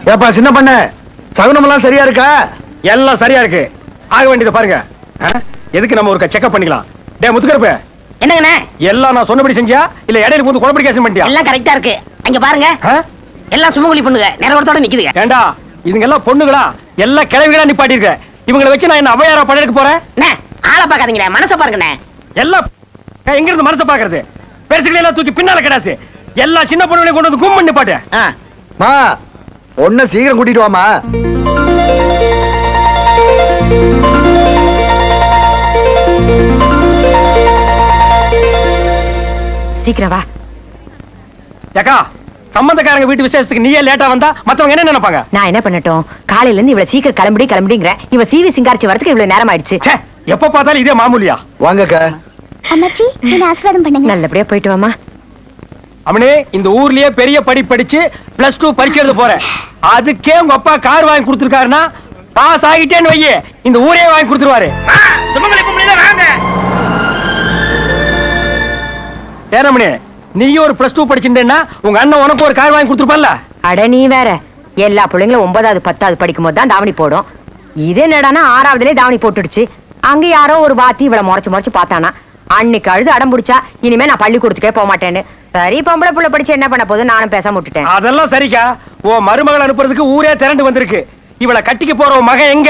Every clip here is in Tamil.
ஏப்பா சின்ன பண்ண சகுனம் எல்லாம் சரியா இருக்கா எல்லாம் சரியா இருக்கு ஆக வேண்டியதை பாருங்க ஆ? எதுக்கு நம்ம ஒரு செக்அப் பண்ணிக்கலாம் டே முத்துக்கருப்பு என்னங்கண்ணே எல்லாம் நான் சொன்னபடி செஞ்சியா இல்ல இடையில வந்து குழப்படிக்கேஷன் பண்ணிட்டியா எல்லாம் கரெக்டா இருக்கு அங்க பாருங்க ஆ? எல்லாம் சுமங்கலி பொண்ணுங்க நிறவரத்தோட நிக்குதுங்க ஏண்டா இதுங்க எல்லாம் பொண்ணுங்களா எல்லாம் கிழவிகளா நிப்பாட்டி இருக்க இவங்களை வச்சு நான் என்ன அவையாரா படையெடுக்க போறேன் அண்ணே, ஆளை பாக்காதீங்களே மனச பாருங்கண்ணே எல்லாம் எங்க இருந்து மனசை பாக்குறது பெருசுகளை எல்லாம் தூக்கி பின்னால கிடாச்சு எல்லா சின்ன பொண்ணுகளையும் கொண்டு வந்து கும் நிப்பாட்டு ஆ, மா பொண்ணை சீக்கிரம் கூட்டிட்டு வாமா சீக்கிரம் வா ஏக்கா சம்பந்தக்காரங்க வீட்டு விசேஷத்துக்கு நீயே லேட்டா வந்தா மத்தவங்க என்ன நினைப்பாங்க நான் என்ன பண்ணட்டும் காலையில இருந்து இவ்வளவு சீக்கிரம் கிளம்பி கிளம்பிங்கிற இவ சீவி சிங்காரிச்சு வரதுக்கு இவ்வளவு நேரம் ஆயிடுச்சு ச்சே எப்ப பார்த்தாலும் இதே மாமூலியா வாங்கக்கா அம்மாச்சி என்ன ஆசீர்வாதம் பண்ணுங்க நல்லபடியா போயிட்டு வாமா அவனே இந்த ஊர்லயே பெரிய படி படிச்சு பிளஸ் டூ பரீட்சை எழுத போறேன் அதுக்கே உங்க அப்பா கார் வாங்கி கொடுத்துருக்காருன்னா பாஸ் ஆகிட்டேன்னு வையே இந்த ஊரே வாங்கி கொடுத்துருவாரு ஏனமணி நீயும் ஒரு பிளஸ் டூ படிச்சுட்டேன்னா உங்க அண்ணன் உனக்கு ஒரு கார் வாங்கி கொடுத்துருப்பான்ல அட நீ வேற எல்லா பிள்ளைங்களும் ஒன்பதாவது பத்தாவது படிக்கும் போது தான் தாவணி போடும் இது என்னடானா ஆறாவதுலயே தாவணி போட்டுடுச்சு அங்க யாரோ ஒரு வாத்தி இவ்வளவு முறைச்சு முறைச்சு பார்த்தானா அன்னைக்கு அழுது அடம் பிடிச்சா இனிமே நான் பள்ளிக்கூடத்துக்கே போக மாட்டேன்னு சரி பொம்பளை புள்ள படிச்சு என்ன பண்ண போது நானும் பேச விட்டுட்டேன் அதெல்லாம் சரிக்கா உன் மருமகள் அனுப்புறதுக்கு ஊரே திரண்டு வந்திருக்கு இவளை கட்டிக்க போற உன் மகன் எங்க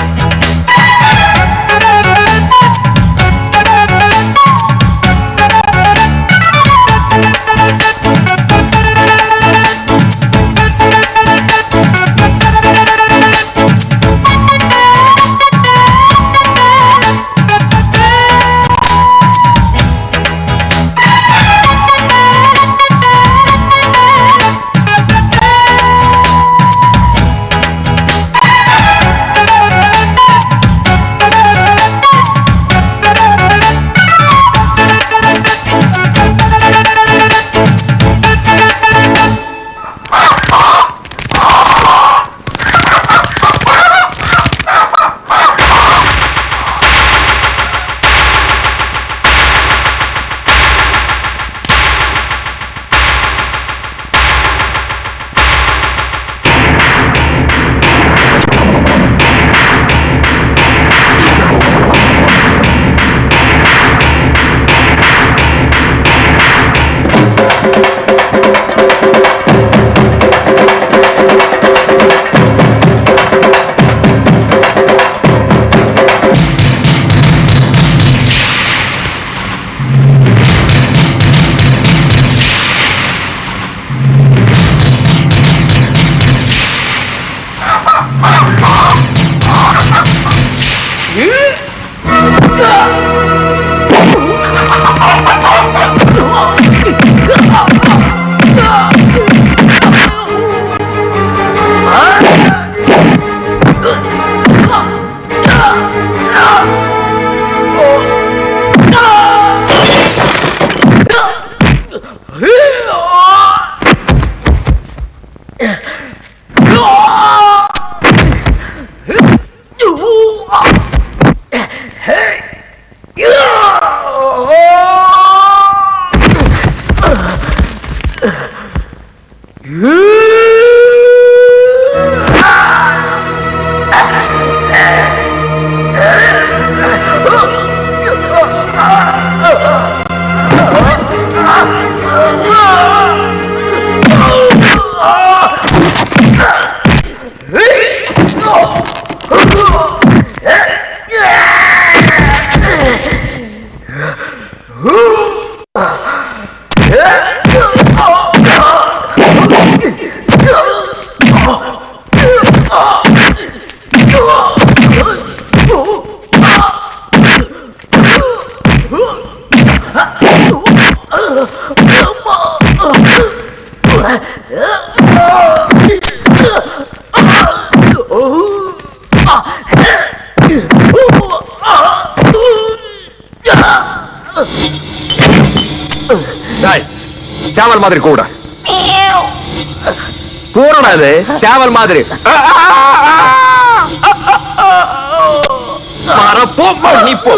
ஆ டேய், சேவல் மாதிரி கூட கூடடா இது சேவல் மாதிரி மரப்போ நீ போ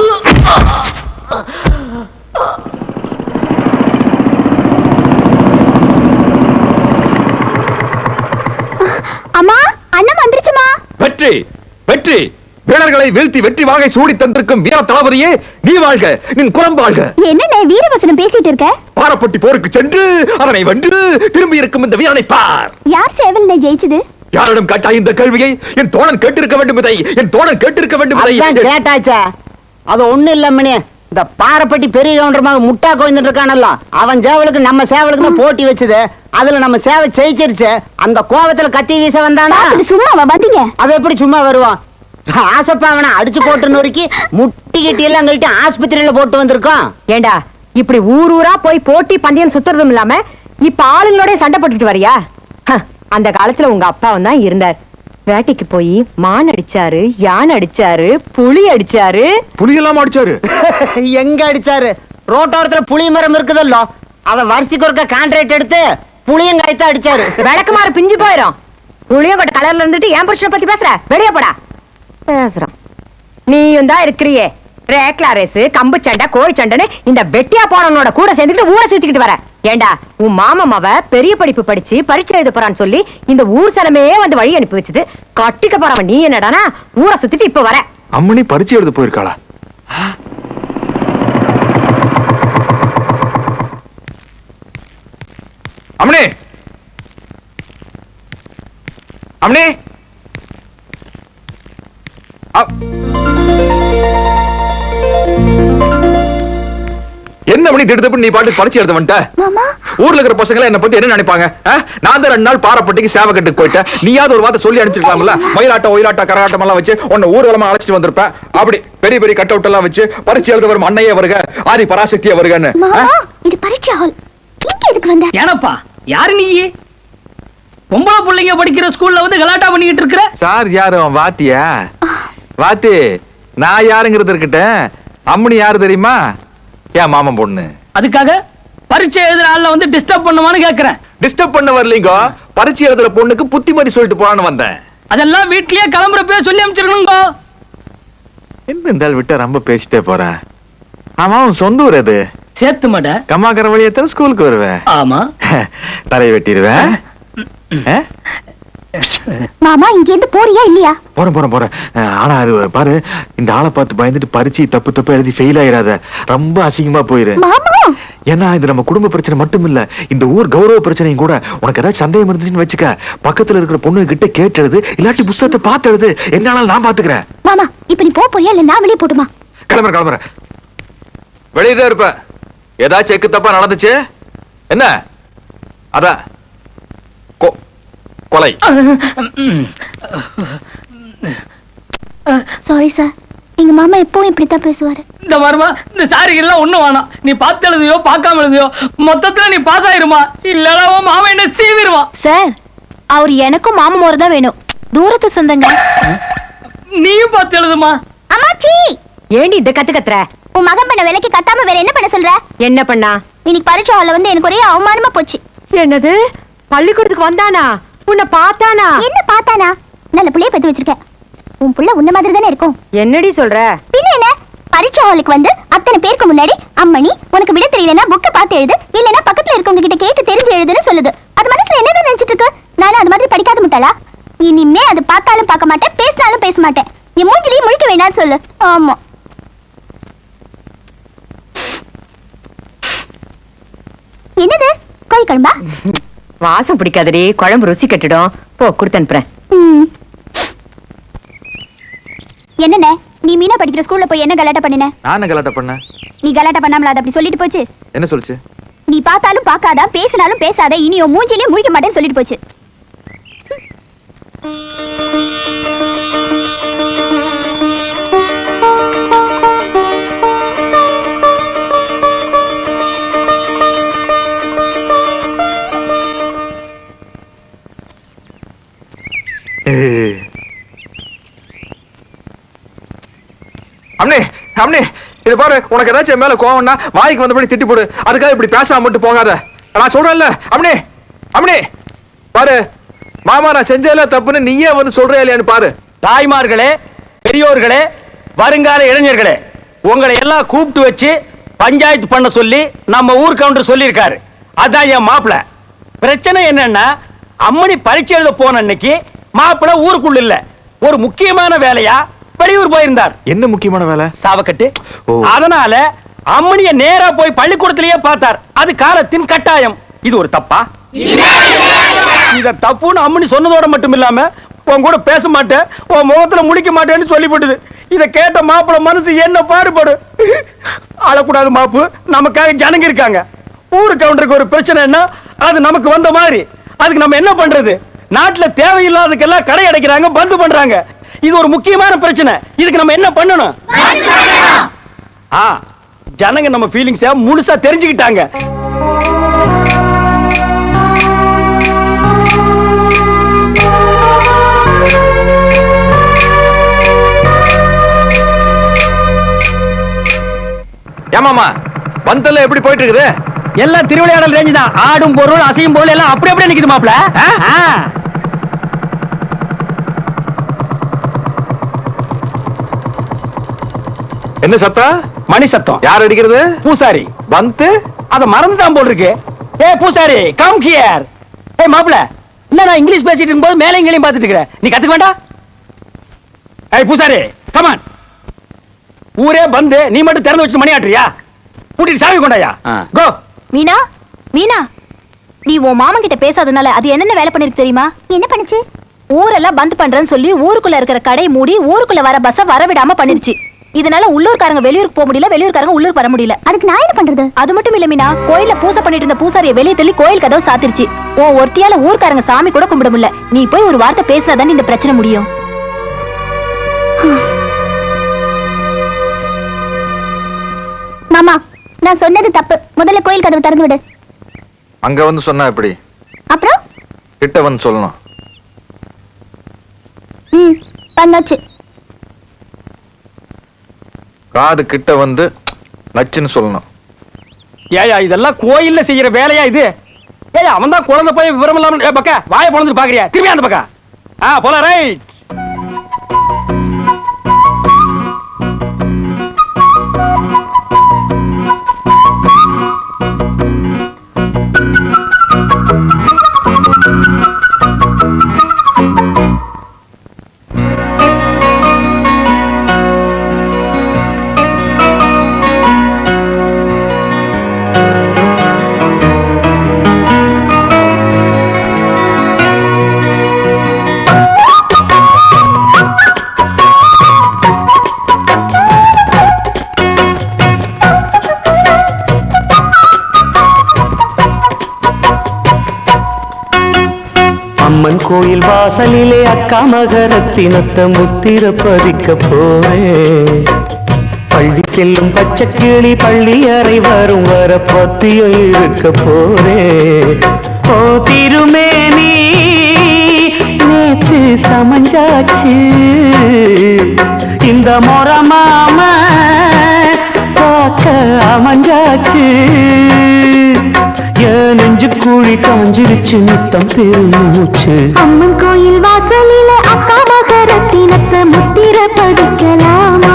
அம்மா அண்ணன் வந்துருச்சுமா வெற்றி வெற்றி வீரர்களை வீழ்த்தி வெற்றி வாகை சூடி தந்திருக்கும் வீர தளபதியே நீ வாழ்க நின் குலம் வாழ்க என்னண்ணே வீரவசனம் பேசிட்டு இருக்க பாரப்பட்டி போருக்கு சென்று அதனை வென்று திரும்பி இருக்கும் இந்த வீரனை பார் யார் சேவல்ண்ணே ஜெயிச்சது யாரிடம் கேட்டாய் இந்த கேள்வியை என் தோழன் கேட்டிருக்க வேண்டும் இதை என் தோழன் கேட்டிருக்க வேண்டும் அதான் இதை கேட்டாச்சா அது ஒண்ணு இல்ல மணி இந்த பாரப்பட்டி பெரிய கவுண்டர் முட்டா கோயிந்துட்டு இருக்கானல்ல அவன் சேவலுக்கு நம்ம சேவலுக்கு தான் போட்டி வச்சது அதுல நம்ம சேவை ஜெயிச்சிருச்சு அந்த கோபத்துல கத்தி வீச வந்தானா பார்த்துட்டு சும்மாவா வந்தீங்க அது எப்படி சும்மா வருவான் ஆசப்பா அவனை அடிச்சு போட்டு நொறுக்கி முட்டி கிட்டி எல்லாம் கழட்டி ஆஸ்பத்திரியில போட்டு வந்திருக்கோம் ஏண்டா இப்படி ஊர் ஊரா போய் போட்டி பந்தயம் சுத்துறதும் இல்லாம இப்ப ஆளுங்களோட சண்டை போட்டுட்டு வரியா ஹ, அந்த காலத்துல உங்க அப்பாவும் தான் இருந்தார் வேட்டைக்கு போய் மான் அடிச்சாரு யானை அடிச்சாரு புலி அடிச்சாரு புலியெல்லாம் அடிச்சாரு எங்க அடிச்சாரு ரோட்டோரத்துல புளிய மரம் இருக்குதல்லோ அத வருஷத்துக்கு ஒருக்க கான்ட்ராக்ட் எடுத்து புளியங்காய்த்தான் அடிச்சாரு விளக்குமாறு பிஞ்சு போயிரும் புளியங்கொட்ட கலர்ல இருந்துட்டு என் புருஷனை பத்தி பேசுற வெளியே போடா பேசுறான் நீயும் தான் இருக்கிறியே ரேக்லா ரேஸ் கம்பு சண்டை கோழி சண்டைன்னு இந்த வெட்டியா போனவனோட கூட சேர்ந்துக்கிட்டு ஊரை சுத்திக்கிட்டு வர ஏண்டா உன் மாமமாவ பெரிய படிப்பு படிச்சு பரீட்சை எழுத போறான்னு சொல்லி இந்த ஊர் சனமே வந்து வழி அனுப்பி வச்சது கட்டிக்க போறவன் நீ என்னடானா ஊரை சுத்திட்டு இப்ப வர அம்மனி பரிச்சை எழுத போயிருக்காளா அம்மனி அம்மனி அ- என்ன மணி திடுதப்பு நீ பாட்டு பரிச்சை எழுத வந்துட்ட மாமா ஊர்ல இருக்கிற பசங்க என்ன பத்தி என்ன நினைப்பாங்க ஆ? நான் தான் ரெண்டு நாள் பாறைப்பட்டிக்கு சேவை கட்டுக்கு போயிட்டேன் நீயாவது ஒரு வார்த்தை சொல்லி அனுப்பிச்சிருக்கலாம்ல மயிலாட்டம் ஒயிலாட்டம் கரகாட்டம் எல்லாம் வச்சு உன்னை ஊர்வலமா அழைச்சிட்டு வந்திருப்பேன் அப்படி பெரிய பெரிய கட் அவுட் எல்லாம் வச்சு பரிச்சை எழுத வரும் அன்னையே வருக ஆதி பராசக்தியே வருகன்னு ஆ? மாமா இது பரீட்சை ஹால் இங்க எதுக்கு வந்த ஏனப்பா யாரு நீ பொம்பளை பிள்ளைங்க படிக்கிற ஸ்கூல்ல வந்து கலாட்டா பண்ணிக்கிட்டு இருக்கிற சார் யாரு அவன் வாத்தியா வாத்தி நான் யாருங்கிறது இருக்கட்டும் அம்மனி யாரு தெரியுமா ஏன் மாமன் பொண்ணு அதுக்காக பரீட்சை எழுதுற ஆள்ல வந்து டிஸ்டர்ப் பண்ணுவான்னு கேக்குறேன் டிஸ்டர்ப் பண்ண வரலீங்க பரிச்சை எழுதுற பொண்ணுக்கு புத்திமதி சொல்லிட்டு போலான்னு வந்தேன் அதெல்லாம் வீட்லயே கிளம்புறப்பே சொல்லி அனுப்பிச்சிருக்கணுங்க என்ன இந்த ஆள் விட்டா ரொம்ப பேசிட்டே போறேன் ஆமா அவன் சொந்த ஊர் அது சேர்த்து மாட்ட கம்மாக்கர வழியத்தான் ஸ்கூலுக்கு வருவேன் ஆமா தலையை வெட்டிடுவேன் ஆ? மாமா இங்க இருந்து போறியா இல்லையா போறேன் போறேன் போறேன் அஹ், ஆனா அது பாரு இந்த ஆளை பார்த்து பயந்துட்டு பரிச்சு தப்பு தப்பு எழுதி ஃபெயில் ஆயிராத ரொம்ப அசிங்கமா போயிரு மாமா ஏன்னா இது நம்ம குடும்ப பிரச்சனை மட்டும் இல்ல இந்த ஊர் கௌரவ பிரச்சனையும் கூட உனக்கு ஏதாவது சந்தேகம் இருந்துச்சுன்னு வச்சுக்க பக்கத்துல இருக்கிற பொண்ணு கிட்ட கேட்டு எழுது இல்லாட்டி புஸ்தகத்தை பார்த்து எழுது என்ன ஆனாலும் நான் பாத்துக்கிறேன் மாமா இப்ப நீ போப் போறியா இல்ல நான் வெளியே போட்டுமா கிளம்புறேன் கிளம்புறேன் வெளியே தான் இருப்பேன் ஏதாச்சும் எக்கு தப்பா நடந்துச்சு என்ன அதான் கொ- கொலை சாரி சார் எங்க மாமா எப்பவும் இப்படித்தான் பேசுவாரு இந்த வருமா இந்த சாரிகள் எல்லாம் ஒண்ணும் வேணாம் நீ பார்த்து எழுதியோ பார்க்காம எழுதியோ மொத்தத்துல நீ பாஸ் ஆயிருமா இல்லடா உன் மாமன் என்ன சீவிருவான் சார் அவர் எனக்கும் மாமா முறை தான் வேணும் தூரத்து சொந்தங்க நீயும் பார்த்து எழுதுமா அம்மாச்சி ஏண்டி இந்த கத்து கத்துற உன் மகன் பண்ண வேலைக்கு கட்டாம வேற என்ன பண்ண சொல்ற என்ன பண்ணா இன்னைக்கு பரீட்சை ஹால்ல வந்து எனக்கு ஒரே அவமானமா போச்சு என்னது பள்ளிக்கூடத்துக்கு வந்தானா உன்னை பார்த்தானா என்ன பார்த்தானா நல்ல புள்ளைய பெத்து வச்சிருக்கேன் உன் புள்ள உன்ன மாதிரி தானே இருக்கும் என்னடி சொல்ற பின்ன என்ன பரீட்சை ஹாலுக்கு வந்து அத்தனை பேருக்கு முன்னாடி அம்மணி உனக்கு விட தெரியலனா புக்கை பார்த்து எழுது இல்லனா பக்கத்துல இருக்கவங்க கிட்ட கேட்டு தெரிஞ்சு எழுதுன்னு சொல்லுது அது மனசுல என்ன நினைச்சிட்டு இருக்கு நானும் அது மாதிரி படிக்காத முட்டாளா இனிமே அது பார்த்தாலும் பார்க்க மாட்டேன் பேசினாலும் பேச மாட்டேன் என் மூஞ்சிலேயே முழிக்க வேண்டாம்னு சொல்லு ஆமா என்னது கோழி குழம்பா வாசம் பிடிக்காதடி குழம்பு ருசி கட்டிடும் போ கொடுத்து அனுப்புறேன் ம். என்னண்ணே நீ மீனா படிக்கிற ஸ்கூல்ல போய் என்ன கலாட்டா பண்ணின நான் கலாட்ட பண்ணேன் நீ கலாட்டா பண்ணாமல அது அப்படி சொல்லிட்டு போச்சு என்ன சொல்லுச்சு நீ பார்த்தாலும் பார்க்காத பேசினாலும் பேசாத இனி உன் மூஞ்சிலையும் முழிக்க மாட்டேன்னு சொல்லிட்டு போச்சு அம்னே அம்னே இது பாரு உனக்கு ஏதாச்சும் என் மேல கோவம்னா வாய்க்கு வந்தபடி திட்டி போடு அதுக்காக இப்படி பேசாம மட்டும் போகாத நான் சொல்றேன்ல அம்னே அம்னே பாரு மாமா நான் செஞ்சதுல தப்புன்னு நீயே வந்து சொல்றியா இல்லையான்னு பாரு தாய்மார்களே பெரியோர்களே வருங்கால இளைஞர்களே உங்களை எல்லாம் கூப்பிட்டு வச்சு பஞ்சாயத்து பண்ண சொல்லி நம்ம ஊர் கவுண்டர் சொல்லியிருக்காரு அதான் என் மாப்பிள பிரச்சனை என்னன்னா அம்மணி பரீட்சை எழுத போன அன்னைக்கு மாப்பிள ஊருக்குள்ள இல்ல ஒரு முக்கியமான வேலையா வெளியூர் போயிருந்தார் என்ன முக்கியமான வேலை சாவக்கட்டு ஓ. அதனால அம்மணிய நேரா போய் பள்ளிக்கூடத்திலேயே பார்த்தார் அது காலத்தின் கட்டாயம் இது ஒரு தப்பா இத தப்புன்னு அம்மனி சொன்னதோட மட்டும் இல்லாம உன் கூட பேச மாட்டேன் உன் முகத்துல முழிக்க மாட்டேன்னு சொல்லிவிடுது இத கேட்ட மாப்பிள மனசு என்ன பாடுபடு அழக்கூடாது மாப்பு நமக்காக ஜனங்க இருக்காங்க ஊரு கவுண்டருக்கு ஒரு பிரச்சனைன்னா அது நமக்கு வந்த மாதிரி அதுக்கு நம்ம என்ன பண்றது நாட்டுல தேவையில்லாததுக்கெல்லாம் கடை அடைக்கிறாங்க பந்து பண்றாங்க இது ஒரு முக்கியமான பிரச்சனை இதுக்கு நம்ம என்ன பண்ணணும் ஆ ஜனங்க நம்ம ஃபீலிங்ஸ முழுசா தெரிஞ்சுக்கிட்டாங்க ஏமாமா பந்தல்ல எப்படி போயிட்டு இருக்குது எல்லாம் திருவிளையாடல் ரேஞ்சு தான் ஆடும் பொருள் அசையும் பொருள் எல்லாம் அப்படி அப்படியே நிக்குது மாப்ள என்ன சத்தா மணி சத்தம் யார் அடிக்கிறது பூசாரி வந்து அத மறந்துதான் போல் இருக்கு ஏ பூசாரி கம் ஹியர் ஏ மாப்ள என்ன நான் இங்கிலீஷ் பேசிட்டு இருக்கும்போது மேலே இங்கேயும் பார்த்துட்டு இருக்கிற நீ கத்துக்க வேண்டாம் ஏய் பூசாரி கமான் ஊரே பந்து நீ மட்டும் திறந்து வச்சு மணி ஆட்டுறியா கூட்டிட்டு சாவி கொண்டாயா ஆ. கோ மீனா மீனா நீ உன் மாமன் கிட்ட பேசாதனால அது என்னென்ன வேலை பண்ணிருக்கு தெரியுமா என்ன பண்ணுச்சு ஊரெல்லாம் பந்த் பண்றேன்னு சொல்லி ஊருக்குள்ள இருக்கிற கடை மூடி ஊருக்குள்ள வர பஸ்ஸ வர விடாம பண்ணிருச்சு இதனால உள்ளூர்காரங்க வெளியூருக்கு போக முடியல வெளியூர்காரங்க உள்ளூர் வர முடியல அதுக்கு நான் என்ன பண்றது அது மட்டும் இல்ல மீனா கோயில்ல பூசை பண்ணிட்டு இருந்த பூசாரியை வெளியே தள்ளி கோயில் கதவு சாத்திருச்சு ஓ ஒருத்தியால ஊர்க்காரங்க சாமி கூட கும்பிட முடியல நீ போய் ஒரு வார்த்தை பேசினாதான் இந்த பிரச்சனை முடியும் மாமா நான் சொன்னது தப்பு முதல்ல கோயில் கதவு திறந்து விடு அங்க வந்து சொன்னா எப்படி அப்புறம் கிட்ட வந்து சொல்லணும் ம் பண்ணாச்சு காது கிட்ட வந்து நச்சுன்னு சொல்லணும் ஏயா இதெல்லாம் கோயில்ல செய்யற வேலையா இது ஏய் அவன் தான் குழந்தை போய் விவரம் இல்லாம ஏ பக்கா வாய பொழந்து பாக்குறியா திரும்பி அந்த பக்கா ஆ போலாம் ரைட் அம்மன் கோயில் வாசலிலே அக்கா மகரத்தினத்தை முத்திர பதிக்க போறேன் பள்ளி செல்லும் பச்சை கிளி பள்ளி அறை வரும் வர பத்தியம் இழுக்க போறேன் ஓ திருமேனி நேற்று சமஞ்சாச்சு இந்த முறை மாம பார்க்க அமைஞ்சாச்சு என் நெஞ்சு கூழி காஞ்சிருச்சு நித்தம் பெருமூச்சு அம்மன் கோயில் வாசலில அக்கா மகரத்தினத்தை முத்திர பதிக்கலாமா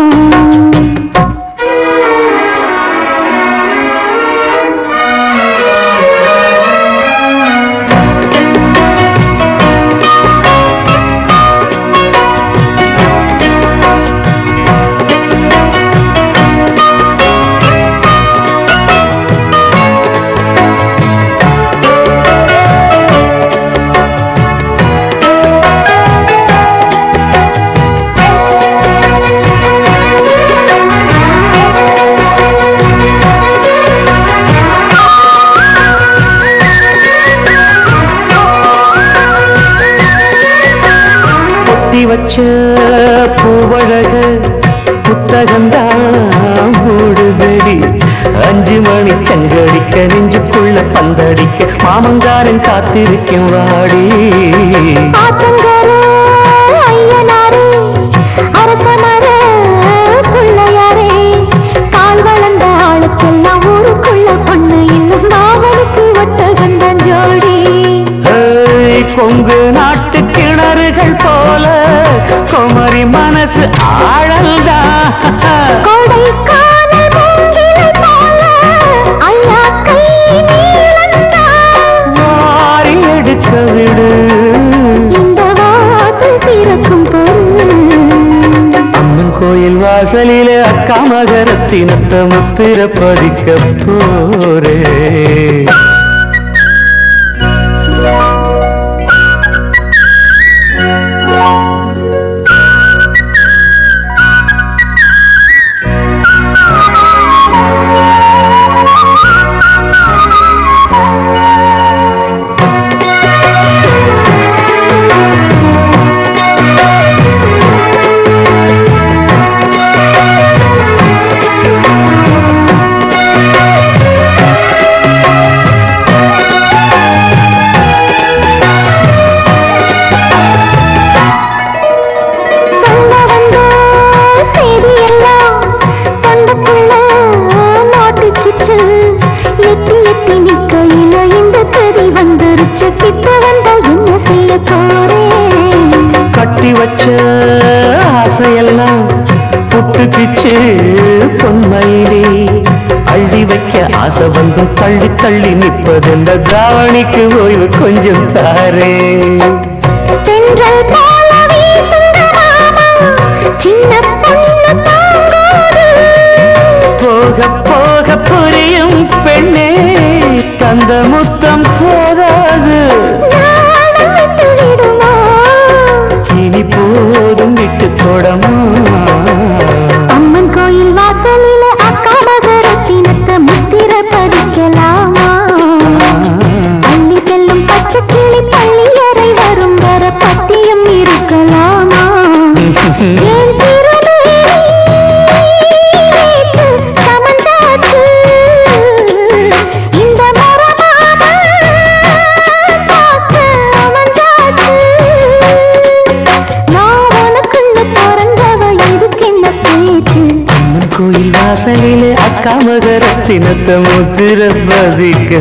பொத்தி வச்ச பூவழக புத்தகந்தான் மூடுதடி அஞ்சு மணி சங்கடிக்க நெஞ்சுக்குள்ள பந்தடிக்க மாமங்காரன் காத்திருக்கும் வாடி ஆத்தங்கர ஐயனாரே அரசமர பிள்ளையாரே ஆழந்தா கோடைக்கால மூங்கிலை போல ஐயா கை நீளந்தா. மாறி எடுக்க விடு இந்த வாசல் திறக்கும் பொருள் அம்மன் கோயில் வாசலிலே அக்கா மகரத்தினத்த முத்திர பதிக்க போரே சொல்ல வந்த செய்தியெல்லாம் தொண்டைக்குள்ள மாட்டிக்கிச்சு. எட்டி எட்டி நிக்கையில இந்த கதி வந்துருச்சு. கிட்ட வந்தா என்ன செய்ய போறேன்? கட்டி வச்ச ஆசையெல்லாம் புட்டுக்கிச்சு பொன்மயிலே அள்ளி வைக்க ஆசை வந்தும் தள்ளி தள்ளி நிற்பதெந்த தாவணிக்கு ஓய்வு கொஞ்சம் தாரே தென்றல் போல வீசுங்க மாமா, சின்ன பொண்ணு தாங்காது. போக போக புரியும் பெண்ணே தந்த முத்தம் போதாது நாணம் விட்டு விடுமா? இனி போதும் விட்டு தொடமா அம்மன் கோயில் வாசலில அக்கா மகரத்தினத்தை முத்திர பதிக்கலாமா அள்ளி செல்லும் பச்சை கிளி பள்ளியறை வரும் வர பத்தியம் இருக்கலாமா ஏன் திருமேனி நேற்று சமஞ்சாச்சு. இந்த மரமாம பார்க்க அமைஞ்சாச்சு. நான் உனக்குன்னு பிறந்தவ, இதுக்கு என்ன பேச்சு அம்மன் கோயில் வாசலிலே அக்கா மகரத்தினத்த முத்திர பதிக்க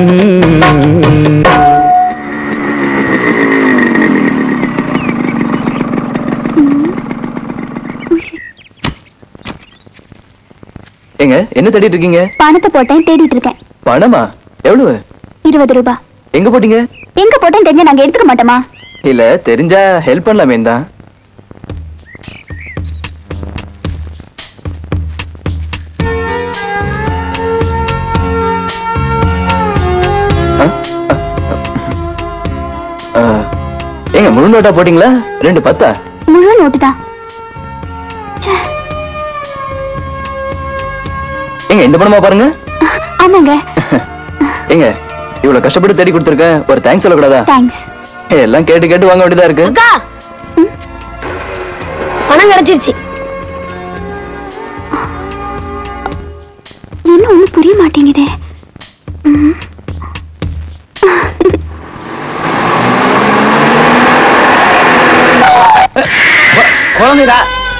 ஏங்க என்ன தேடிட்டு இருக்கீங்க பணத்தை போட்டேன் தேடிட்டு இருக்கேன் பணமா எவ்வளவு இருபது ரூபாய் எங்க போட்டீங்க எங்க போட்டேன்னு தெரிஞ்சா நாங்க எடுத்துக்க மாட்டோமா இல்ல தெரிஞ்சா ஹெல்ப் பண்ணலாமே தான் ஏங்க முழு நோட்டா போட்டீங்களா ரெண்டு பத்தா முழு நோட்டு தான் ஏங்க இந்த பணமா பாருங்க ஆமாங்க ஏங்க இவ்வளவு கஷ்டப்பட்டு தேடி கொடுத்துருக்கேன் ஒரு தேங்க்ஸ் சொல்லக்கூடாதா தேங்க்ஸ் எல்லாம் கேட்டு கேட்டு வாங்க வேண்டியதா இருக்கு அக்கா பணம் கிடைச்சிருச்சு என்ன ஒண்ணு புரிய மாட்டேங்குதே ம். குழந்தைடா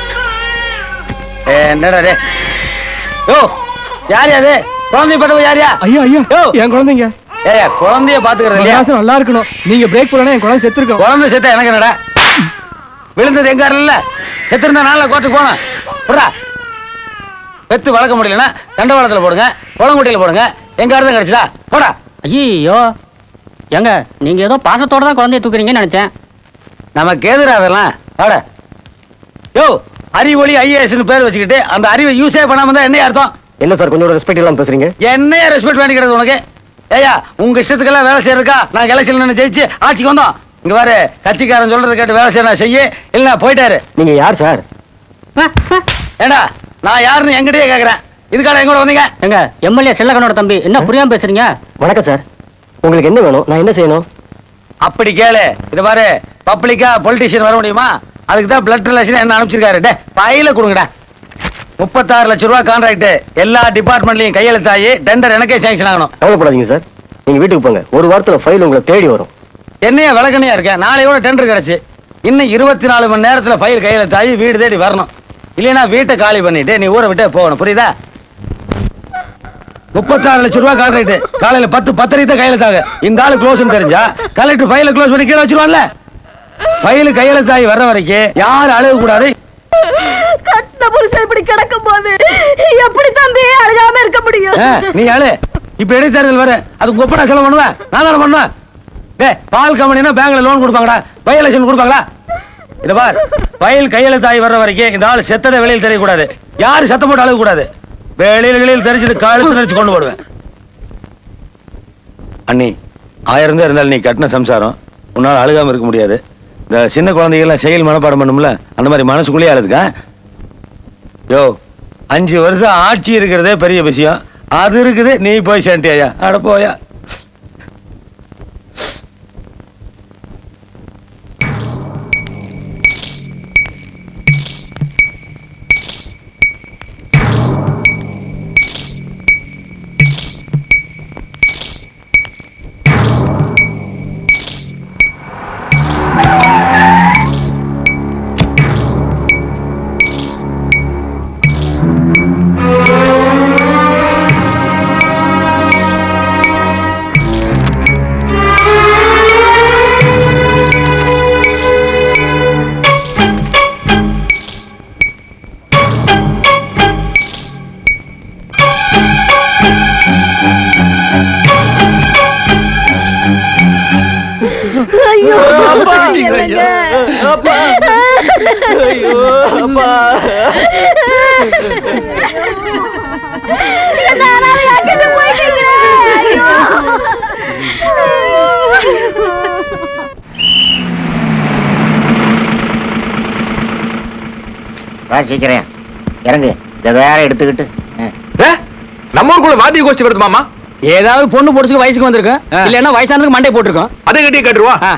என்னடா டே யோ யார் அது குழந்தைய பார்த்தவ யாரியா ஐயா ஐயா யோ. என் குழந்தைங்க ஏய் குழந்தைய பாத்துக்கிறது இல்லையா மகாசன் நல்லா இருக்கணும் நீங்க பிரேக் போடணும் என் குழந்தை செத்துருக்கோம் குழந்தை செத்த எனக்கு என்னடா விழுந்தது எங்க இல்ல செத்திருந்த நாள்ல கோர்ட்டுக்கு போனேன் புறா பெத்து வளர்க்க முடியலன்னா தண்டவாளத்துல போடுங்க குளங்குட்டியில போடுங்க எங்க தான் கிடைச்சதா போடா ஐயோ ஏங்க நீங்க ஏதோ பாசத்தோட தான் குழந்தைய தூக்குறீங்கன்னு நினைச்சேன் நமக்கு எதிரா அதெல்லாம் வாட யோ அறிவொளி ஐஏஎஸ்னு பேர் வச்சுக்கிட்டு அந்த அறிவை யூஸே பண்ணாம தான் என்ன அர்த்தம் என்ன சார் கொஞ்சம் ரெஸ்பெக்ட் இல்லாம பேசுறீங்க என்னைய ரெஸ்பெக்ட் வேண்டிக்கிறது உனக்கு ஏயா உங்க இஷ்டத்துக்கெல்லாம் வேலை செய்யறதுக்கா நான் எலெக்ஷன்ல நின்னு ஜெயிச்சு ஆட்சிக்கு வந்தோம் இங்க பாரு கட்சிக்காரன் சொல்றதை கேட்டு வேலை செய்ய செய்ய இல்ல போயிட்டாரு நீங்க யார் சார் ஏண்டா நான் யாருன்னு எங்கிட்டயே கேக்குறேன் இதுக்காக எங்கூட வந்தீங்க எங்க எம்எல்ஏ செல்லக்கனோட தம்பி என்ன புரியாம பேசுறீங்க வணக்கம் சார் உங்களுக்கு என்ன வேணும் நான் என்ன செய்யணும் அப்படி கேளு இது பாரு பப்ளிக்கா பொலிட்டிஷியன் வர முடியுமா அதுக்கு தான் பிளட் ரிலேஷன் என்ன அனுப்பிச்சிருக்காரு டே பையில கொடுங்கடா முப்பத்தாறு லட்சம் ரூபாய் கான்ட்ராக்ட் எல்லா டிபார்ட்மெண்ட்லயும் கையெழுத்தாயி டெண்டர் எனக்கே சேங்ஷன் ஆகணும் கவலைப்படாதீங்க சார் நீங்க வீட்டுக்கு போங்க ஒரு வாரத்துல ஃபைல் உங்களை தேடி வரும் என்னைய விளக்கணையா இருக்க நாளையோட டெண்டர் கிடைச்சு இன்னும் இருபத்தி நாலு மணி நேரத்துல ஃபைல் கையெழுத்தாயி வீடு தேடி வரணும் இல்லைன்னா வீட்டை காலி பண்ணிட்டு நீ ஊரை விட்டே போகணும் புரியுதா முப்பத்தாறு லட்சம் ரூபாய் கான்ட்ராக்ட் காலையில பத்து பத்தரைக்கு தான் கையெழுத்தாக இந்த ஆளு க்ளோஸ் தெரிஞ்சா கலெக்டர் ஃபைல க்ளோஸ் பண்ணி கீழே வச்சிருவான்ல ஃபைல் கையெழுத்தாகி வர்ற வரைக்கும் யாரும் அழுக கூடாது கட்டின புருஷன் இப்படி கிடக்கும் போது எப்படி தம்பி அழுகாம இருக்க முடியும் ஆ, நீ ஆளு இப்ப இடைத்தேர்தல் வர அது ஒப்படா செலவு பண்ணுவேன் நான் தானே பண்ணுவேன் டேய் பால் கம்பெனினா பேங்க்ல லோன் கொடுப்பாங்கடா பை எலெக்ஷன் கொடுப்பாங்களா இத பார் பயில் கையெழுத்தாகி வர்ற வரைக்கும் இந்த ஆள் செத்தத வெளியில் தெரியக்கூடாது யாரு சத்தம் போட்டு அழுக கூடாது வெளியில் வெளியில் தெரிஞ்சுட்டு கழுத்து நடிச்சு கொண்டு போடுவேன் அண்ணி ஆயிரம் தான் இருந்தாலும் நீ கட்டின சம்சாரம் உன்னால அழுகாம இருக்க முடியாது இந்த சின்ன குழந்தைகள்லாம் செயல் மனப்பாடம் பண்ணும்ல அந்த மாதிரி மனசுக்குள்ளேயே அழுதுக்கா யோ அஞ்சு வருஷம் ஆட்சி இருக்கிறதே பெரிய விஷயம் அது இருக்குது நீ போய் சேர்ண்டியா அட போயா ஐயோ என்னங்க? என்ன ஆனாலும் யாக்கிட்டு போயிட்டீங்களே. ஐயோ. வா சீக்கிரம் இறங்கு இத வேற எடுத்துக்கிட்டு ஆ. ஏ, நம்ம ஊருக்குள்ள வாத்திய கோஷ்டி வருது மாமா ஏதாவது பொண்ணு பொடிச்சுக்கு வயசுக்கு வந்திருக்கும் இல்லன்னா வயசானதுக்கு மண்டை போட்டிருக்கோம் அதை கட்டி கட்டுருவா ஆ.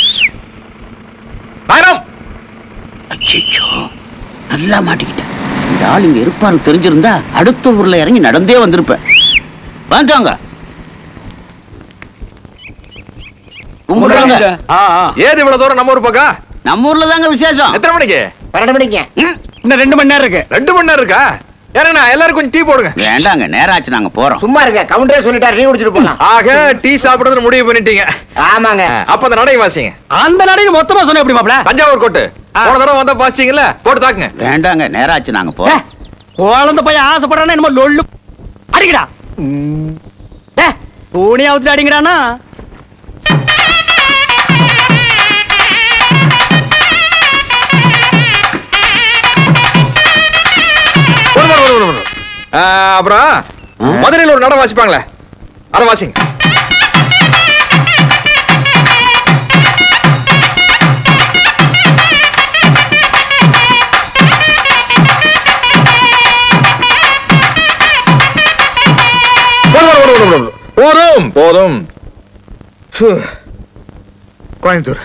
நாயனம் அச்சச்சோ நல்லா மாட்டிக்கிட்டேன் இந்த ஆள் இங்க இருப்பான்னு தெரிஞ்சிருந்தா அடுத்த ஊர்ல இறங்கி நடந்தே வந்திருப்பேன் வந்துட்டாங்க கும்பிடுறாங்க ஆ, ஆ. ஏது இவ்வளவு தூரம் நம்ம ஊர் பக்கம் நம்ம ஊர்ல தாங்க விசேஷம் எத்தனை மணிக்கு பன்னெண்டு மணிக்கு இன்னும் ரெண்டு மணி நேரம் இருக்கு ரெண்டு மணி நேரம் இருக்கா ஏன்னா எல்லாரும் கொஞ்சம் டீ போடுங்க வேண்டாங்க நேரம் ஆச்சு நாங்க போறோம் சும்மா இருக்க கவுண்டரே சொல்லிட்டாரு நீ குடிச்சிட்டு போலாம் ஆக டீ சாப்பிடுறது முடிவு பண்ணிட்டீங்க ஆமாங்க அப்ப அந்த நடை வாசிங்க அந்த நடைக்கு மொத்தமா சொன்ன எப்படி மாப்ள தஞ்சாவூர் கோட்டு போன தடவை வந்தா வாசிச்சீங்கல்ல போட்டு தாக்குங்க வேண்டாங்க நேரம் ஆச்சு நாங்க போறோம் குழந்தை பையன் ஆசைப்படுறானா என்னமோ லொள்ளு அடிக்கடா ஏ பூனியா ஊத்து அடிங்கடானா ஒரு ஒரு ஒரு ஒரு ஆ, அப்புறம் மதுரையில் ஒரு நடை வாசிப்பாங்களே அதை வாசிங்க போதும், போதும், போதும், போதும். போதும் போதும் ஹு. கோயம்புத்தூர்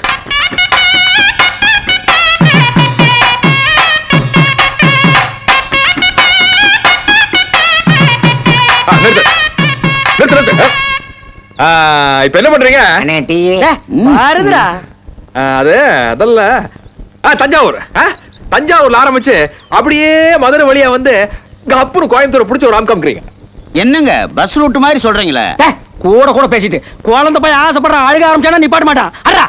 ஆ, நிறுத்து நிறுத்து நிறுத்து ஆ, இப்ப என்ன பண்றீங்க அண்ணே டீ வருதுடா ஆ, அது அதல்ல ஆ, தஞ்சாவூர் ஆ, தஞ்சாவூர்ல ஆரம்பிச்சு அப்படியே மதுரை வழியா வந்து கப்புனு கோயம்புத்தூர் பிடிச்ச ஒரு ஆம்காமிக்கிறீங்க என்னங்க பஸ் ரூட் மாதிரி சொல்றீங்களே ஏ, கூட கூட பேசிட்டு குழந்தை பையன் ஆசைப்படுறான் அழுக ஆரம்பிச்சானா நிப்பாட்ட மாட்டான் அடா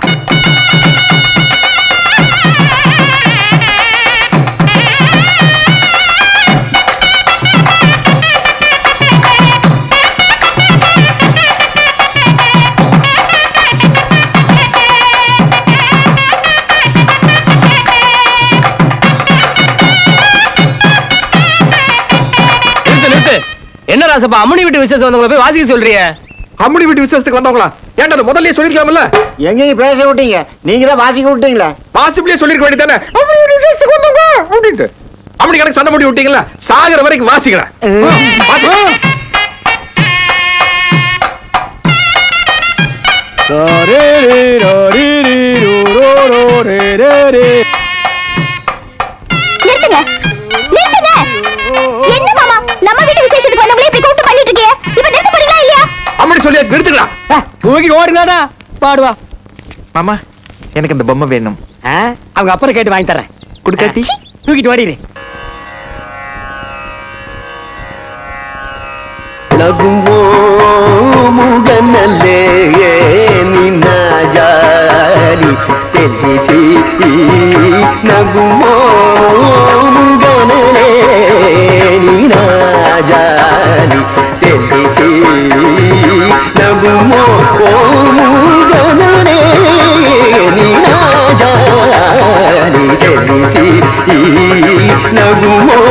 நிறுத்து நிறுத்து என்ன ராசப்பா அம்மனி வீட்டு விசேஷம் வந்தவங்க போய் வாசிக்க சொல்றிய அம்மனி வீட்டு விசேஷத்துக்கு வந்தவங்களா ஏன்டா அதை முதல்லயே சொல்லிருக்கலாம்ல எங்கேயும் பேச விட்டீங்க நீங்க தான் வாசிக்க விட்டீங்களா பாசிபிளே சொல்லிருக்க வேண்டியதானே அம்மனி வீட்டு விசேஷத்துக்கு வந்தவங்க அப்படின்ட்டு அம்மனி கணக்கு சண்டை முடி விட்டீங்களா சாகர வரைக்கும் வாசிக்கிறேன் வாசி. நிறுத்துங்க நிறுத்துங்க என்ன மாமா நம்ம வீட்டு விசேஷத்துக்கு வந்தவங்களே இப்படி கூப்பிட்டு பண்ணிட்டு இருக்கீங்க இப்ப நிறுத்த போறீங்களா இல்லையா அம்மனி சொல்லி நிறுத்துடா தூக்கி ஓடுனாடா பாடுவா மாமா எனக்கு இந்த பொம்மை வேணும் ஆ, அவங்க அப்புறம் கேட்டு வாங்கி தரேன் குடுக்காட்டி தூக்கிட்டு ஓடிடு ನಗುವೋ ಮುಗನಲ್ಲೇ ನಿನ್ನ ಜಾಲಿ ತಿಳಿಸಿ ನಗುವೋ ముంగనలే నీరాజాలి తెలిసి నగుమో ముంగనలే నీరాజాలి తెలిసి నగుమో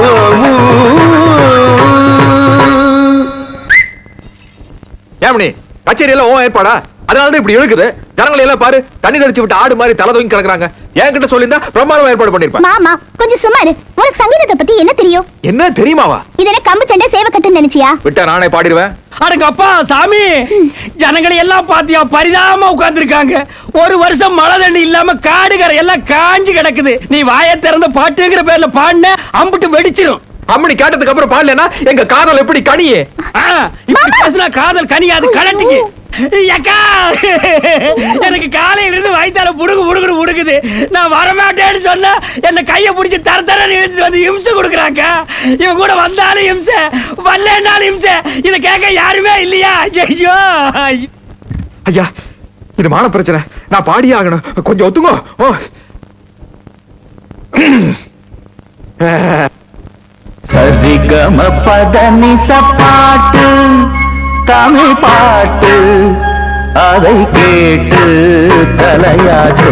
ஏமணி கச்சேரி எல்லாம் ஓ ஏற்பாடா அதனால தான் இப்படி இழுக்குது ஜனங்களை எல்லாம் பாரு தண்ணி தெளிச்சு விட்டு ஆடு மாதிரி தலை தூங்கி கிடக்குறாங்க என்கிட்ட சொல்லியிருந்தா பிரமாதமா ஏற்பாடு பண்ணிருப்பேன் மாமா கொஞ்சம் சும்மா இரு உனக்கு சங்கீதத்தை பத்தி என்ன தெரியும் என்ன தெரியுமாவா இதென்ன கம்பு சண்டை சேவக்கட்டுன்னு நினைச்சியா விட்டா நானே பாடிடுவேன் அடங்க அப்பா சாமி ஜனங்களை எல்லாம் பாத்தியா பரிதாபமா உட்கார்ந்திருக்காங்க ஒரு வருஷம் மழை தண்ணி இல்லாம காடுகரை எல்லாம் காஞ்சு கிடக்குது நீ வாயை திறந்த பாட்டுங்கிற பேர்ல பாடின அம்புட்டு வெடிச்சிரும் அம்மணி கேட்டதுக்கு அப்புறம் பாடலனா எங்க காதல் எப்படி கனியே ஆ, இப்படி பேசினா காதல் கனியாது கலட்டிக்கு அக்கா எனக்கு காலையில இருந்து வயித்தால புடுகு புடுகுன்னு புடுகுது நான் வரமாட்டேன்னு சொன்னா என்ன கைய பிடிச்சி தர தர இழுத்து வந்து இம்சை கொடுக்குறாங்க இவன் கூட வந்தாலும் இம்சை வரலன்னாலும் இம்சை இத கேட்க யாருமே இல்லையா ஐயோ ஐயா இது மான பிரச்சனை நான் பாடியே ஆகணும் கொஞ்சம் ஒத்துங்கோ ஓ சரிகம பதனி சப்பாட்டு தமிழ் பாட்டு அதை கேட்டு தலையாட்டு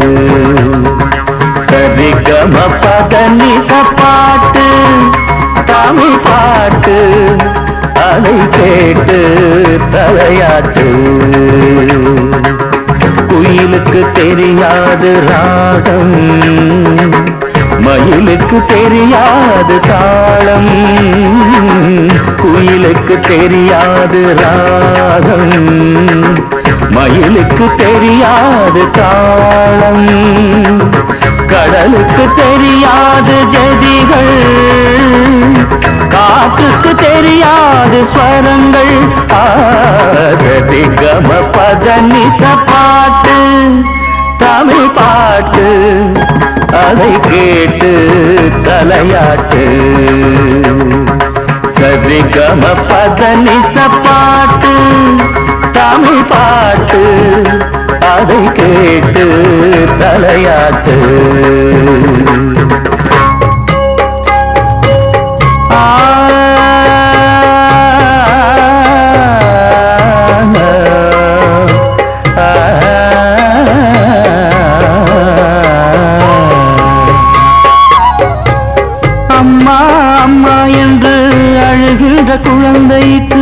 சரிகம பதனி சப்பாட்டு தமிழ் பாட்டு அதை கேட்டு தலையாட்டு குயிலுக்கு தெரியாது ராகம் மயிலுக்கு தெரியாது தாளம் குயிலுக்கு தெரியாது ராகம் மயிலுக்கு தெரியாது தாளம் கடலுக்கு தெரியாது ஜதிகள் காற்றுக்கு தெரியாது ஸ்வரங்கள் ஆசதி கம பதனிச பாட்டு தமிழ் பாட்டு அதை கேட்டு தலையாட்டு சதிகம பதனிச பாட்டு தமிழ் பாட்டு அதை கேட்டு தலையாட்டு அம்மா அம்மா என்று அழுகின்ற குழந்தைக்கு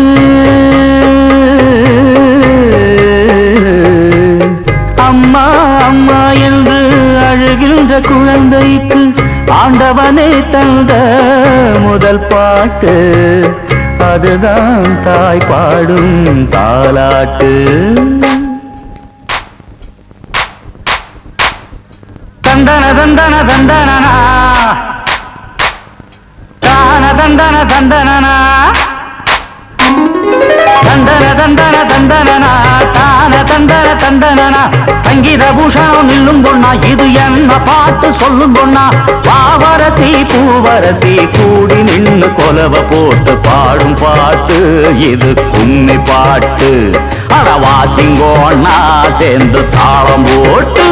அம்மா அம்மா என்று அழுகின்ற குழந்தைக்கு ஆண்டவனே தந்த முதல் பாட்டு அதுதான் தாய் பாடும் தாலாட்டு தந்தன தந்தன தந்தனனா தான தந்தன தந்தனனா தந்தன தந்தன தந்தனனா தான தந்தன தந்தனனா சங்கீத பூஷணம் நில்லும் பொண்ணா இது என்ன பாட்டு சொல்லும் பொண்ணா பாவரசி பூவரசி கூடி நின்னு கொலவ போட்டு பாடும் பாட்டு இது கும்மி பாட்டு அட வாசிங்கோண்ணா சேர்ந்து தாளம் போட்டு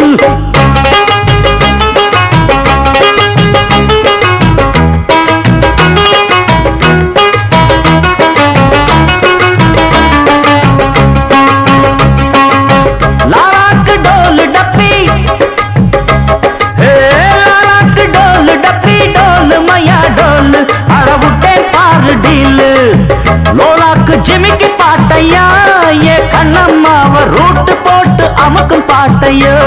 லாலாக்கு டோல் டப்பி ஹே, லாலாக்கு டோல் டப்பி டோல் மையா டோல் அறவுட்டேன் பாரு டீலு லோலாக்கு ஜிமிக்கி பாட்டையா ஏ கண்ணம்மாவ ரூட்டு போட்டு அமுக்கும் பாட்டையோ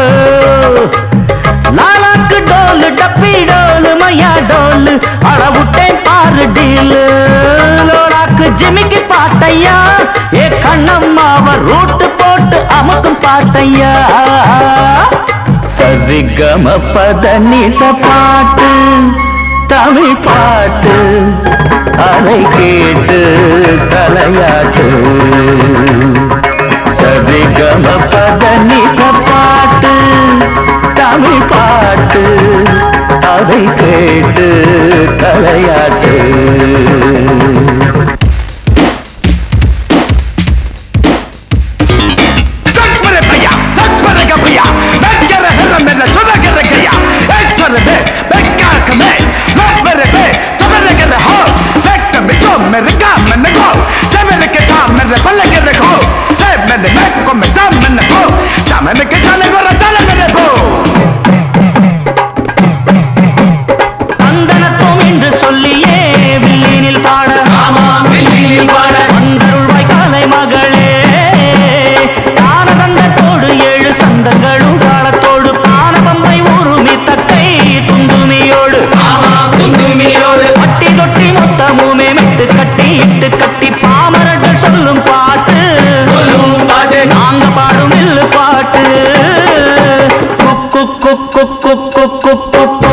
லாலாக்கு டோல் டப்பி டோல் மையா டோல் அறவுட்டேன் பாரு டீலு லோலாக்கு ஜிமிக்கி பாட்டையா ஏ கண்ணம்மாவ ரூட்டு போட்டு அமுக்கும் பாட்டையா சரிகம பதனிச பாட்டு தமிழ் பாட்டு அதை கேட்டு தலையாட்டு சரிகம பதனிச பாட்டு தமிழ் பாட்டு அதை கேட்டு தலையாட்டு சக்மரே பையா சக்மரே கப்பையா நக்கர ஹெரம் என்ன சுதக்கர கையா எச்சரதே के चले गो चले मेरे को தந்தனத்தோம் என்று சொல்லியே வில்லினில் பாட வில்லினில் பாட வந்தருள்வாய் காலை மகளே தான தந்தத்தோடு ஏழு சந்தங்களும் காலத்தோடு பானபம்பை ஊருமி தக்கை துந்துமியோடு துந்துமியோடு பட்டி தொட்டி மொத்தமுமே மெட்டு கட்டி இட்டு கட்டி பாமரர்கள் சொல்லும் பாட்டு சொல்லும் பாட்டு நாங்க பாடும் வில்லு பாட்டு குக்கு குக்கு குக்கு குக்கு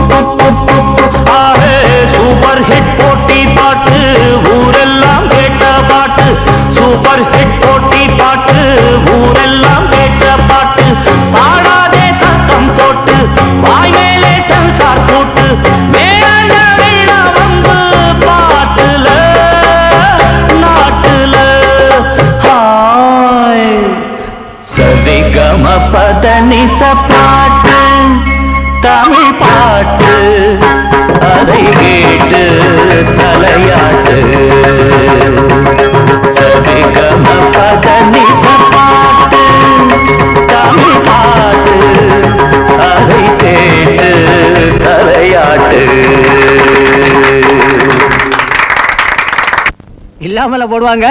ஆஹே சூப்பர் ஹிட் போட்டி பாட்டு ஊரெல்லாம் கேட்ட பாட்டு சூப்பர் ஹிட் போட்டி பாட்டு ஊரெல்லாம் கேட்ட பாட்டு பாடாதே சத்தம் போட்டு வாய் மேலே சென்சார் போட்டு வேண வேண வந்து பாட்டுல நாட்டுல ஹாய் சதிகம பத நிச பாட்டு தமிழ் பாட்டு அதை கேட்டு தலையாட்டு சதிகம பத நிச பாட்டு தமிழ் பாட்டு அதை கேட்டு தலையாட்டு இல்லாமல போடுவாங்க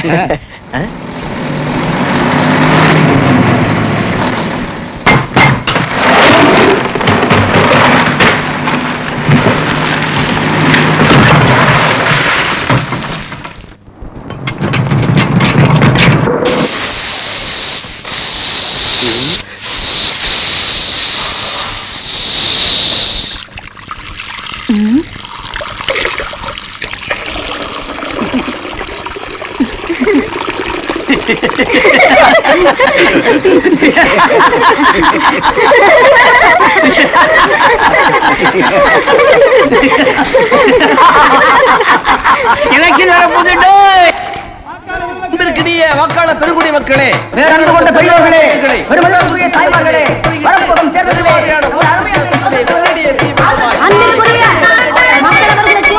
இலக்கிய புதுட்டு இருக்கிறீங்க வாக்காள பெருங்குடி மக்களே பேரன்பு கொண்ட பெரியோர்களே பெருமளவுக்குரிய தாய்மார்களே வரப்போகும் தேர்தலிலே ஒரு அருமையான அன்பிற்குரிய மக்கள் அவர்களுக்கு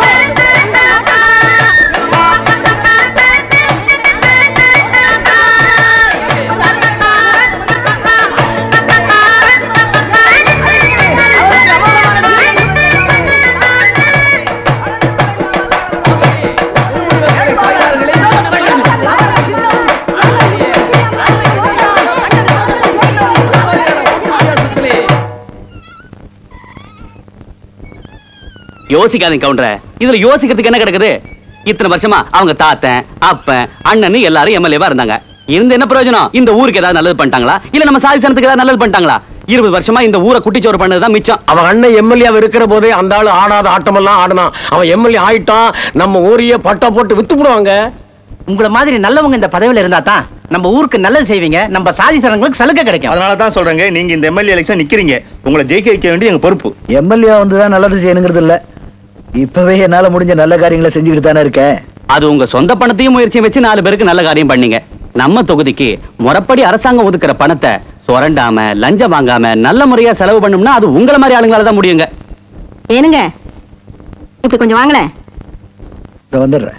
யோசிக்காதீங்க கவுண்டர இதுல யோசிக்கிறதுக்கு என்ன கிடக்குது இத்தனை வருஷமா அவங்க தாத்தன் அப்பன் அண்ணன் எல்லாரும் எம்எல்ஏவா இருந்தாங்க இருந்து என்ன பிரயோஜனம் இந்த ஊருக்கு ஏதாவது நல்லது பண்ணிட்டாங்களா இல்ல நம்ம சாதி சனத்துக்கு ஏதாவது நல்லது பண்ணிட்டாங்களா இருபது வருஷமா இந்த ஊரை குட்டிச்சோறு பண்ணதுதான் மிச்சம் அவன் அண்ணன் எம்எல்ஏ இருக்கிற போதே அந்த ஆளு ஆடாத ஆட்டமெல்லாம் ஆடினான் அவன் எம்எல்ஏ ஆயிட்டான் நம்ம ஊரையே பட்டா போட்டு வித்து போடுவாங்க உங்கள மாதிரி நல்லவங்க இந்த பதவியில இருந்தா தான் நம்ம ஊருக்கு நல்லது செய்வீங்க நம்ம சாதி சனங்களுக்கு சலுகை கிடைக்கும் அதனால தான் சொல்றேங்க நீங்க இந்த எம்எல்ஏ எலெக்ஷன் நிக்கிறீங்க உங்களை ஜெயிக்க வைக்க வேண்டிய எங்க பொறுப்பு எம்எல்ஏ வந்து தான் நல்லது செய்யணுங்கிறது இல்ல இப்பவே என்னால முடிஞ்ச நல்ல காரியங்களை செஞ்சுக்கிட்டு தானே இருக்கேன் அது உங்க சொந்த பணத்தையும் முயற்சியும் வச்சு நாலு பேருக்கு நல்ல காரியம் பண்ணீங்க நம்ம தொகுதிக்கு முறைப்படி அரசாங்கம் ஒதுக்குற பணத்தை சுரண்டாம லஞ்சம் வாங்காம நல்ல முறையா செலவு பண்ணோம்னா அது உங்கள மாதிரி ஆளுங்களால தான் முடியுங்க ஏனுங்க இப்படி கொஞ்சம் வாங்களேன் இதோ வந்துடுறேன்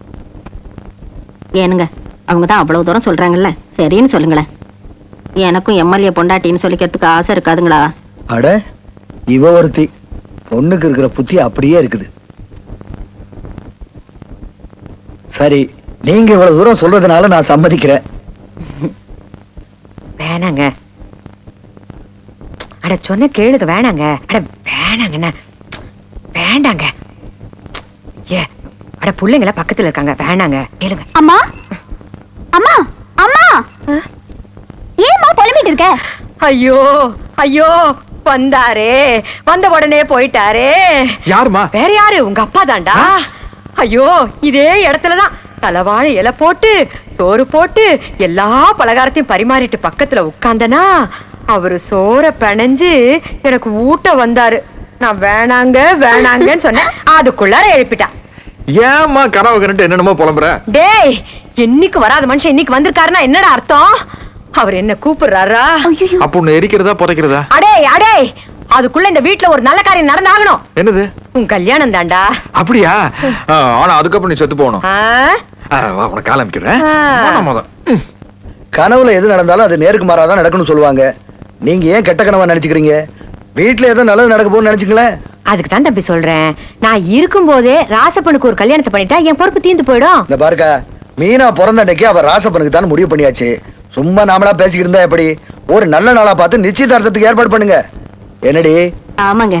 ஏனுங்க அவங்க தான் அவ்வளவு தூரம் சொல்றாங்கல்ல சரின்னு சொல்லுங்களேன் எனக்கும் எம்எல்ஏ பொண்டாட்டின்னு சொல்லிக்கிறதுக்கு ஆசை இருக்காதுங்களா அட இவ ஒருத்தி பொண்ணுக்கு இருக்கிற புத்தி அப்படியே இருக்குது சரி நீங்க இவ்வளவு தூரம் சொல்றதுனால நான் சம்மதிக்கிறேன் வேணாங்க அட சொன்ன கேளுங்க வேணாங்க அட வேணாங்கண்ணா வேண்டாங்க ஏ அட புள்ளைங்கள பக்கத்துல இருக்காங்க வேணாங்க கேளுங்க அம்மா அம்மா அம்மா ஏம்மா புலம்பிட்டு இருக்க ஐயோ ஐயோ வந்தாரே வந்த உடனே போயிட்டாரே யாருமா வேற யாரு உங்க அப்பா தான்டா ஐயோ இதே இடத்துலதான் தலைவாழை இலை போட்டு சோறு போட்டு எல்லா பலகாரத்தையும் பரிமாறிட்டு பக்கத்துல உட்கார்ந்தனா அவரு சோற பிணைஞ்சு எனக்கு ஊட்ட வந்தாரு நான் வேணாங்க வேணாங்கன்னு சொன்னேன் அதுக்குள்ளார எழுப்பிட்டான் ஏம்மா கனவு கண்டுட்டு என்னென்னமோ புலம்புற டேய் என்னைக்கு வராத மனுஷன் இன்னைக்கு வந்திருக்காருன்னா என்னடா அர்த்தம் அவர் என்ன கூப்பிடுறாரா அப்ப உன்னை எரிக்கிறதா புதைக்கிறதா அடே அடே அதுக்குள்ள இந்த வீட்ல ஒரு நல்ல காரியம் நடந்தாகணும் என்னது உன் கல்யாணம் தான்டா அப்படியா ஆ, ஆனா அதுக்கப்புறம் நீ செத்து போகணும் ஆ? ஆ, வா, உனக்கு காலமிக்கிறேன் ஆ. மொத மொத ம். கனவுல எது நடந்தாலும் அது நேருக்கு மாறாதான் நடக்கணும்னு சொல்லுவாங்க நீங்க ஏன் கெட்ட கனவா நினைச்சுக்கிறீங்க வீட்டுல ஏதோ நல்லது நடக்க போகுதுன்னு நினைச்சுங்களேன் அதுக்கு தான் தம்பி சொல்றேன் நான் இருக்கும்போதே ராசப்பனுக்கு ஒரு கல்யாணத்தை பண்ணிட்டா என் பொறுப்பு தீர்ந்து போயிடும் இந்த பாருக்கா மீனா பிறந்த அன்னைக்கு அவ ராசப்பனுக்கு தான் முடிவு பண்ணியாச்சு சும்மா நாமளா பேசிக்கிட்டு இருந்தா எப்படி ஒரு நல்ல நாளா பார்த்து நிச்சயதார்த்தத்துக்கு ஏற்பாடு பண்ணுங்க என்னடி ஆமாங்க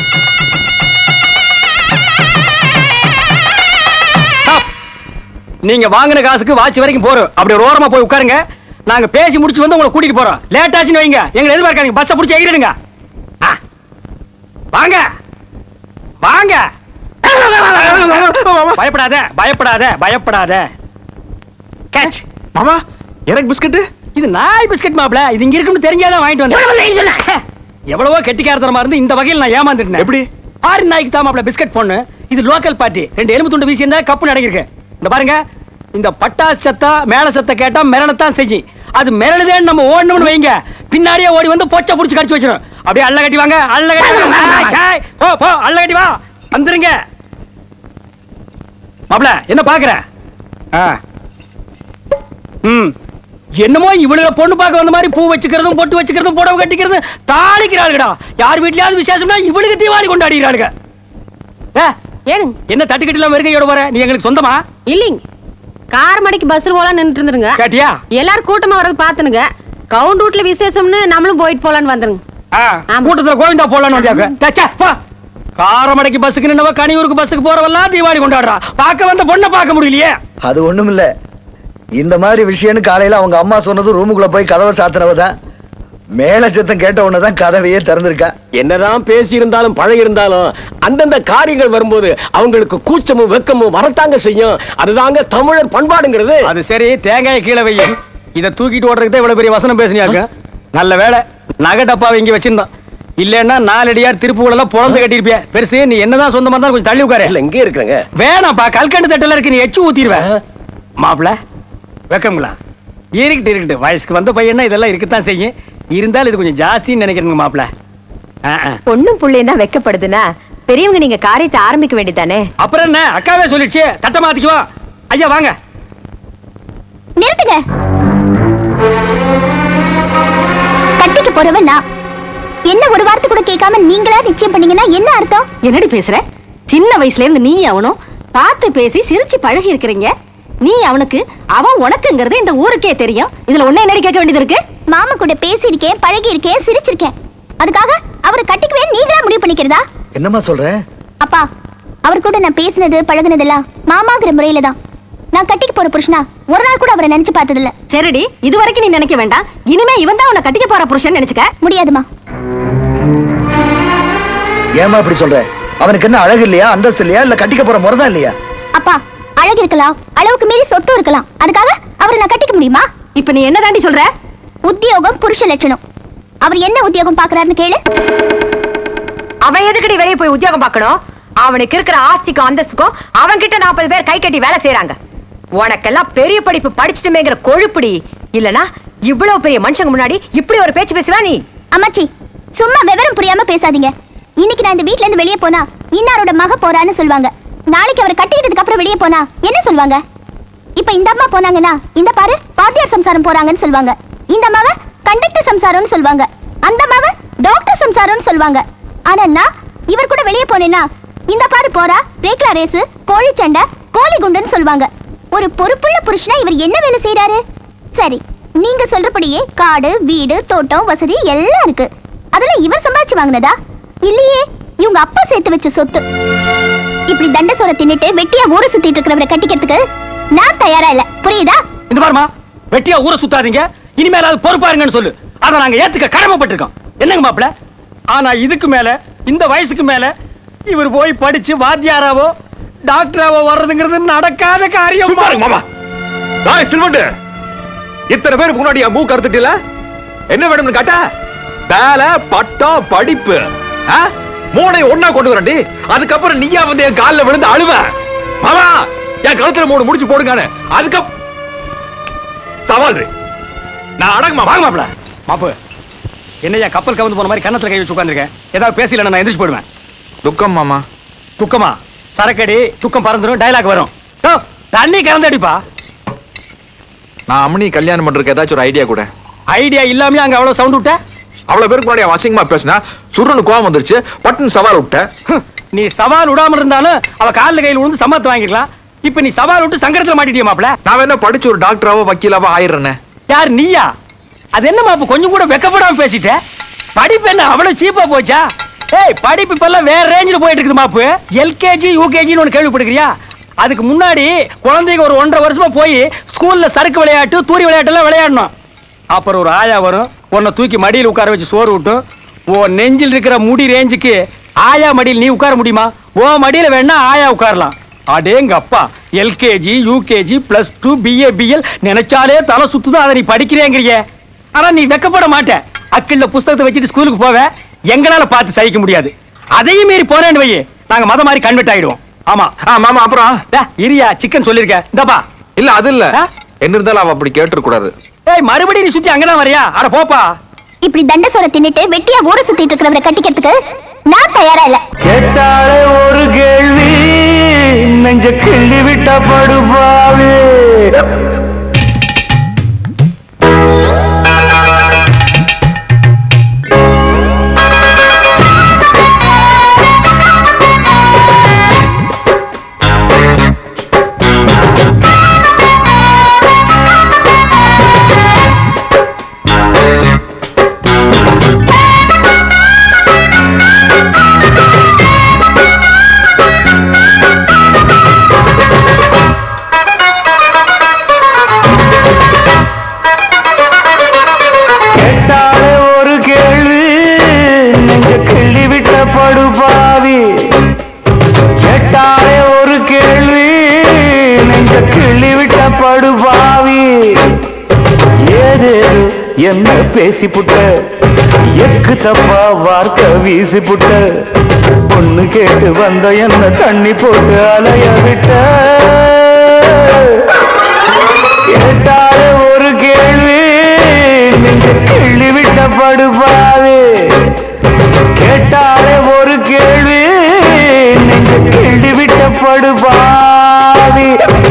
Stop. நீங்க வாங்கின காசுக்கு வாட்ச் வரைக்கும் போறோம் அப்படி ஒரு ஓரமா போய் உட்காருங்க நாங்க பேசி முடிச்சு வந்து உங்களை கூட்டிட்டு போறோம் லேட் ஆச்சுன்னு வைங்க எங்களை எதிர்பார்க்காதீங்க பஸ்ஸை பிடிச்சி எகிரிடுங்க ஆ. வாங்க வாங்க பயப்படாத பயப்படாத பயப்படாத கேட்ச் மாமா எனக்கு பிஸ்கட் இது நாய் பிஸ்கட் மாப்ள இது இங்க இருக்குன்னு தெரிஞ்சாதான் வாங்கிட்டு வந்தேன் ச்சே, எவ்வளவோ கெட்டிக்காரத்தனமா இருந்து இந்த வகையில் நான் ஏமாந்துட்டேன் எப்படி? ஆறு நாய்க்கு தான் மாப்ள பிஸ்கட் பொண்ணு இது லோக்கல் பார்ட்டி ரெண்டு எலும்பு துண்டு வீசி இருந்தா கப்பு நடக்கிருக்கு இந்த பாருங்க இந்த பட்டா சத்தா மேல சத்த கேட்டா மிரளத்தான் செய்யும் அது மிரளுதேன்னு நம்ம ஓடணும்னு வைங்க பின்னாடியே ஓடி வந்து பொச்சை புடிச்சு கடிச்சு வச்சிடும் அப்படியே அள்ள கட்டி வாங்க அள்ள கட்டி வாங்க. ஆ, சே, போ போ அள்ள கட்டி வா வந்துருங்க மாப்ள என்ன பாக்குற ஆ ம் என்னமோ இவளுக பொண்ணு பார்க்க வந்த மாதிரி பூ வச்சுக்கிறதும் பொட்டு வச்சுக்கிறதும் புடவை கட்டிக்கிறதும் தாளிக்கிறாளுடா யார் வீட்லயாவது விசேஷம்னா இவளுக்கு தீபாவளி கொண்டாடிக்கிறாளுங்க ஏ, ஏனுங்க என்ன தட்டுக்கட்டிலாம் வருகையோட வர நீ எங்களுக்கு சொந்தமா இல்லைங்க கார் மடைக்கு பஸ்ல போலாம் நின்னுட்டு இருந்துருங்க கேட்டியா எல்லாரும் கூட்டமா வர்றது பாத்துனுங்க கவுண்ட் ரூட்ல விசேஷம்னு நம்மளும் போயிட்டு போலான்னு வந்துருங்க ஆ, ஆமா. கூட்டத்துல கோவிந்தா போலான்னு வந்தியாக்க தச்சா வா காரமடைக்கு பஸ்ஸுக்கு நின்னவ கனியூருக்கு பஸ்ஸுக்கு போறவெல்லாம் தீபாவளி கொண்டாடுறா பார்க்க வந்த பொண்ணை பார்க்க முடியலையே அது ஒண்ணும் இல்ல இந்த மாதிரி விஷயம்னு காலையில அவங்க அம்மா சொன்னது ரூமுக்குள்ள போய் கதவை சாத்தினவ தான் மேல சத்தம் கேட்ட உடனே கதவையே திறந்திருக்கா என்னதான் பேசி இருந்தாலும் பழகி இருந்தாலும் அந்தந்த காரியங்கள் வரும்போது அவங்களுக்கு கூச்சமும் வெக்கமும் வரத்தாங்க செய்யும் அதுதாங்க தமிழர் பண்பாடுங்கிறது அது சரி தேங்காய் கீழே வையும் இத தூக்கிட்டு ஓடுறதுக்கு தான் இவ்வளவு பெரிய வசனம் பேசுனியாக்க நல்ல வேலை நகை டப்பாவை இங்க வச்சிருந்தான் இல்லன்னா நாலடியார் திருப்பூர் எல்லாம் பொழந்து கட்டிருப்பிய பெருசு நீ என்னதான் சொந்தமா இருந்தாலும் கொஞ்சம் தள்ளி உட்காரு இல்ல இங்கே இருக்கிறாங்க வேணாம்ப்பா கல்கண்டு தட்டுல இருக்கு நீ எச்சு ஊத்திடுவேன் மாப்பிள வெக்கங்களா இருக்கட்டு இருக்கட்டு வயசுக்கு வந்த பையனா இதெல்லாம் இருக்கத்தான் செய்யும் இருந்தாலும் இது கொஞ்சம் ஜாஸ்தின்னு நினைக்கிறேங்க மாப்பிள ஆ, ஆ. பொண்ணும் புள்ளையும் தான் வெக்கப்படுதுன்னா பெரியவங்க நீங்க காரியத்தை ஆரம்பிக்க வேண்டியதானே அப்புறம் என்ன அக்காவே சொல்லிடுச்சு தட்டை மாத்திக்குவா ஐயா வாங்க நிறுத்துங்க கட்டிக்கு போறவன் நான் என்ன ஒரு வார்த்தை கூட கேட்காம நீங்களா நிச்சயம் பண்ணீங்கன்னா என்ன அர்த்தம் என்னடி பேசுற சின்ன வயசுல இருந்து நீ அவனும் பார்த்து பேசி சிரிச்சு பழகி இருக்கிறீங்க நீ அவனுக்கு அவன் உனக்குங்கிறது இந்த ஊருக்கே தெரியும் இதுல ஒண்ணு என்னடி கேட்க வேண்டியது இருக்கு மாமா கூட பேசியிருக்கேன் பழகி இருக்கேன் சிரிச்சிருக்கேன் அதுக்காக அவரை கட்டிக்குவே நீங்களா முடிவு பண்ணிக்கிறதா என்னம்மா சொல்ற அப்பா அவர் கூட நான் பேசினது பழகுனதெல்லாம் மாமாங்கிற முறையில தான் நான் கட்டிக்கு போற புருஷனா ஒரு நாள் கூட அவரை நினைச்சு பார்த்ததில்ல சரிடி இது வரைக்கும் நீ நினைக்க வேண்டாம் இனிமே இவன் தான் உன்னை கட்டிக்க போற புருஷன் நினைச்சுக்க முடியாதுமா ஏமா இப்படி சொல்ற அவனுக்கு என்ன அழகு இல்லையா அந்தஸ்து இல்லையா இல்ல கட்டிக்க போற முறை தான் இல்லையா அப்பா அழகு இருக்கலாம் அளவுக்கு மீறி சொத்து இருக்கலாம் அதுக்காக அவரை நான் கட்டிக்க முடியுமா இப்ப நீ என்ன தாண்டி சொல்ற உத்தியோகம் புருஷ லட்சணம் அவர் என்ன உத்தியோகம் பாக்குறாருன்னு கேளு அவன் எதுக்கடி வெளியே போய் உத்தியோகம் பார்க்கணும் அவனுக்கு இருக்கிற ஆஸ்திக்கும் அந்தஸ்துக்கும் அவன் கிட்ட நாற்பது பேர் கை கட்டி வேலை செய்யறாங்க உனக்கெல்லாம் பெரிய படிப்பு படிச்சுட்டுமேங்கிற கொழுப்புடி இல்லனா இவ்வளவு பெரிய மனுஷங்க முன்னாடி இப்படி ஒரு பேச்சு பேசுவா நீ அம்மாச்சி சும்மா விவரம் புரியாம பேசாதீங்க இன்னைக்கு நான் இந்த வீட்ல இருந்து வெளியே போனா இன்னாரோட மக போறான்னு சொல்லுவாங்க நாளைக்கு அவரை கட்டிக்கிட்டதுக்கு அப்புறம் வெளியே போனா என்ன சொல்லுவாங்க இப்ப இந்த அம்மா போனாங்கன்னா இந்த பாரு பாத்தியார் சம்சாரம் போறாங்கன்னு சொல்லுவாங்க இந்த அம்மாவை கண்டக்டர் சம்சாரம்னு சொல்லுவாங்க அந்த அம்மாவை டாக்டர் சம்சாரம்னு சொல்லுவாங்க ஆனா நான் இவர் கூட வெளியே போனேன்னா இந்த பாரு போறா ரேக்லா ரேஸ் கோழி சண்டை கோழி குண்டுன்னு சொல்லுவாங்க ஒரு பொறுப்புள்ள புருஷனா இவர் என்ன வேலை செய்யறாரு சரி நீங்க சொல்றபடியே காடு வீடு தோட்டம் வசதி எல்லாம் இருக்கு அதெல்லாம் இவர் சம்பாதிச்சு வாங்கினதா இல்லையே இவங்க அப்பா சேர்த்து வச்ச சொத்து இப்படி தண்ட சோற தின்னுட்டு வெட்டியா ஊரை சுத்திட்டு இருக்கிறவரை கட்டிக்கிறதுக்கு நான் தயாரா இல்ல புரியுதா இந்த பாருமா வெட்டியா ஊரை சுத்தாதீங்க இனிமேலாவது பொறுப்பாருங்கன்னு சொல்லு அதை நாங்க ஏத்துக்க கடமைப்பட்டிருக்கோம் என்னங்க மாப்பிள ஆனா இதுக்கு மேல இந்த வயசுக்கு மேல இவர் போய் படிச்சு வாத்தியாராவோ டாக்டராவோ வர்றதுங்கிறது நடக்காத காரியம் சும்மா இருங்க மாமா நான் சில்வண்டு இத்தனை பேருக்கு முன்னாடி என் மூக்கு அறுத்துட்டில என்ன வேணும்னு கேட்டா வேலை பட்டம் படிப்பு ஆ? மூணையும் ஒண்ணா கொண்டு வரண்டி அதுக்கப்புறம் நீயா வந்து என் கால்ல விழுந்து அழுவ மாமா என் கழுத்துல மூணு முடிச்சு போடுங்க அதுக்கு சவால் நான் அடங்குமா வாங்க மாப்பிள மாப்பு என்னையா கப்பல் கவுந்து போன மாதிரி கன்னத்துல கை வச்சு உட்காந்துருக்கேன் ஏதாவது பேசல நான் எந்திரிச்சு போயிடுவேன் துக்கம் மாமா துக்கமா சரக்கடி துக்கம் பறந்துடும் டைலாக் வரும் யோ, தண்ணி கலந்து அடிப்பா நான் அம்மனி கல்யாணம் பண்றதுக்கு ஏதாச்சும் ஒரு ஐடியா கூட ஐடியா இல்லாமலே அங்க அவ்வளவு சவுண்ட் விட்ட அவ்வளவு பேருக்கு முன்னாடி அவன் அசிங்கமா பேசினா சுருன்னு கோவம் வந்துருச்சு பட்டுன்னு சவால் விட்டேன் ஹம், நீ சவால் விடாம இருந்தாலும் அவ கால்ல கையில் விழுந்து சம்மத்து வாங்கிக்கலாம் இப்ப நீ சவால் விட்டு சங்கடத்துல மாட்டிட்டிய மாப்ள நான் என்ன படிச்சு ஒரு டாக்டராவோ வக்கீலாவோ ஆயிடுறேனே யார் நீயா அது என்ன மாப்பு கொஞ்சம் கூட வெக்கப்படாம பேசிட்ட படிப்பு என்ன அவ்வளவு சீப்பா போச்சா ஏய் படிப்பு இப்ப எல்லாம் வேற ரேஞ்சில் போயிட்டு இருக்குது மாப்பு எல்கேஜி யூகேஜின்னு ஒன்று கேள்விப்படுக்கிறியா அதுக்கு முன்னாடி குழந்தைங்க ஒரு ஒன்றரை வருஷமா போய் ஸ்கூல்ல சறுக்கு விளையாட்டு தூரி விளையாட்டு எல்லாம் விளையாடணும் அப்புறம் ஒரு ஆயா வரும் உன்னை தூக்கி மடியில் உட்கார வச்சு சோறு விட்டும் ஓ நெஞ்சில் இருக்கிற முடி ரேஞ்சுக்கு ஆயா மடியில் நீ உட்கார முடியுமா ஓ மடியில வேணா ஆயா உட்காரலாம் அடேங்க அப்பா LKG UKG plus two BA BL நினைச்சாலே தலை சுத்துதான் அதை நீ படிக்கிறேங்கிறிய ஆனா நீ வெக்கப்பட மாட்ட அக்கிள்ள புஸ்தகத்தை வச்சுட்டு ஸ்கூலுக்கு போவ எங்களால பார்த்து சகிக்க முடியாது அதையும் மீறி போறேன்னு வையே நாங்க மத மாதிரி கன்வெர்ட் ஆயிடுவோம் ஆமா ஆ மாமா அப்புறம் டே, இரியா சிக்கன் சொல்லிருக்க இந்தப்பா இல்ல அது இல்ல ஆ? என்ன இருந்தாலும் அவ அப்படி கேட்டுற கூடாது ஏய் மறுபடியும் நீ சுத்தி அங்கதான் வரியா அட போப்பா இப்படி தண்ட சோற தின்னுட்டு வெட்டியா ஊற சுத்திட்டு இருக்கிறவரை கட்டிக்கிறதுக்கு நான் தயாரா இல்ல கேட்டாலே ஒரு கேள்வி நெஞ்ச கிள்ளி விட்ட படுபாவே கேட்டாலே ஒரு கேள்வி நெஞ்ச கிள்ளி விட்ட படுபாவி கேட்டாலே ஒரு கேள்வி நெஞ்ச கிள்ளி விட்ட படுபாவி ஏதேது என்ன பேசி புட்ட எக்கு தப்பா வார்த்தை வீசி புட்ட பொண்ணு கேட்டு வந்த என்ன தண்ணி போட்டு அலைய விட்ட கேட்டாலே ஒரு கேள்வி நீங்க கிள்ளி விட்ட படுபாவே கேட்டாலே ஒரு கேள்வி நீங்க கிள்ளி விட்ட படுபாவி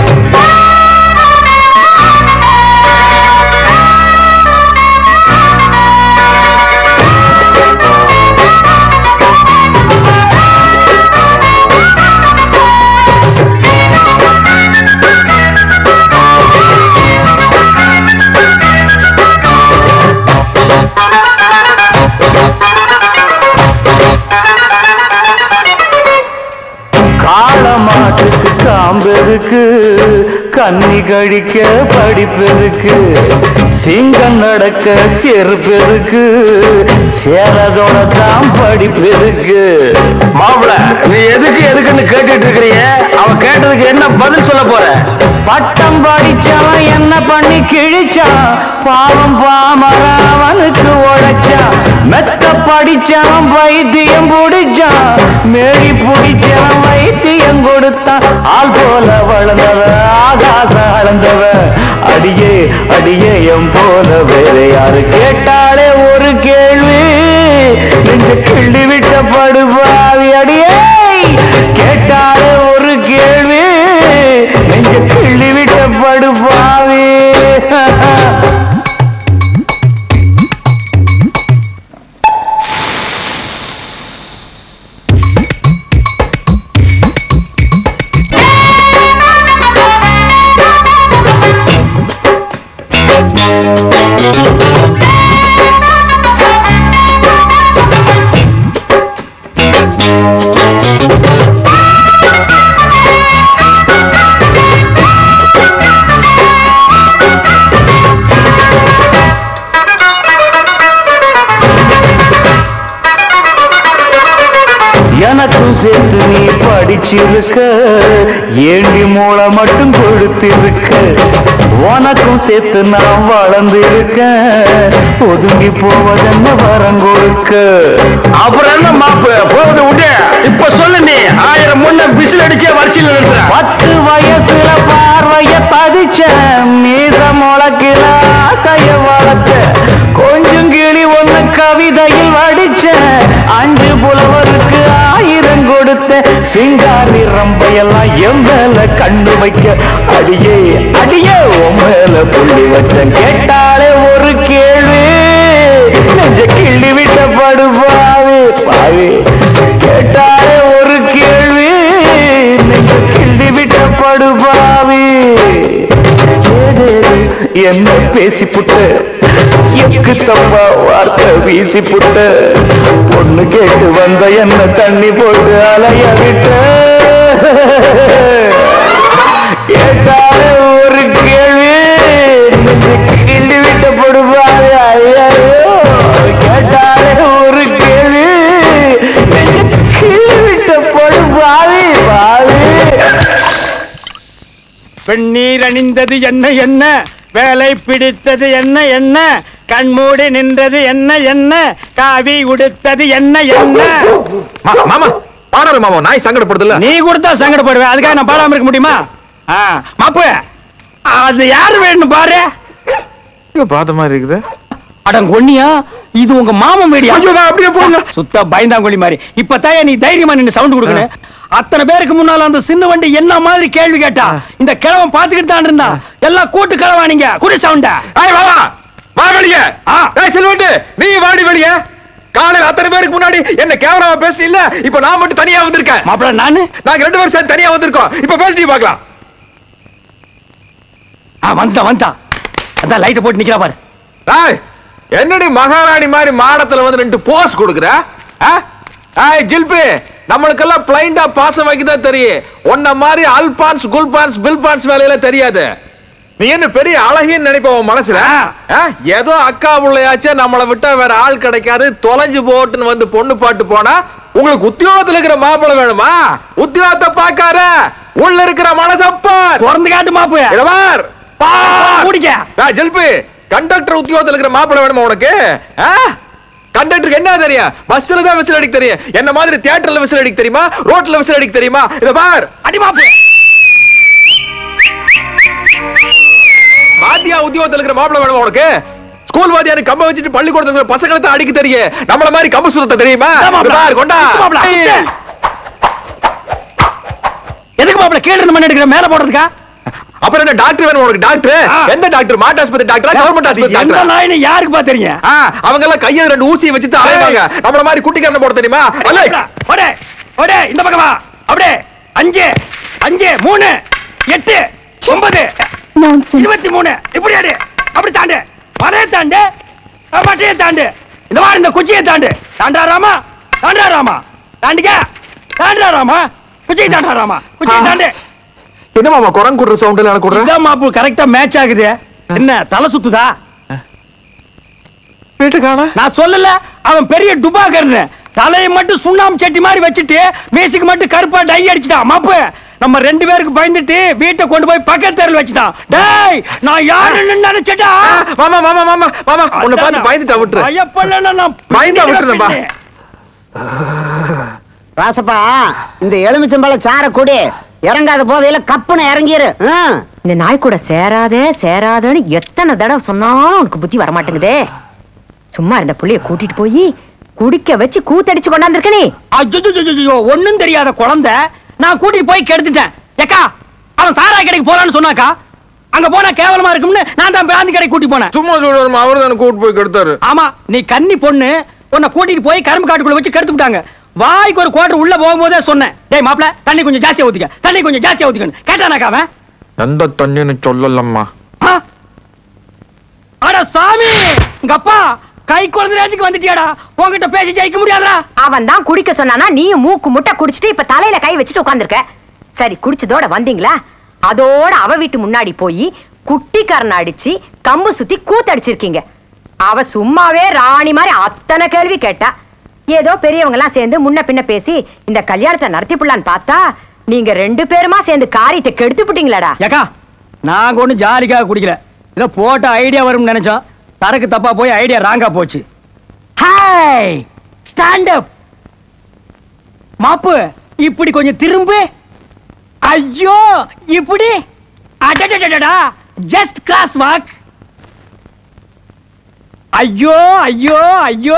காளமாட்டுக்கு காம்பெருக்கு கன்னி கழிக்க படிப்பெருக்கு சிங்கம் நடக்க செருப்பெருக்கு சேலதோட தான் படிப்பெருக்கு மாப்பிள நீ எதுக்கு எதுக்குன்னு கேட்டுட்டு இருக்கிறீங்க அவ கேட்டதுக்கு என்ன பதில் சொல்ல போற பட்டம் படிச்சவன் என்ன பண்ணி கிழிச்சான் பாவம் பாமரன் அவனுக்கு உழைச்சான் மெத்த படிச்சவன் வைத்தியம் பிடிச்சான் மேடி பிடிச்சவன் வைத்தியம் கொடுத்தான் ஆள் போல வளர்ந்தவன் ஆகாசம் அளந்தவன் அடியே அடியே எம் போல வேற யாரு கேட்டாலே ஒரு கேள்வி நெஞ்ச கிள்ளி விட்ட படுபாவி அடியே கேட்டாலே ஒரு கேள்வி நெஞ்ச கிள்ளி விட்ட படுபாவி எனக்கும் சேர்த்து நீ படிச்சிருக்க ஏண்டி மூளை மட்டும் கொடுத்திருக்க உனக்கும் சேர்த்து நான் வளர்ந்திருக்கேன் ஒதுங்கி போவதென்ன வரம் கொடுக்க அப்புறம் என்ன மாப்பு போகுது விட்டு இப்ப சொல்லு நீ ஆயிரம் முன்ன விசில் அடிச்சே வரிசையில் நிறுத்துற பத்து வயசுல பார்வைய பதிச்ச மீத முளக்கில ஆசைய வளர்த்த கொஞ்சம் கிளி ஒண்ணு கவிதையில் வடிச்ச அஞ்சு புலவருக்கு ஆயிரம் கொடுத்த சிங்காரி ரம்பையெல்லாம் என் மேல கண்ணு வைக்க அடியே அடியே உன் மேல புள்ளி வச்சேன் கேட்டாலே ஒரு கேள்வி நெஞ்ச கிள்ளி விட்ட படுபாவி பாவி கேட்டாலே ஒரு கேள்வி நெஞ்ச கிள்ளி விட்ட படுபாவி ஏதேது என்ன பேசி புட்ட எக்கு தப்பா வார்த்தை வீசி புட்ட பொண்ணு கேட்டு வந்த என்ன தண்ணி போட்டு அலைய விட்ட கேட்டாலே ஒரு கேள்வி நெஞ்சு கிண்டி விட்ட படுவாரு ஐயோ கேட்டாலே ஒரு கேள்வி நெஞ்சு கிள்ளி விட்ட படுவாவி பாவி பெண்ணீர் அணிந்தது என்ன என்ன வேலை பிடித்தது என்ன என்ன கண்மூடி நின்றது என்ன என்ன காவி உடுத்தது என்ன என்ன மா- மாமா பாடாரு மாமா நாய் சங்கடப்படுதுல்ல நீ கொடுத்தா சங்கடப்படுவேன் அதுக்காக நான் பாடாம இருக்க முடியுமா ஆ, மாப்பு அது யாரு வேணும் பாரு பார்த்த மாதிரி இருக்குது அடங்க ஒண்ணியா இது உங்க மாமன் வேடியா ஐயோ, நான் அப்படியே போங்க. சுத்த பயந்தாங்கொழி மாதிரி இப்பதான் நீ தைரியமா நின்னு சவுண்ட் கொடுக்கணும் அத்தனை பேருக்கு முன்னால அந்த சின்ன வண்டி என்ன மாதிரி கேள்வி கேட்டா இந்த கிழவன் பாத்துக்கிட்டு தான் இருந்தான் எல்லாம் கூட்டு கிழவானீங்க குடி சவுண்ட ஏய் வாமா வா வெளியே ஆ. ஏய் செல்வண்டு நீ வாடி வெளியே காலையில அத்தனை பேருக்கு முன்னாடி என்ன கேவலமா பேசி இல்ல இப்ப நான் மட்டும் தனியா வந்திருக்கேன் மாப்பிள்ள நானு நாங்க ரெண்டு பேரும் சேர்ந்து தனியா வந்திருக்கோம் இப்ப பேசி பார்க்கலாம் ஆ, வந்தான் வந்தான் அதான் லைட்டை போட்டு நிக்கிறா பாரு ஏய் என்னடி மகாராணி மாதிரி மாடத்துல வந்து ரெண்டு போஸ் கொடுக்குற ஆ? ஏய் ஜில்பி நம்மளுக்கெல்லாம் பிளைண்டா பாசம் வைக்கதான் தெரியும் உன்ன மாதிரி அல்பான்ஸ் குல்பான்ஸ் பில்பான்ஸ் வேலையில தெரியாது நீ என்ன பெரிய அழகின்னு நினைப்ப உன் மனசுல ஆ? ஏதோ அக்கா பிள்ளையாச்சே நம்மளை விட்டா வேற ஆள் கிடைக்காது தொலைஞ்சு போட்டுன்னு வந்து பொண்ணு பாட்டு போனா உங்களுக்கு உத்தியோகத்துல இருக்கிற மாப்பிள்ளை வேணுமா உத்தியோகத்தை பார்க்காத உள்ள இருக்கிற மனசப்பார் திறந்து காட்டு மாப்பு இளவார் பார் குடிக்க டேய், ஜில்பி கண்டக்டர் உத்தியோகத்துல இருக்கிற மாப்பிள்ளை வேணுமா உனக்கு கண்டக்டருக்கு என்ன தெரியும் பஸ்ல தான் விசில் அடிக்க தெரியும் என்ன மாதிரி தியேட்டர்ல விசில் அடிக்க தெரியுமா ரோட்ல விசில் அடிக்க தெரியுமா இத பார் அடி மாப்பு வாத்தியா உத்தியோகத்துல இருக்கிற மாப்பிள்ளை வேணுமா உனக்கு ஸ்கூல் வாத்தியாரு கம்ப வச்சுட்டு பள்ளிக்கூடத்துல இருக்கிற பசங்களை தான் அடிக்க தெரியும் நம்மள மாதிரி கம்பு சுத்த தெரியுமா இந்தா மாப்பிள்ளை. இத பார் கொண்டா இந்தா மாப்பிள்ளை, ஏய். எதுக்கு மாப்பிள்ள கீழ இருந்து மணி எடுக்கிற மேல போடுறதுக்கா அப்புறம் என்ன டாக்டர் வேணும் உனக்கு டாக்டர் ஆ. எந்த டாக்டர் மாட்டு ஆஸ்பத்திரி டாக்டரா கவர்மெண்ட் ஆஸ்பத்திரி எந்த டாக்டரா நாயினு யாருக்கு பா தெரியும் ஆ, அவங்க எல்லாம் கையில ரெண்டு ஊசியை வச்சுட்டு அலைவாங்க நம்மள மாதிரி குட்டிக்காரன போட தெரியுமா அல்ல ஓடே ஓடே இந்த பக்கமா அப்படியே அஞ்சு அஞ்சு மூணு எட்டு ஒன்பது Nonsense. இருபத்தி மூணு இப்படி ஆடு அப்படி தாண்டு மலையை தாண்டு அஹ், மட்டையை தாண்டு இந்த மாதிரி இந்த குச்சியை தாண்டு தாண்டா ராமா தாண்டா ராமா தாண்டிக்க தாண்டா ராமா குச்சியை தாண்டா ராமா குச்சியை தாண்டு என்ன மாமா குரங்கு குடுற சவுண்ட் எல்லாம் குடுற இதான் மாப்பு கரெக்டா மேட்ச் ஆகுது என்ன தலை சுத்துதா வீட்டுக்கான நான் சொல்லல அவன் பெரிய டுபாக்கர்னு தலையை மட்டும் சுண்ணாம்பு சட்டி மாதிரி வச்சுட்டு மீசுக்கு மட்டும் கருப்பா டை அடிச்சிட்டான் மாப்பு நம்ம ரெண்டு பேருக்கு பயந்துட்டு வீட்டை கொண்டு போய் பக்கத்து தெருல வச்சுட்டான் டேய் நான் யாருன்னு நினைச்சிட்டா மாமா மாமா மாமா மாமா உன்னை பார்த்து பயந்துட்டா விட்டுரு பயப்படல நான் பயந்தா விட்டுருந்தேன்பா. ராசப்பா இந்த எலுமிச்சம்பழ சார குடி இறங்காத போதையில கப்புன்னு இறங்கிரு ஆ. இந்த நாய் கூட சேராத சேராதன்னு எத்தனை தடவை சொன்னாலும் உனக்கு புத்தி வரமாட்டேங்குதே சும்மா இருந்த புள்ளைய கூட்டிட்டு போய் குடிக்க வச்சு கூத்தடிச்சு கொண்டாந்துருக்க நீ ஐயோ ஒண்ணும் தெரியாத குழந்தை நான் கூட்டிட்டு போய் கெடுத்துட்டேன் ஏக்கா அவன் சாராய் கடைக்கு போலான்னு சொன்னாக்கா அங்க போனா கேவலமா இருக்கும்னு நான் தான் பிராந்தி கடைக்கு கூட்டி போனேன் சும்மா சொல்லுவாரு அவர் தானே கூட்டு போய் கெடுத்தாரு ஆமா நீ கன்னி பொண்ணு உன்னை கூட்டிட்டு போய் கரும்பு காட்டுக்குள்ள வச்சு கெடுத்து விட்டாங்க வாய்க்கு ஒரு குவார்டர் உள்ள போகும்போதே சொன்னேன் டேய் மாப்ள தண்ணி கொஞ்சம் ஜாஸ்தியா ஊத்திக்க தண்ணி கொஞ்சம் ஜாஸ்தியா ஊத்திக்கணும் கேட்டானாக்கா அவன் எந்த தண்ணின்னு சொல்லலம்மா ஆ? அட சாமி உங்க அப்பா கை குழந்தை ரேஞ்சுக்கு வந்துட்டியாடா உன்கிட்ட பேசி ஜெயிக்க முடியாதுடா அவன் தான் குடிக்க சொன்னானா நீயும் மூக்கு முட்டை குடிச்சிட்டு இப்ப தலையில கை வச்சுட்டு உட்கார்ந்திருக்க சரி குடிச்சதோட வந்தீங்களா அதோட அவ வீட்டு முன்னாடி போய் குட்டிக்காரன் அடிச்சு கம்பு சுத்தி கூத்தடிச்சிருக்கீங்க அவ சும்மாவே ராணி மாதிரி அத்தனை கேள்வி கேட்டா ஏதோ பெரியவங்க எல்லாம் சேர்ந்து முன்ன பின்ன பேசி இந்த கல்யாணத்தை நடத்தி புள்ளான்னு பார்த்தா நீங்க ரெண்டு பேருமா சேர்ந்து காரியத்தை கெடுத்து விட்டீங்களாடா ஏக்கா நாங்க ஒண்ணும் ஜாலிக்காக குடிக்கல இத போட்ட ஐடியா வரும்னு நினைச்சோம் தரக்கு தப்பா போய் ஐடியா ராங்கா போச்சு ஹாய் ஸ்டாண்ட் அப் மாப்பு இப்படி கொஞ்சம் திரும்பு ஐயோ இப்படி அடடடடடா ஜஸ்ட் கிராஸ் வாக் ஐயோ ஐயோ ஐயோ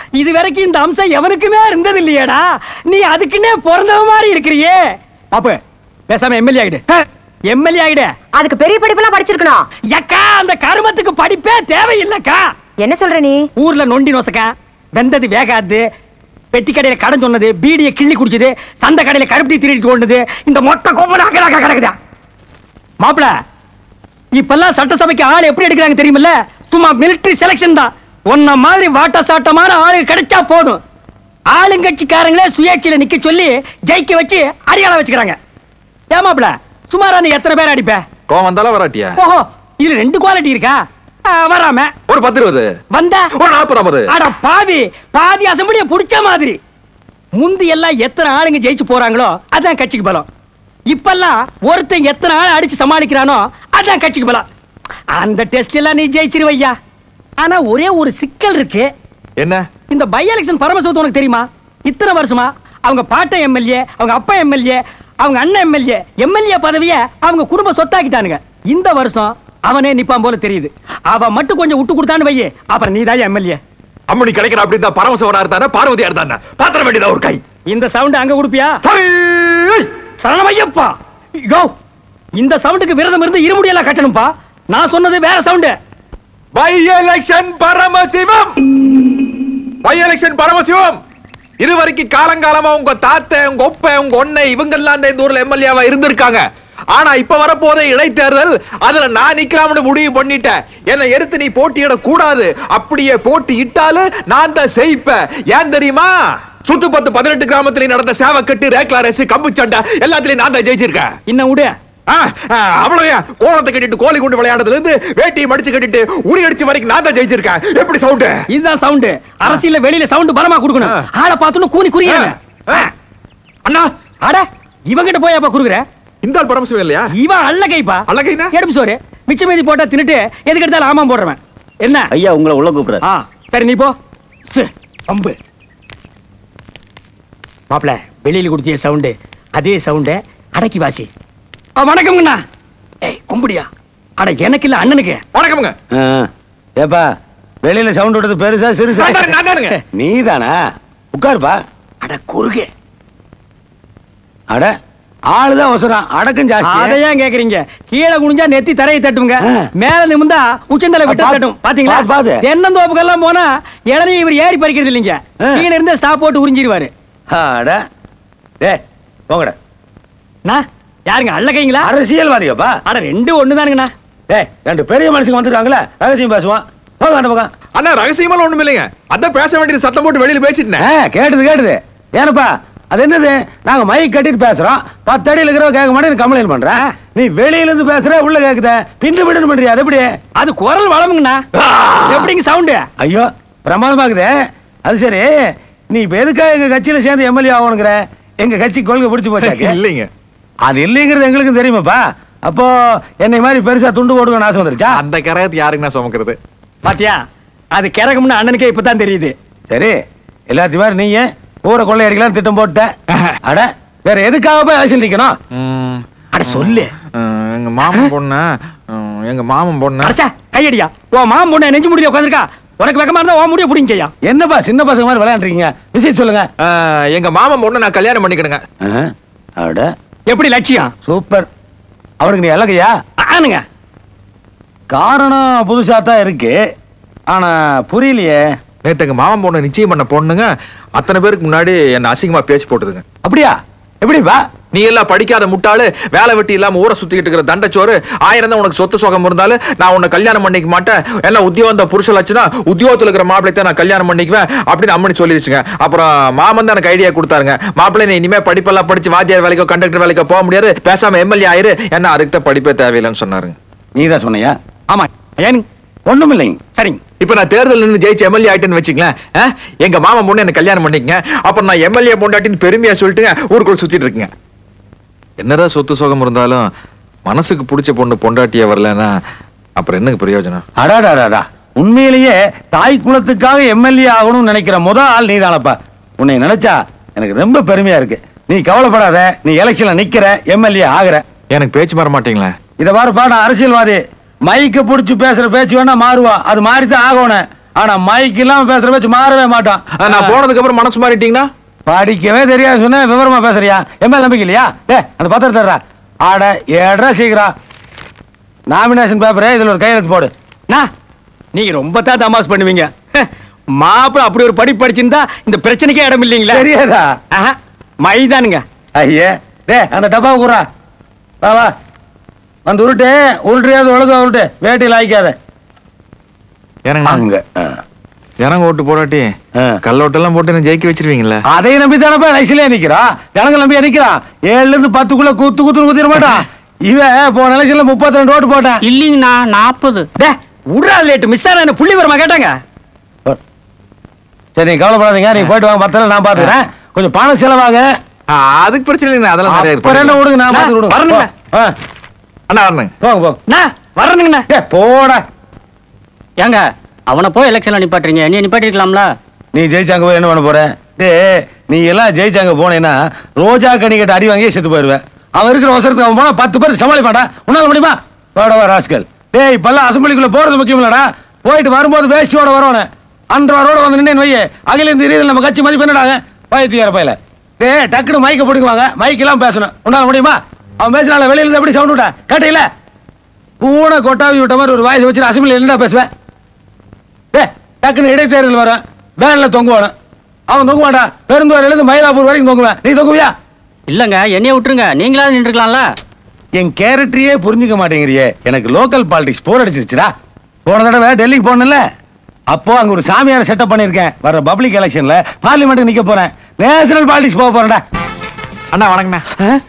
இது வரைக்கும் இந்த அம்சம் எவனுக்குமே இருந்தது இல்லையேடா நீ அதுக்குன்னே பிறந்தவ மாதிரி இருக்கிறியே பாப்பு பேசாம எம்எல்ஏ ஆயிடு எம்எல்ஏ ஆயிடு அதுக்கு பெரிய படிப்பெல்லாம் படிச்சிருக்கணும் அக்கா அந்த கருமத்துக்கு படிப்பே தேவையில்லைக்கா என்ன சொல்ற நீ ஊர்ல நொண்டி நோசக்கா வெந்தது வேகாது பெட்டி கடையில கடன் சொன்னது பீடியை கிள்ளி குடிச்சது சந்த கடையில கருப்பட்டி திருடிட்டு கொண்டது இந்த மொட்டை கோப்பன அக்கடாக்க கிடக்குதா மாப்பிள இப்பெல்லாம் சட்டசபைக்கு ஆள் எப்படி எடுக்கிறாங்க தெரியுமில்ல சும்மா மிலிட்டரி செலக்ஷன் தான் உன்ன மாதிரி வாட்ட சாட்டமான ஆளு கிடைச்சா போதும் ஆளுங்கட்சிக்காரங்களே சுயேட்சையில நிக்க சொல்லி ஜெயிக்க வச்சு அடியாள வச்சுக்கிறாங்க ஏன் மாப்பிள சுமாரா நீ எத்தனை பேர் அடிப்ப கோவம் வந்தாலும் வராட்டியா ஓஹோ இதுல ரெண்டு குவாலிட்டி இருக்கா ஆ, வராம ஒரு பத்து இருபது வந்தா ஒரு நாற்பது ஐம்பது அட பாவி பாதி அசம்பிளிய புடிச்ச மாதிரி முந்தி எல்லாம் எத்தனை ஆளுங்க ஜெயிச்சு போறாங்களோ அதான் கட்சிக்கு பலம் இப்பெல்லாம் ஒருத்தன் எத்தனை ஆள் அடிச்சு சமாளிக்கிறானோ அதான் கட்சிக்கு பலம் அந்த டெஸ்ட் எல்லாம் நீ ஜெயிச்சிருவையா ஆனா ஒரே ஒரு சிக்கல் இருக்கு என்ன இந்த பை எலெக்ஷன் பரமசிவத்து உனக்கு தெரியுமா இத்தனை வருஷமா அவங்க பாட்ட எம்எல்ஏ அவங்க அப்பா எம்எல்ஏ அவங்க அண்ணன் எம்எல்ஏ எம்எல்ஏ பதவிய அவங்க குடும்ப சொத்தாக்கிட்டானுங்க இந்த வருஷம் அவனே நிப்பான் போல தெரியுது அவன் மட்டும் கொஞ்சம் விட்டு கொடுத்தான்னு வையே அப்புறம் நீ தான் எம்எல்ஏ அம்மணி கிடைக்கிற அப்படி தான் பரமசவரா இருந்தா பார்வதியா இருந்தா பாத்திர வேண்டியதா ஒரு கை இந்த சவுண்ட் அங்க கொடுப்பியா சரணமையப்பா யோ இந்த சவுண்டுக்கு விரதம் இருந்து இருமுடியெல்லாம் கட்டணும்பா நான் சொன்னது வேற sound by election Paramasivam by election Paramasivam இது வரைக்கும் காலங்காலமா உங்க தாத்த உங்க ஒப்ப உங்க ஒன்னை இவங்க எல்லாம் இந்த ஊர்ல எம்எல்ஏவா இருந்திருக்காங்க ஆனா இப்ப வரப்போதே இடைத்தேர்தல் அதுல நான் நிக்கலாம்னு முடிவு பண்ணிட்டேன் என்னை எடுத்து நீ போட்டியிட கூடாது அப்படியே போட்டி இட்டாலும் நான் தான் செய்ப்பேன் ஏன் தெரியுமா சுத்து பத்து பதினெட்டு கிராமத்துல நடந்த சேவை கட்டு ரேக்லா ரேஸ் கம்பு சண்டை எல்லாத்துலயும் நான் தான் ஜெயிச்சிருக்கேன் இன்னும் விடு ஆ, ஆ, அவ்வளவுயா கோலத்தை கட்டிட்டு கோழி குண்டு விளையாடுறதுல இருந்து வேட்டியை மடிச்சு கட்டிட்டு உரி அடிச்சு வரைக்கும் நான் தான் ஜெயிச்சிருக்கேன் எப்படி சவுண்டு இதுதான் சவுண்டு அரசியல்ல வெளியில சவுண்ட் பலமா கொடுக்கணும் ஆ. ஆளை பார்த்தோன்னு கூனி குறியாங்க அண்ணா அட இவங்கிட்ட போய் அப்ப குறுகுற இந்த ஆள் பரமசிவம் இல்லையா இவன் அல்லகைப்பா அல்லகைனா? எடுப்பு சோறு மிச்ச மீதி போட்டா தின்னுட்டு எதுக்கு எடுத்தாலும் ஆமாம் போடுறவன் என்ன ஐயா உங்களை உள்ள கூப்பிடுற ஆ சரி நீ போ சு, பம்பு மாப்பிள வெளியில கொடுத்திய சவுண்டு அதே சவுண்ட அடக்கி வாசி ஆ, வணக்கம்ங்கண்ணா ஏய் கும்பிடியா அட எனக்கு இல்ல அண்ணனுக்கு வணக்கமுங்க ஏப்பா வெளியில சவுண்ட் விடுறது பெருசா சிறுசா நான் தானுங்க, நான் தானுங்க. நீதானா உட்காருப்பா அட குறுகு அட ஆளுதான் அவசரம் அடக்கம் ஜாஸ்தி அதையும் கேக்குறீங்க கீழே குனிஞ்சா நெத்தி தரையை தட்டுங்க ஆ. மேல நிமிந்தா உச்சந்தலை விட்டு பாத்து- தட்டும் பாத்தீங்களா பாத்து- பாத்து. தென்னந்தோப்புக்கெல்லாம் போனா இளநீ இவர் ஏறி பறிக்கிறது இல்லைங்க ஆ. கீழே இருந்து ஸ்டாப் போட்டு உறிஞ்சிருவாரு அட டே போங்கடா நான் யாருங்க அல்லகைங்களா அரசியல்வாதியாப்பா அட ரெண்டு ஒண்ணுதானுங்கண்ணா டேய் ரெண்டு பெரிய மனுஷங்க வந்துருக்காங்களே ரகசியம் பேசுவான் போங்க அந்த பக்கம் அண்ணா ரகசியமெல்லாம் ஒண்ணும் இல்லைங்க அதான் பேச வேண்டியது சத்தம் போட்டு வெளியில பேசிட்டேன் ஆ, கேட்டது கேட்டது ஏனப்பா அது என்னது நாங்க மைக் கட்டிட்டு பேசுறோம் பத்து அடியில் இருக்கிறவங்க கேட்க மாட்டேன் கம்ப்ளைண்ட் பண்றேன் நீ வெளியில இருந்து பேசுற உள்ள கேக்குத பின்னு பின்னு பண்றியா அது எப்படி அது குரல் வளமுங்கண்ணா எப்படிங்க சவுண்டு ஐயோ பிரமாதமா இருக்குதே அது சரி நீ இப்ப எதுக்காக எங்க கட்சியில சேர்ந்து எம்எல்ஏ ஆகணுங்கிற எங்க கட்சி கொள்கை பிடிச்சு போச்சாக்கு இல்லைங்க அது இல்லைங்கிறது எங்களுக்கும் தெரியுமாப்பா அப்போ என்னை மாதிரி பெருசா துண்டு போடுவேன் ஆசை வந்துருச்சா அந்த கரகத்து யாருங்க நான் சுமக்கிறது பாத்தியா அது கிறகும்னு அண்ணனுக்கே இப்பதான் தெரியுது சரி எல்லாத்தையும் மாதிரி நீங்க ஊரை கொள்ளையடிக்கலாம் திட்டம் போட்ட அட வேற எதுக்காக போய் அரசியல் நிக்கணும் ம், அட சொல்லு ம், எங்க மாமன் பொண்ணு ம், எங்க மாமன் பொண்ணு அடச்சா கையடியா உன் மாமன் பொண்ணு நெஞ்சு முடிய உட்காந்துருக்கா உனக்கு வெக்கமா இருந்தா உன் முடிய பிடிங்கய்யா என்னப்பா சின்ன பசங்க மாதிரி விளையாண்டுருக்கீங்க விஷயம் சொல்லுங்க ஆ, எங்க மாமன் பொண்ணு நான் கல்யாணம் பண்ணிக்கணுங்க ஆஹா, அட எப்படி லட்சியம் சூப்பர் அவனுக்கு நீ இலக்கையா ஆனுங்க காரணம் புதுசா தான் இருக்கு ஆனா புரியலையே நேத்து எங்க மாமன் பொண்ணு நிச்சயம் பண்ண பொண்ணுங்க அத்தனை பேருக்கு முன்னாடி என்ன அசிங்கமா பேசி போட்டுதுங்க அப்படியா எப்படிப்பா நீ எல்லாம் படிக்காத முட்டாளு வேலை வெட்டி இல்லாம ஊரை சுத்திக்கிட்டு இருக்கிற தண்டச்சோறு ஆயிரம் தான் உனக்கு சொத்து சுகம் இருந்தாலும் நான் உன்னை கல்யாணம் பண்ணிக்க மாட்டேன் எல்லாம் உத்தியோக புருஷ லட்சணா உத்தியோகத்துல இருக்கிற மாப்பிளை தான் நான் கல்யாணம் பண்ணிக்குவேன் அப்படின்னு அம்மனி சொல்லிடுச்சுங்க அப்புறம் மாமன் தான் எனக்கு ஐடியா கொடுத்தாருங்க மாப்பிள்ளை நீ இனிமே படிப்பெல்லாம் படிச்சு வாத்தியார் வேலைக்கோ கண்டக்டர் வேலைக்கோ போக முடியாது பேசாம எம்எல்ஏ ஆயிரு என்ன அதுக்கு தான் படிப்பே தேவையில்லைன்னு சொன்னாருங்க நீதான் சொன்னியா ஆமா ஏன் ஒண்ணும் இல்லைங்க சரிங்க இப்ப நான் தேர்தல் நின்று ஜெயிச்சு எம்எல்ஏ ஆயிட்டேன்னு வச்சுங்களேன் ஆ? எங்க மாமன் பொண்ணு என்ன கல்யாணம் பண்ணிக்கங்க அப்புறம் நான் எம்எல்ஏ பொண்டாட்டின்னு பெருமையா சொல்லிட்டுங்க ஊருக்குள்ள சுத்திட்டு இருக்குங்க என்னதான் சொத்து சுகம் இருந்தாலும் மனசுக்கு பிடிச்ச பொண்ணு பொண்டாட்டியா வரலன்னா அப்புறம் என்னங்க பிரயோஜனம் அடாடாடாடா உண்மையிலேயே தாய் குலத்துக்காக எம்எல்ஏ ஆகணும்னு நினைக்கிற முத ஆள் நீதானப்பா உன்னை நினைச்சா எனக்கு ரொம்ப பெருமையா இருக்கு நீ கவலைப்படாத நீ எலெக்ஷன்ல நிக்கிற எம்எல்ஏ ஆகுற எனக்கு பேச்சு மாற மாட்டீங்களா இத பாருப்பா நான் அரசியல்வாதி மைக்க புடிச்சு பேசுற பேச்சு வேணா மாறுவா அது மாறித்தான் ஆகணும் ஆனா மைக் இல்லாம பேசுற வச்சு மாறவே மாட்டான் நான் போனதுக்கு அப்புறம் மனசு மாறிட்டீங்கன்னா படிக்கவே தெரியாது சொன்ன விவரமா பேசுறியா எம்எல் நம்பிக்கை இல்லையா டே அந்த பத்திரம் தர்றா ஆட ஏடா சீக்கிரம் நாமினேஷன் பேப்பரே இதுல ஒரு கையெழுத்து போடு நான் நீங்க ரொம்ப தான் தமாஸ் பண்ணுவீங்க மாப்பிள அப்படி ஒரு படி படிச்சிருந்தா இந்த பிரச்சனைக்கே இடம் இல்லைங்களா தெரியாதா ஆஹா, மைதானுங்க ஐயே டே அந்த டப்பா கூறா வா வா வந்து உருட்டு உருட்டுறியாவது ஒழுங்கா உருட்டு வேட்டியில் ஆயிக்காத இறங்க அங்க ஆ. இறங்க ஓட்டு போடாட்டி ஆ. கல்லோட்டெல்லாம் போட்டு என்ன ஜெயிக்க வச்சிருவீங்களா அதை நம்பி தானப்பா லைசிலே நிக்கிறான் ஜனங்க நம்பி நிக்கிறான் ஏழுல இருந்து பத்துக்குள்ள குத்து குத்து குத்திர மாட்டான் இவன் போன எலெக்ஷன்ல முப்பத்தி ரெண்டு ஓட்டு போட்டான் இல்லைங்கண்ணா நாற்பது டே உட்ரா லேட்டு மிஸ் ஆன புள்ளி வரமா கேட்டாங்க சரி நீங்க கவலைப்படாதீங்க நீங்க போயிட்டு வாங்க பத்திரம் நான் பாத்துக்கிறேன் கொஞ்சம் பணம் செலவாக ஆ, அதுக்கு பிரச்சனை இல்லைங்க அதெல்லாம் நிறைய இருக்கு. அப்புறம் என்ன விடுங்க நான் பாத்து விடுங்க வரணுங்க. ஆ, அண்ணா வரணுங்க போங்க போங்க நான் வரணுங்கண்ணா டேய், போடா ஏங்க அவனை போய் எலெக்ஷன்ல நிப்பாட்டுறீங்க நீ நிப்பாட்டிருக்கலாம்ல நீ ஜெயிச்சாங்க போய் என்ன பண்ண போற டேய் நீ எல்லாம் ஜெயிச்சாங்க போனேன்னா ரோஜா கனி கிட்ட அடி வாங்கி செத்து போயிருவேன் அவன் இருக்கிற அவசரத்துக்கு அவன் போனா பத்து பேர் சமாளிப்பாடா உன்னால முடியுமா போடவா ராஸ்கல் டேய் இப்பெல்லாம் அசம்பிளிக்குள்ள போறது முக்கியம் இல்லடா போயிட்டு வரும்போது வேஷ்டியோட வரணும் அன்றவரோட வந்து நின்று வையே அகில இந்த ரீதியில் நம்ம கட்சி மதிப்பு என்னடாங்க பயத்தியார பயில டேய் டக்குனு மைக்க பிடிக்குவாங்க மைக் எல்லாம் பேசணும் உன்னால முடியுமா அவன் பேசினால வெளியில இருந்து எப்படி சவுண்ட் விட்டா கேட்டீங்களா பூனை கொட்டாவி விட்ட மாதிரி ஒரு வாய்ஸ் வச்சு அசம்பிளி என்னடா பேசுவேன் டேய் டக்குனு இடைத்தேர்தல் வரும் வேன்ல தொங்குவானு அவன் தொங்க மாட்டான் பெருந்துவாரில இருந்து மயிலாப்பூர் வரைக்கும் தொங்குவேன் நீ தொங்குவியா இல்லங்க என்னைய விட்டுருங்க நீங்களாவது நின்றுக்கலாம்ல என் கேரக்டரையே புரிஞ்சுக்க மாட்டேங்கிறியே எனக்கு லோக்கல் பாலிடிக்ஸ் போர் அடிச்சிருச்சுடா போன தடவை டெல்லிக்கு போனல அப்போ அங்க ஒரு சாமியார் செட்டப் பண்ணிருக்கேன் வர பப்ளிக் எலெக்ஷன்ல பார்லிமெண்ட்டுக்கு நிக்க போறேன் நேஷனல் பாலிடிக்ஸ் போக போறேன்டா அண்ணா வணங்கண்ணா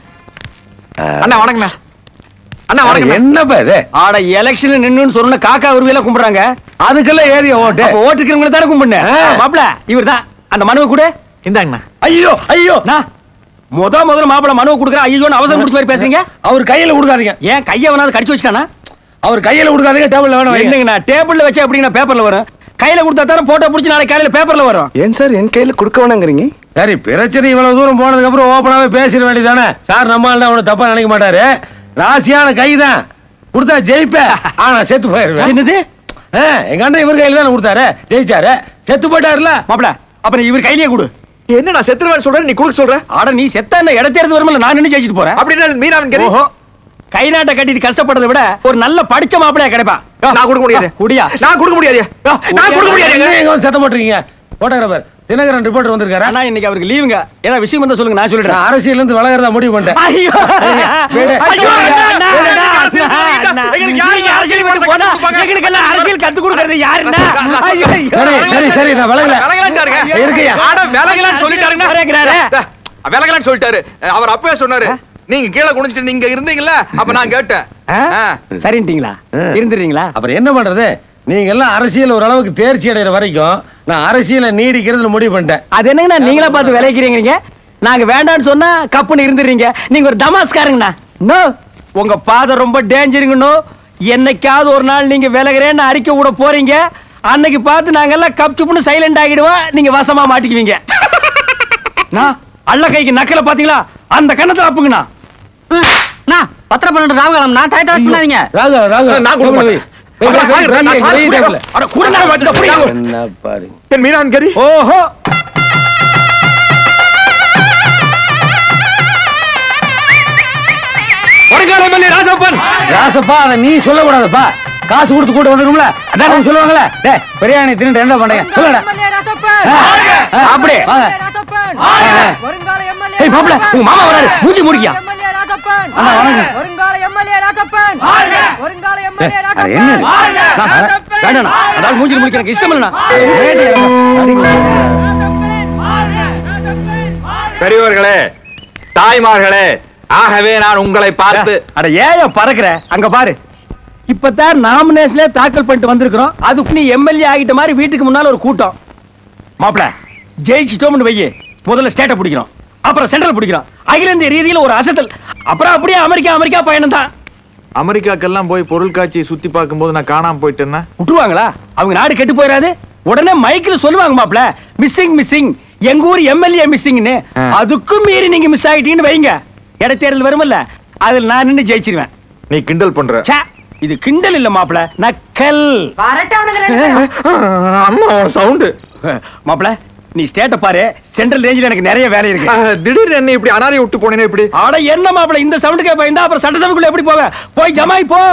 அண்ணா வணங்கண்ணா அண்ணா வணக்கம் என்னப்பா இது ஆட எலெக்ஷன்ல நின்னுன்னு சொன்ன காக்கா உருவியெல்லாம் கும்பிடுறாங்க அதுக்கெல்லாம் ஏரியா ஓட்டு அப்ப ஓட்டுக்கிறவங்களை தானே கும்பிடுனேன் ஆ. மாப்பிள இவர் தான் அந்த மனுவை கூட இந்தாங்கண்ணா ஐயோ ஐயோ நான் முத முதல்ல மாப்பிள மனுவை கொடுக்குறேன் ஐயோன்னு அவசரம் முடிச்ச மாதிரி பேசுறீங்க அவர் கையில கொடுக்காதீங்க ஏன் கையை வேணாலும் கடிச்சு வச்சுட்டானா அவர் கையில கொடுக்காதீங்க டேபிள்ல வேணும் வைங்க. என்னங்கண்ணா டேபிள்ல வச்சா எப்படிங்கண்ணா பேப்பர்ல வரும் கையில கொடுத்தா தானே போட்டோ பிடிச்சி நாளைக்கு காலையில பேப்பர்ல வரும் ஏன் சார் என் கையில கொடுக்க வேணாங்கிறீங்க சரி பிரச்சனை இவ்வளவு தூரம் போனதுக்கு அப்புறம் ஓப்பனாவே பேசிட வேண்டியதானே சார் நம்ம ஆள் அவனை தப்பா நினைக்க மாட்டாரு ராசியான கைதான் கொடுத்தா ஜெயிப்ப ஆனா செத்து போயிருவேன் என்னது ஆ, எங்க அண்ணன் இவர் கையில தானே கொடுத்தாரு ஜெயிச்சாரு செத்து போயிட்டாருல மாப்பிள அப்புறம் இவர் கையிலேயே கொடு என்ன நான் செத்துருவேன் சொல்றேன் நீ கொடுக்க சொல்ற ஆட நீ செத்தா என்ன இடத்தேர்ந்து வருமில்ல நான் நின்னு ஜெயிச்சிட்டு போறேன் அப்படின்னா மீனாவின் கறி ஓஹோ கை நாட்டை கட்டிட்டு கஷ்டப்படுறதை விட ஒரு நல்ல படிச்ச மாப்பிளையா கிடைப்பான் நான் கொடுக்க முடியாது குடியா நான் கொடுக்க முடியாது நான் கொடுக்க முடியாது என்ன எங்க வந்து சத்தம் போட்டுருக்கீங்க போட்டோகிராஃபர் தினகரன் ரிப்போர்ட்டர் வந்திருக்காரு ஆனா இன்னைக்கு அவருக்கு லீவுங்க ஏன்னா விஷயம் வந்தா சொல்லுங்க நான் சொல்லிடுறேன் நான் அரசியல் இருந்து விலகிறதா முடிவு பண்ணிட்டேன் ஐயோ வீடு. ஐயோ, அண்ணா, அண்ணா, வீடு, அண்ணா, வீடு, அண்ணா, எங்களுக்கு யாரு நீங்க அரசியல் பண்ண போனா எங்களுக்கு எல்லாம் அரசியல் கத்து கொடுக்கறது யாருன்னா ஐயோ, ஐயோ. சரி சரி சரி நான் விலகல விலகலான்ட்டாருங்க. இருக்கையா ஆட, விலகலான்னு சொல்லிட்டாருங்க. விலகுறாரு. தா, விலகலான்னு சொல்லிட்டாரு அவர் அப்பவே சொன்னாரு நீங்க கீழே குனிச்சிட்டு நீங்க இருந்தீங்கல்ல அப்ப நான் கேட்டேன் ஆ. சரின்ட்டீங்களா இருந்துறீங்களா அப்புறம் என்ன பண்றது நீங்க எல்லாம் அரசியல் ஓரளவுக்கு தேர்ச்சி அடைகிற வரைக்கும் நான் அரசியலை நீடிக்கிறதுல முடிவு பண்ணிட்டேன் அது என்னங்கண்ணா நீங்களா பார்த்து விளைக்கிறீங்க நாங்க வேண்டாம்னு சொன்னா கப்புன்னு இருந்துறீங்க நீங்க ஒரு தமாஸ்காரங்கண்ணா நோ உங்க பாதை ரொம்ப டேஞ்சருங்கண்ணோ என்னைக்காவது ஒரு நாள் நீங்க விலகிறேன்னு அறிக்கை விட போறீங்க அன்னைக்கு பார்த்து நாங்கெல்லாம் கப் சுப்புன்னு சைலண்ட் ஆகிடுவோம் நீங்க வசமா மாட்டிக்குவீங்க நான் அள்ள கைக்கு நக்கல பாத்தீங்களா அந்த கண்ணத்துல அப்புங்கண்ணா பத்திரம் பன்னெண்டு ராவகாலம் நான் டயத்தை பண்ணாதீங்க ராகு ராகு நான் கொடுக்க மாட்டேன். வைங்க, வைங்க, நான் வைங்க, நான் வைங்க, கொடுக்க டேபிள்ல. அட, குடுங்க, வந்து அப்படியே. என்ன பாருங்க என் மீனாவின் கறி ஓஹோ வருங்கால எம்எல்ஏ ராஜப்பன் ராசப்பா அதை நீ சொல்லக்கூடாதுப்பா காசு கொடுத்து கூட்டு வந்துரும்ல அதான் அவங்க சொல்லுவாங்கல்ல டேய் பிரியாணி தின்னுட்டு என்ன பண்றீங்க சொல்லுடா அப்படியே வாங்க. ஏய் மாப்பிள உங்க மாமா வராரு மூஞ்சி முடிக்கியா அண்ணா வணக்கம் ஏய், அது என்ன இது? வேண்டாம் அதாவது மூஞ்சி முடிக்க எனக்கு இஷ்டம் இல்லைண்ணா பெரியவர்களே தாய்மார்களே ஆகவே நான் உங்களை பார்த்து அட ஏன் பறக்குற அங்க பாரு இப்பதான் நாமினேஷனே தாக்கல் பண்ணிட்டு வந்திருக்கிறோம் அதுக்கு நீ எம்எல்ஏ ஆகிட்ட மாதிரி வீட்டுக்கு முன்னால ஒரு கூட்டம் மாப்பிள ஜெயிச்சிட்டோம்னு வையே முதல்ல ஸ்டேட்டை பிடிக்கிறோம் அப்புறம் சென்ட்ரல் பிடிக்கிறோம் அகில இந்திய ரீதியில ஒரு அசத்தல் அப்புறம் அப்படியே அமெரிக்கா அமெரிக்கா பயணம் தான் அமெரிக்காக்கெல்லாம் போய் பொருள் காட்சி சுத்தி பார்க்கும்போது நான் காணாம போயிட்டேன்னா விட்டுருவாங்களா அவங்க நாடு கெட்டு போயிடாது உடனே மைக்கில் சொல்லுவாங்க மாப்ள மிஸ்ஸிங் மிஸ்ஸிங் எங்க ஊர் எம்எல்ஏ மிஸ்ஸிங்னு ஆ. அதுக்கும் மீறி நீங்க மிஸ் ஆகிட்டீங்கன்னு வைங்க இடைத்தேர்தல் வருமல்ல அதில் நான் நின்னு ஜெயிச்சிருவேன் நீ கிண்டல் பண்ற ச்சே, இது கிண்டல் இல்ல மாப்பிள நக்கல் அம்மா சவுண்டு மாப்பிள நீ ஸ்டேட்ட பாரு சென்ட்ரல் ரேஞ்சில் எனக்கு நிறைய வேலை இருக்கு திடீர்னு என்ன இப்படி அனாதை விட்டு போனேனே இப்படி ஆட என்ன மாப்பிள இந்த சவுண்டுக்கே பயந்தா அப்புறம் சட்டசபைக்குள்ள எப்படி போவ போய் ஜமாய் போ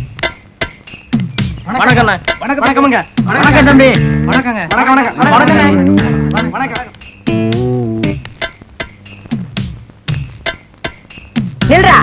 வணக்கம் அண்ணா. வணக்கமுங்க வணக்கம் தம்பி வணக்கங்க வணக்கம் வணக்கம் வணக்கம் நில்றா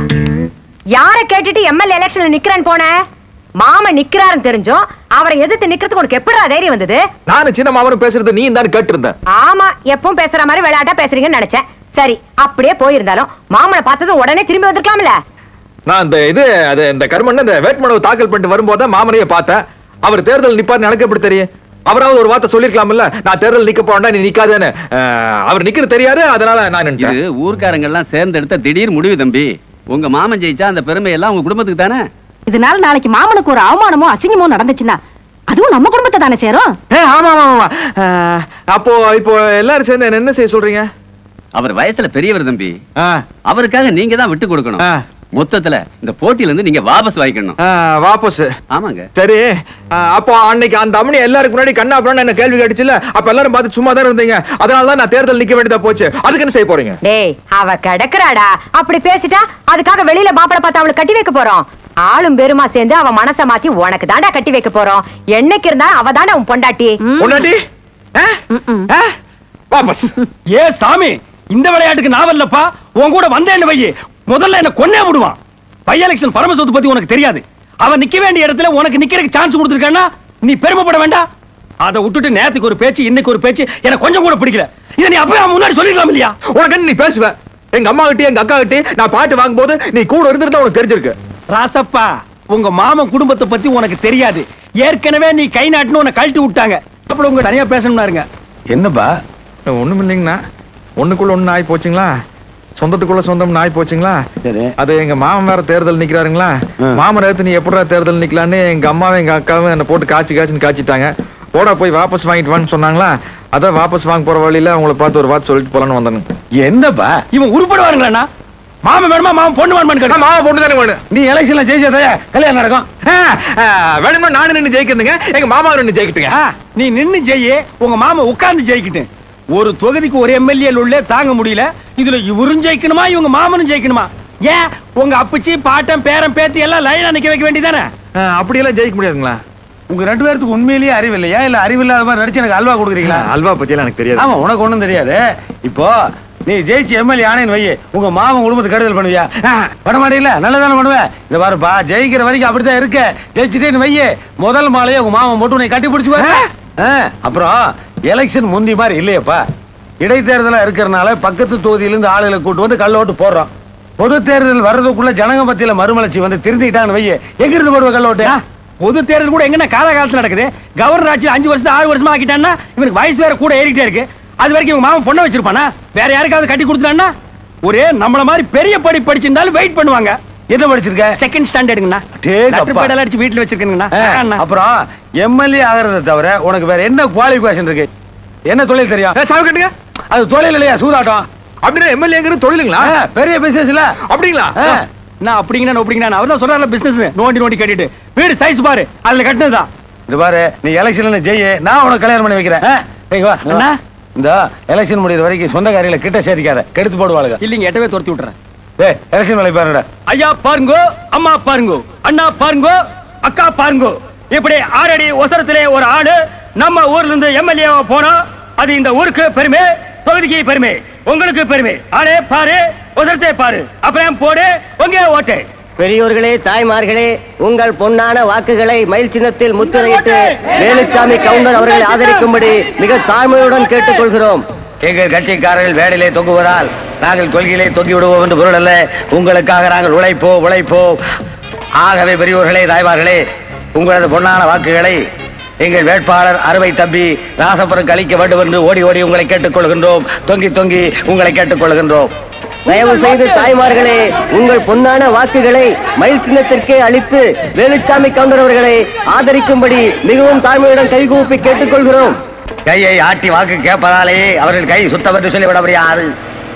யார கேட்டுட்டு எம்எல்ஏ எலெக்ஷன்ல நிக்கிறேன்னு போன மாமா நிக்கிறாருன்னு தெரிஞ்சும் அவரை எதிர்த்து நிக்கிறதுக்கு உனக்கு எப்படிடா தைரியம் வந்தது நானும் சின்ன மாமனும் பேசுறது நீ தான் கேட்டு இருந்தேன் ஆமா எப்பவும் பேசுற மாதிரி விளையாட்டா பேசுறீங்கன்னு நினைச்சேன் சரி அப்படியே போயிருந்தாலும் மாமனை பார்த்ததும் உடனே திரும்பி வந்திருக்கலாம்ல நான் இந்த இது அது இந்த கருமண்ண இந்த வேட்புமனு தாக்கல் பண்ணிட்டு வரும்போது தான் மாமனையே பார்த்தேன் அவர் தேர்தல் நிப்பாரு எனக்கு எப்படி தெரியும் அவராவது ஒரு வார்த்தை சொல்லிருக்கலாம்ல நான் தேர்தல் நிக்க போறேன்டா நீ நிக்காதேன்னு அஹ், அவர் நிக்கிறது தெரியாது அதனால நான் இது நினைச்சேன் ஊர்க்காரங்க எல்லாம் சேர்ந்து எடுத்த திடீர் முடிவு தம்பி உங்க மாமன் ஜெயிச்சா அந்த பெருமை எல்லாம் உங்க குடும்பத்துக்கு தானே இதனால நாளைக்கு மாமனுக்கு ஒரு அவமானமோ அசிங்கமோ நடந்துச்சுன்னா அதுவும் நம்ம குடும்பத்தை தானே சேரும் ஏ, ஆமா ஆமா ஆமா அஹ், அப்போ இப்போ எல்லாரும் சேர்ந்து என்ன என்ன செய்ய சொல்றீங்க அவர் வயசுல பெரியவர் தம்பி ஆ, அவருக்காக நீங்க தான் விட்டு கொடுக்கணும் ஆ. மொத்தத்துல இந்த போட்டியில இருந்து நீங்க வாபஸ் வாங்கிக்கணும் ஆ, வாபஸ் ஆமாங்க சரி அஹ், அப்போ அன்னைக்கு அந்த அம்மனி எல்லாருக்கு முன்னாடி கண்ணா அப்படின்னு என்ன கேள்வி கேட்டுச்சுல அப்ப எல்லாரும் பார்த்து சும்மா தான் இருந்தீங்க அதனால தான் நான் தேர்தல் நிக்க வேண்டியதா போச்சு அதுக்கு என்ன செய்ய போறீங்க டேய் அவ கிடக்குறாடா அப்படி பேசிட்டா அதுக்காக வெளியில மாப்பிளை பார்த்து அவளுக்கு கட்டி வைக்க போறோம் ஆளும் பெருமா சேர்ந்து அவ மனச மாத்தி உனக்கு தாண்டா கட்டி வைக்க போறோம் என்னைக்கு இருந்தா அவ தாண்டா உன் பொண்டாட்டி பொண்டாட்டி ஆ? ஆ? வாபஸ் ஏ சாமி இந்த விளையாட்டுக்கு நான் வரலப்பா உன் கூட வந்தேன்னு வையி முதல்ல என்ன கொன்னே விடுவான் பை எலெக்ஷன் பரமசத்து பத்தி உனக்கு தெரியாது அவன் நிக்க வேண்டிய இடத்துல உனக்கு நிக்கிறதுக்கு சான்ஸ் கொடுத்துருக்கானா நீ பெருமைப்பட வேண்டாம் அதை விட்டுட்டு நேத்துக்கு ஒரு பேச்சு இன்னைக்கு ஒரு பேச்சு எனக்கு கொஞ்சம் கூட பிடிக்கல இதை நீ அப்பவே முன்னாடி சொல்லிடலாம் இல்லையா உனக்கு என்ன நீ பேசுவ எங்க அம்மா கிட்ட எங்க அக்கா கிட்ட நான் பாட்டு வாங்கும்போது நீ கூட இருந்திருந்தா உனக்கு தெரிஞ்சிருக்கு ராசப்பா உங்க மாமன் குடும்பத்தை பத்தி உனக்கு தெரியாது ஏற்கனவே நீ கை நாட்டுன்னு உன்னை கழட்டி விட்டாங்க அப்புறம் உங்க தனியா பேசணும்னாருங்க என்னப்பா ஒண்ணும் இல்லைங்கண்ணா ஒண்ணுக்குள்ள ஒண்ணு ஆகி போச்சுங்களா சொந்தத்துக்குள்ள சொந்தம் ஆகி போச்சுங்களா சரி அது எங்க மாமன் வேற தேர்தல் நிக்கிறாருங்களா ஆ. மாமன் எடுத்து நீ எப்படா தேர்தல் நிக்கலான்னு எங்க அம்மாவும் எங்க அக்காவும் என்ன போட்டு காய்ச்சி காய்ச்சின்னு காய்ச்சிட்டாங்க போடா போய் வாபஸ் வாங்கிட்டு வான்னு சொன்னாங்களா அதான் வாபஸ் வாங்க போற வழியில அவங்கள பார்த்து ஒரு வார்த்தை சொல்லிட்டு போலான்னு வந்தானுங்க என்னப்பா இவன் உருப்படுவாருங்களா மாமன் வேணுமா மாமன் பொண்ணு வேணுமான்னு கேட்டா மாமா பொண்ணு தானே வேணும் நீ எலெக்ஷன்ல ஜெயிச்சதையா கல்யாணம் நடக்கும் ஆ, ஆ, வேணுமா நானு நின்னு ஜெயிக்கிறதுங்க எங்க மாமா நின்னு ஜெயிக்கட்டுங்க ஆ, நீ நின்னு ஜெயி உங்க மாமா உட்கார்ந்து ஜெயிக்கிட்டு ஒரு தொகுதிக்கு ஒரு எம்எல்ஏ உள்ளே தாங்க முடியல இதுல இவரும் ஜெயிக்கணுமா இவங்க மாமனும் ஜெயிக்கணுமா ஏன் உங்க அப்பச்சி பாட்டன் பேரன் பேத்தி எல்லாம் லைனா நிக்க வைக்க வேண்டியதானே ஆ, அப்படியெல்லாம் ஜெயிக்க முடியாதுங்களா உங்க ரெண்டு பேருக்கு உண்மையிலேயே அறிவு இல்லையா இல்ல அறிவு இல்லாத மாதிரி நடிச்சு எனக்கு அல்வா கொடுக்குறீங்களா அல்வா பத்தி எல்லாம் எனக்கு தெரியாது ஆமா உனக்கு ஒண்ணும் தெரியாது இப்போ நீ ஜெயிச்சு எம்எல்ஏ ஆனேன்னு வை உங்க மாமன் குடும்பத்துக்கு கெடுதல் பண்ணுவியா ஆ, பண்ண மாட்டீங்களா நல்லதானே பண்ணுவேன் இந்த பாருப்பா ஜெயிக்கிற வரைக்கும் அப்படித்தான் இருக்க ஜெயிச்சுட்டேன்னு வையே முதல் மாலையே உங்க மாமன் மட்டும் உன்னை கட்டி பிடிச்சு அப்புறம் எலெக்ஷன் முந்தி மாதிரி இல்லையப்பா இடைத்தேர்தலா இருக்கிறனால பக்கத்து தொகுதியிலிருந்து ஆளுகளை கூட்டு வந்து கள்ள ஓட்டு போடுறோம் பொது தேர்தல் வர்றதுக்குள்ள ஜனங்க மத்தியில மறுமலர்ச்சி வந்து திருந்திட்டான்னு வையே எங்க இருந்து போடுவ கள்ள ஓட்டு பொது தேர்தல் கூட எங்கன்னா காலகாலத்துல நடக்குது கவர்னர் ஆட்சி அஞ்சு வருஷம் ஆறு வருஷமா ஆக்கிட்டான்னா இவனுக்கு வயசு வேற கூட ஏறிக்கிட்டே இருக்கு அது வரைக்கும் இவங்க மாமன் பொண்ணை வச்சிருப்பானா வேற யாருக்காவது கட்டி கொடுத்துட்டான்னா ஒரே நம்மள மாதிரி பெரிய படி படிச்சிருந்தாலும் வெயிட் பண்ணுவாங்க எதை படிச்சிருக்க செகண்ட் ஸ்டாண்டர்டுங்கண்ணா அடேங்கப்பா. லெட்டர் பேட் அடிச்சு வீட்டுல வச்சிருக்கேங்கண்ணா ஆ, அண்ணா. அப்புறம் எம்எல்ஏ ஆகிறத தவிர உனக்கு வேற என்ன குவாலிஃபிகேஷன் இருக்கு என்ன தொழில் தெரியும் ஏ, சாவு கட்டுங்க அது தொழில் இல்லையா சூதாட்டம் அப்படின்னா எம்எல்ஏங்கிறது தொழிலுங்களா ஆ, பெரிய பிசினஸ் இல்ல அப்படிங்களா ஆ. நான் அப்படிங்கண்ணா அப்படிங்கண்ணா அவர் தான் சொல்றாருல பிசினஸ் நோண்டி நோண்டி கட்டிட்டு வீடு சைஸ் பாரு அதுல கட்டினதுதான் இது பாரு நீ எலெக்ஷன்ல ஜெயி நான் உனக்கு கல்யாணம் பண்ணி வைக்கிறேன் ஆ, இங்க வா, இங்க வா. அண்ணா. இந்த எலெக்ஷன் முடியிற வரைக்கும் சொந்தக்காரிகளை கிட்ட சேர்த்திக்காத கெடுத்து போடுவாளுங்க இல்லைங்க எட்டவே துரத்தி விட்டுறேன் ஏய் எலெக்ஷன் வேலை பாருடா ஐயா பாருங்கோ அம்மா பாருங்கோ அண்ணா பாருங்கோ அக்கா பாருங்கோ இப்படி ஆறடி ஒசரத்திலே ஒரு ஆடு நம்ம ஊர்ல இருந்து எம்எல்ஏ போனா அது இந்த ஊருக்கு பெருமை தொகுதிக்கு பெருமை உங்களுக்கு பெருமை ஆளே பாரு ஒசரத்தை பாரு அப்புறம் போடு உங்க ஓட்டு பெரியோர்களே தாய்மார்களே உங்கள் பொன்னான வாக்குகளை மயில் சின்னத்தில் முத்திரையிட்டு வேலுச்சாமி கவுண்டர் அவர்களை ஆதரிக்கும்படி மிக தாழ்மையுடன் கேட்டுக்கொள்கிறோம் எங்கள் கட்சிக்காரர்கள் வேலையிலே தொங்குவதால் நாங்கள் கொள்கையிலே தொங்கி விடுவோம் என்று பொருள் அல்ல உங்களுக்காக நாங்கள் உழைப்போம் உழைப்போம் ஆகவே பெரியோர்களே தாய்மார்களே உங்களது பொன்னான வாக்குகளை எங்கள் வேட்பாளர் அறுவை தம்பி ராசபுரம் அளிக்க வேண்டும் என்று ஓடி ஓடி உங்களை கேட்டுக்கொள்கின்றோம் தொங்கி தொங்கி உங்களை கேட்டுக்கொள்கின்றோம் தயவு செய்து தாய்மார்களே உங்கள் பொன்னான வாக்குகளை மயில் சின்னத்திற்கே அளித்து வேலுச்சாமி கவுண்டர் அவர்களை ஆதரிக்கும்படி மிகவும் தாழ்மையுடன் கைகூப்பி கேட்டுக்கொள்கிறோம் கையை ஆட்டி வாக்கு கேட்பதாலே அவர்கள் கை சுத்தம் என்று சொல்லிவிட முடியாது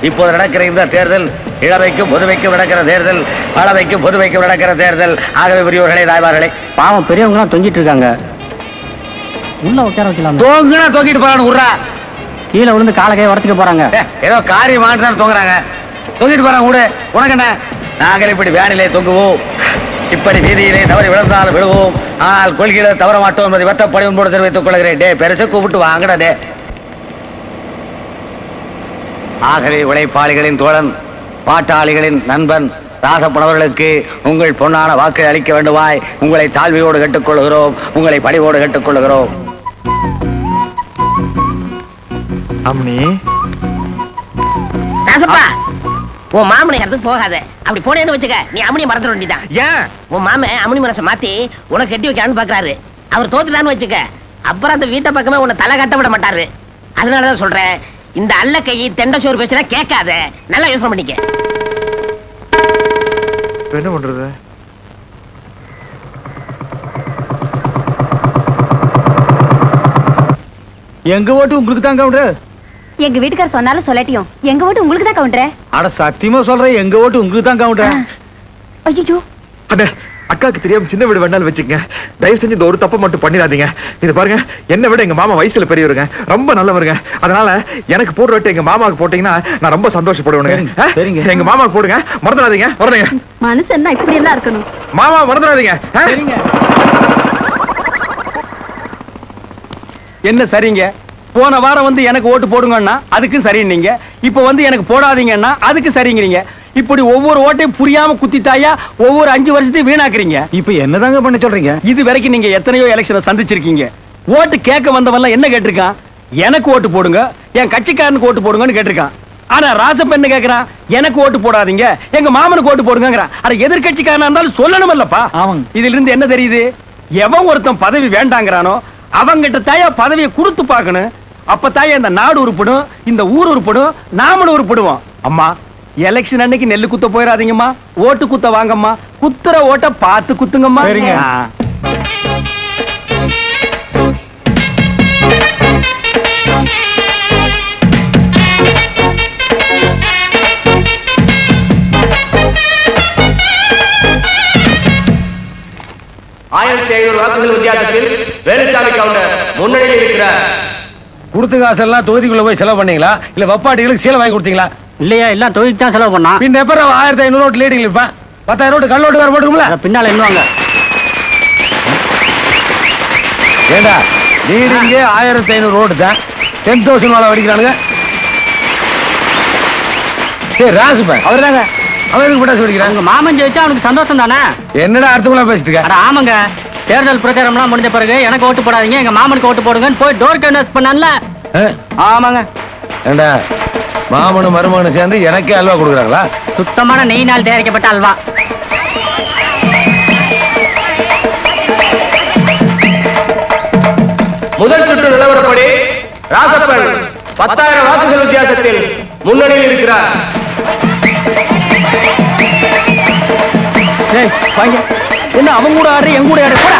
இப்போது நடக்கிற இந்த தேர்தல் இளவைக்கும் புதுவைக்கும் நடக்கிற தேர்தல் பழவைக்கும் புதுவைக்கும் நடக்கிற தேர்தல் ஆகவே பெரியவர்களே தாய்மார்களே பாவம் பெரியவங்க தொங்கிட்டு இருக்காங்க உள்ள உட்கார வைக்கலாம் தோங்குனா தூக்கிட்டு போறானு விட்றா கீழே விழுந்து காலை கை உடச்சிக்க போறாங்க ஏ, ஏதோ காரியம் மாட்டான்னு தொங்குறாங்க தொங்கிட்டு போறாங்க விடு உனக்கு என்ன நாங்கள் இப்படி வேனிலே தொங்குவோம் இப்படி வீதியிலே தவறி விழுந்தாலும் விழுவோம் ஆனால் கொள்கையில தவற மாட்டோம் என்பதை வெட்டப்படி உன்போடு தெரிவித்துக் கொள்கிறேன் டே பெருசு கூப்பிட்டு வாங்கடா டே ஆகவே உழைப்பாளிகளின் தோழன் பாட்டாளிகளின் நண்பன் ராசப்பனவர்களுக்கு உங்கள் பொன்னான வாக்கை அளிக்க வேண்டுமாய் உங்களை தாழ்மையோடு கேட்டுக்கொள்கிறோம் உங்களை பணிவோடு கேட்டுக்கொள்கிறோம் அம்மி ராசப்பா உன் மாமனை இடத்துக்கு போகாத அப்படி போனேன்னு வச்சுக்க நீ அம்மனி மறந்துட வேண்டியதான் ஏன் உன் மாமன் அம்மனி மனசை மாத்தி உனக்கு கட்டி வைக்கலாம்னு பாக்குறாரு அவர் தோத்துட்டான்னு வச்சுக்க அப்புறம் அந்த வீட்டை பக்கமே உன்னை தலை கட்ட விட மாட்டாரு அதனாலதான் சொல்றேன் இந்த அல்ல கை தெண்ட சோறு பேசுனா கேட்காத நல்லா யோசனை பண்ணிக்க இப்ப என்ன பண்றது எங்க ஓட்டு உங்களுக்கு தான் கவுண்டர் எங்க வீட்டுக்கார சொன்னாலும் சொல்லட்டியும் எங்க ஓட்டு உங்களுக்கு தான் கவுண்டரே அட சத்தியமா சொல்றேன் எங்க ஓட்டு உங்களுக்கு தான் கவுண்டர் ஐயோ அண்ணே அக்காக்கு தெரியாம சின்ன வீடு வேணாலும் வச்சுக்கங்க தயவு செஞ்சு இந்த ஒரு தப்பை மட்டும் பண்ணிடாதீங்க இது பாருங்க என்னை விட எங்க மாமா வயசுல பெரியவருங்க ரொம்ப நல்லவருங்க அதனால எனக்கு போடுற விட்டு எங்க மாமாவுக்கு போட்டீங்கன்னா நான் ரொம்ப சந்தோஷப்படுவேனுங்க ஆ? சரிங்க. எங்க மாமாவுக்கு போடுங்க மறந்துடாதீங்க வரணுங்க மனுஷன் இப்படி எல்லாம் இருக்கணும் மாமா மறந்துடாதீங்க ஆ? என்ன சரிங்க போன வாரம் வந்து எனக்கு ஓட்டு போடுங்கன்னா அதுக்கு சரின்னீங்க இப்போ வந்து எனக்கு போடாதீங்கன்னா அதுக்கு சரிங்கிறீங்க இப்படி ஒவ்வொரு ஓட்டையும் புரியாம குத்தித்தாயா ஒவ்வொரு அஞ்சு வருஷத்தையும் வீணாக்குறீங்க இப்போ என்னதாங்க பண்ண சொல்றீங்க இது வரைக்கும் நீங்க எத்தனையோ எலெக்ஷனை சந்திச்சிருக்கீங்க ஓட்டு கேட்க வந்தவன்லாம் என்ன கேட்டிருக்கான் எனக்கு ஓட்டு போடுங்க என் கட்சிக்காரனுக்கு ஓட்டு போடுங்கன்னு கேட்டிருக்கான் ஆனா ராசப்ப என்ன கேக்குறான் எனக்கு ஓட்டு போடாதீங்க எங்க மாமனுக்கு ஓட்டு போடுங்கிறான் அட எதிர்கட்சிக்காரனா இருந்தாலும் சொல்லணும் இல்லப்பா இதுல இருந்து என்ன தெரியுது எவன் ஒருத்தன் பதவி வேண்டாங்கிறானோ அவங்கிட்ட தாயா பதவியை கொடுத்து பார்க்கணும் அப்ப தாயா இந்த நாடு உருப்படும் இந்த ஊர் உருப்படும் நாமளும் உருப்படுவோம் அம்மா எலெக்ஷன் அன்னைக்கு நெல்லு குத்த போயிடாதீங்கம்மா ஓட்டு குத்த வாங்கம்மா குத்துற ஓட்ட பார்த்து குத்துங்கம்மா ஆ. ஆயிரத்தி ஐநூறு வாக்குகள் வித்தியாசத்தில் வேலுச்சாமி கவுண்டர் முன்னணியில் இருக்கிறார் கொடுத்த காசெல்லாம் தொகுதிக்குள்ள போய் செலவு பண்ணீங்களா இல்ல வப்பாட்டிகளுக்கு சீலை வாங்கி கொடுத்தீங்களா இல்லையா எல்லாம் தொழில் தான் செலவு பண்ணா பின்ன எப்ப ஆயிரத்தி ஐநூறு ரோட்டு லீடிங் இருப்பேன் பத்தாயிரம் ரோட்டு கல்லோட்டு வேற போட்டுருங்களா பின்னால என்னவாங்க ஏண்டா லீடிங்கே ஆயிரத்தி ஐநூறு ரோடு தான் டென் தௌசண்ட் மேல வடிக்கிறானுங்க சரி ராசுப்பேன் அவர் தாங்க அவருக்கு பட்டாசு வெடிக்கிறாங்க உங்க மாமன் ஜெயிச்சா அவனுக்கு சந்தோஷம் தானே என்னடா அர்த்தமெல்லாம் பேசிட்டு இருக்க அட ஆமாங்க தேர்தல் பிரச்சாரம்லாம் முடிஞ்ச பிறகு எனக்கு ஓட்டு போடாதீங்க எங்க மாமனுக்கு ஓட்டு போடுங்கன்னு போய் டோர் கன்வெர்ஸ் பண்ணல ஆ? ஆமாங்க ஏண்டா மாமனும் மருமகனும் சேர்ந்து எனக்கே அல்வா கொடுக்குறாங்களா சுத்தமான நெய்னால் தயாரிக்கப்பட்ட அல்வா முதல் சுற்று நிலவரப்படி ராசப்பன் பத்தாயிரம் வாக்குகள் வித்தியாசத்தில் முன்னணியில் இருக்கிறார் ஏய், வாங்க என்ன அவன் கூட ஆடுற என் கூட ஆடுற போடா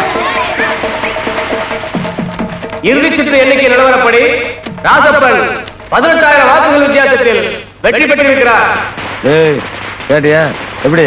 இறுதி சுற்று எண்ணிக்கை நிலவரப்படி ராசப்பன் பதினெட்டாயிரம் வாக்குகள் வித்தியாசத்தில் வெற்றி பெற்றிருக்கிறார் ஏய் கேட்டியா எப்படி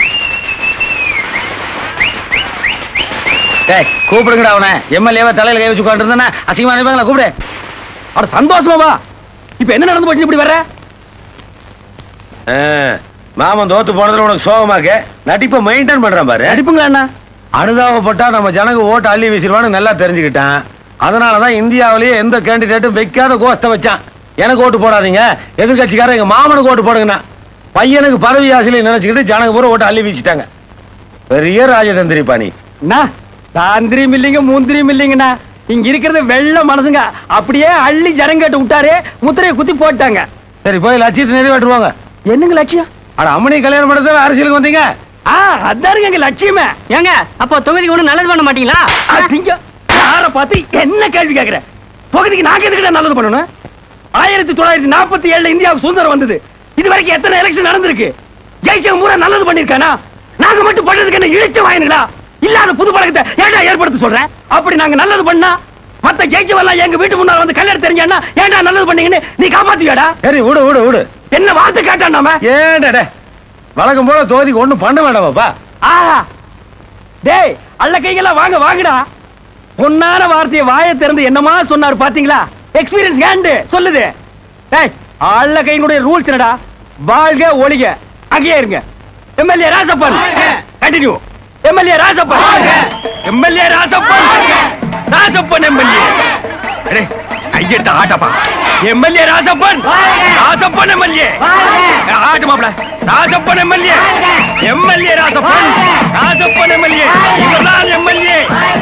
டேய் கூப்பிடுங்கடா அவனை எம்எல்ஏவை தலையில கை வச்சு உட்காந்துருந்தானே அசிங்கமா நினைப்பாங்களா கூப்பிடு அட சந்தோஷமா வா இப்ப என்ன நடந்து போச்சு இப்படி வர்ற ஆ, மாமன் தோத்து போனதுல உனக்கு சோகமா இருக்கு நடிப்பை மெயின்டைன் பண்றான் பாரு அடிப்புங்களா அண்ணா அனுதாபப்பட்டா நம்ம ஜனங்க ஓட்டு அள்ளி வீசிடுவான்னு நல்லா தெரிஞ்சுக்கிட்டான் அதனாலதான் இந்தியாவிலேயே எந்த கேண்டிடேட்டும் வைக்காத கோஷ்ட வச்சான் எனக்கு ஓட்டு போடாதீங்க எதிர்கட்சிக்காரன் எங்க மாமனுக்கு ஓட்டு போடுங்கண்ணா பையனுக்கு பதவி ஆசையில நினைச்சுக்கிட்டு ஜனங்க பூரா ஓட்டு அள்ளி வீசிட்டாங்க பெரிய ராஜதந்திரி பாணி அண்ணா தாந்திரியும் இல்லைங்க மூந்திரியும் இல்லைங்கண்ணா இங்க இருக்கிறது வெள்ள மனசுங்க அப்படியே அள்ளி ஜனங்கட்டு விட்டாரு முத்திரையை குத்தி போட்டாங்க சரி போய் லட்சியத்தை நிறைவேற்றுவாங்க என்னங்க லட்சியம் அட அம்மனி கல்யாணம் பண்ணது அரசியலுக்கு வந்தீங்க ஆ அதாருங்க எங்க லட்சியமே ஏங்க அப்போ தொகுதிக்கு ஒண்ணு நல்லது பண்ண மாட்டீங்களா அடிங்க யார பார்த்து என்ன கேள்வி கேக்குற பகுதிக்கு நாங்க எதுக்கு நல்லது பண்ணணும் ஆயிரத்தி தொள்ளாயிரத்தி நாற்பத்தி ஏழுல இந்தியாவுக்கு சுதந்திரம் வந்தது இது வரைக்கும் எத்தனை எலெக்ஷன் நடந்திருக்கு ஜெயிச்சவங்க பூரா நல்லது பண்ணிருக்கானா நாங்க மட்டும் பண்ணதுக்கு என்ன இழிச்ச வாயினுங்களா இல்லாத புது பழக்கத்தை ஏன்டா ஏற்படுத்த சொல்றேன் அப்படி நாங்க நல்லது பண்ணா மத்த ஜெயிச்சவெல்லாம் எங்க வீட்டு முன்னால வந்து கல்யாணம் தெரிஞ்சான்னா ஏன்டா நல்லது பண்ணீங்கன்னு நீ காப்பாத்துவியாடா சரி விடு விடு விடு என்ன வார்த்தை கேட்டான் நாம ஏன்டா வழக்கம் போல தொகுதிக்கு ஒண்ணும் பண்ண வேண்டாமாப்பா ஆஹா டேய் அல்ல கைகளா வாங்க வாங்கடா பொன்னான வார்த்தையை வாயை திறந்து என்னமா சொன்னாரு பாத்தீங்களா எக்ஸ்பீரியன்ஸ் ஹேண்ட் சொல்லுது டேய் அல்ல கையினுடைய ரூல்ஸ் என்னடா வாழ்க ஒளிக அங்கேயே இருங்க MLA Rasappan continue MLA Rasappan MLA Rasappan Rasappan MLA ஐயட்ட ஆட்டப்பா எம்எல்ஏ ராசப்பன் ராசப்பன் எம்எல்ஏ ஆட்டு மாப்ள Rasappan MLA MLA Rasappan Rasappan MLA இவர்தான் எம்எல்ஏ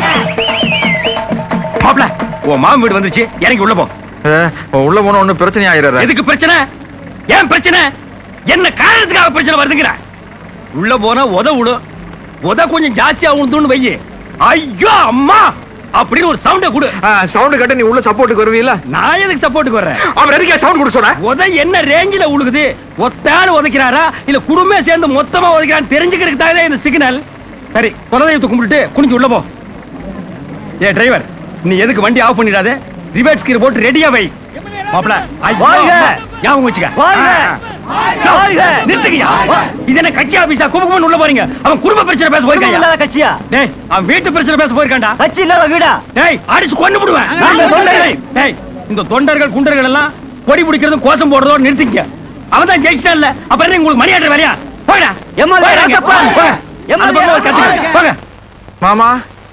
மாப்ள உன் மாமன் வீடு வந்துச்சு இறங்கி உள்ள போ உள்ள போன ஒண்ணு பிரச்சனை ஆயிடுற எதுக்கு பிரச்சனை ஏன் பிரச்சனை என்ன காரணத்துக்காக பிரச்சனை வருதுங்கிற உள்ள போனா உத விடும் உத கொஞ்சம் ஜாஸ்தியா உழுதுன்னு வையி ஐயோ அம்மா அப்படின்னு ஒரு சவுண்ட கொடு சவுண்ட் கட்ட நீ உள்ள சப்போர்ட்டுக்கு வருவீல்ல நான் எதுக்கு சப்போர்ட்டுக்கு வர்றேன் அவர் எதுக்கே சவுண்ட் கொடுக்க சொன்ன உத என்ன ரேஞ்சில உழுகுது ஒத்தான உதைக்கிறாரா இல்ல குடும்பமே சேர்ந்து மொத்தமா உதைக்கிறான்னு தெரிஞ்சுக்கிறதுக்கு தான் இந்த சிக்னல் சரி குலதெய்வத்தை கும்பிட்டுட்டு குனிஞ்சு உள்ள போ ஏ டிரைவர் நீ எதுக்கு வண்டி ஆஃப் பண்ணிடாத ரிவர்ஸ் கீர் போட்டு ரெடியா வை மாப்ள வாழ்க. ஞாபகம் வச்சுக்க வாழ்க. வாழ்க. நிறுத்துங்கயா இது என்ன கட்சி ஆபீஸா கும்பகுமன் உள்ள போறீங்க அவன் குடும்ப பிரச்சனை பேச குடும்பம் இல்லாத போயிருக்கான் கட்சியா டேய் அவன் வீட்டு பிரச்சனை பேச போயிருக்கான்டா கட்சி இல்லாத வீடா டேய் அடிச்சு கொண்டு விடுவேன் நாங்க தொண்டர்கள். டேய், டேய் இந்த தொண்டர்கள் குண்டர்கள் எல்லாம் கொடி பிடிக்கிறதும் கோஷம் போடுறதோட நிறுத்திக்க அவன் தான் ஜெயிச்சிட்டான் இல்ல அப்ப என்ன உங்களுக்கு மணி ஆடுற வரையா போடா எம்எல்ஏ போடா இங்க. ராசப்பன். போங்க. எம்எல்ஏ அந்த பக்கம் ஒரு கத்துக்க. போங்க மாமா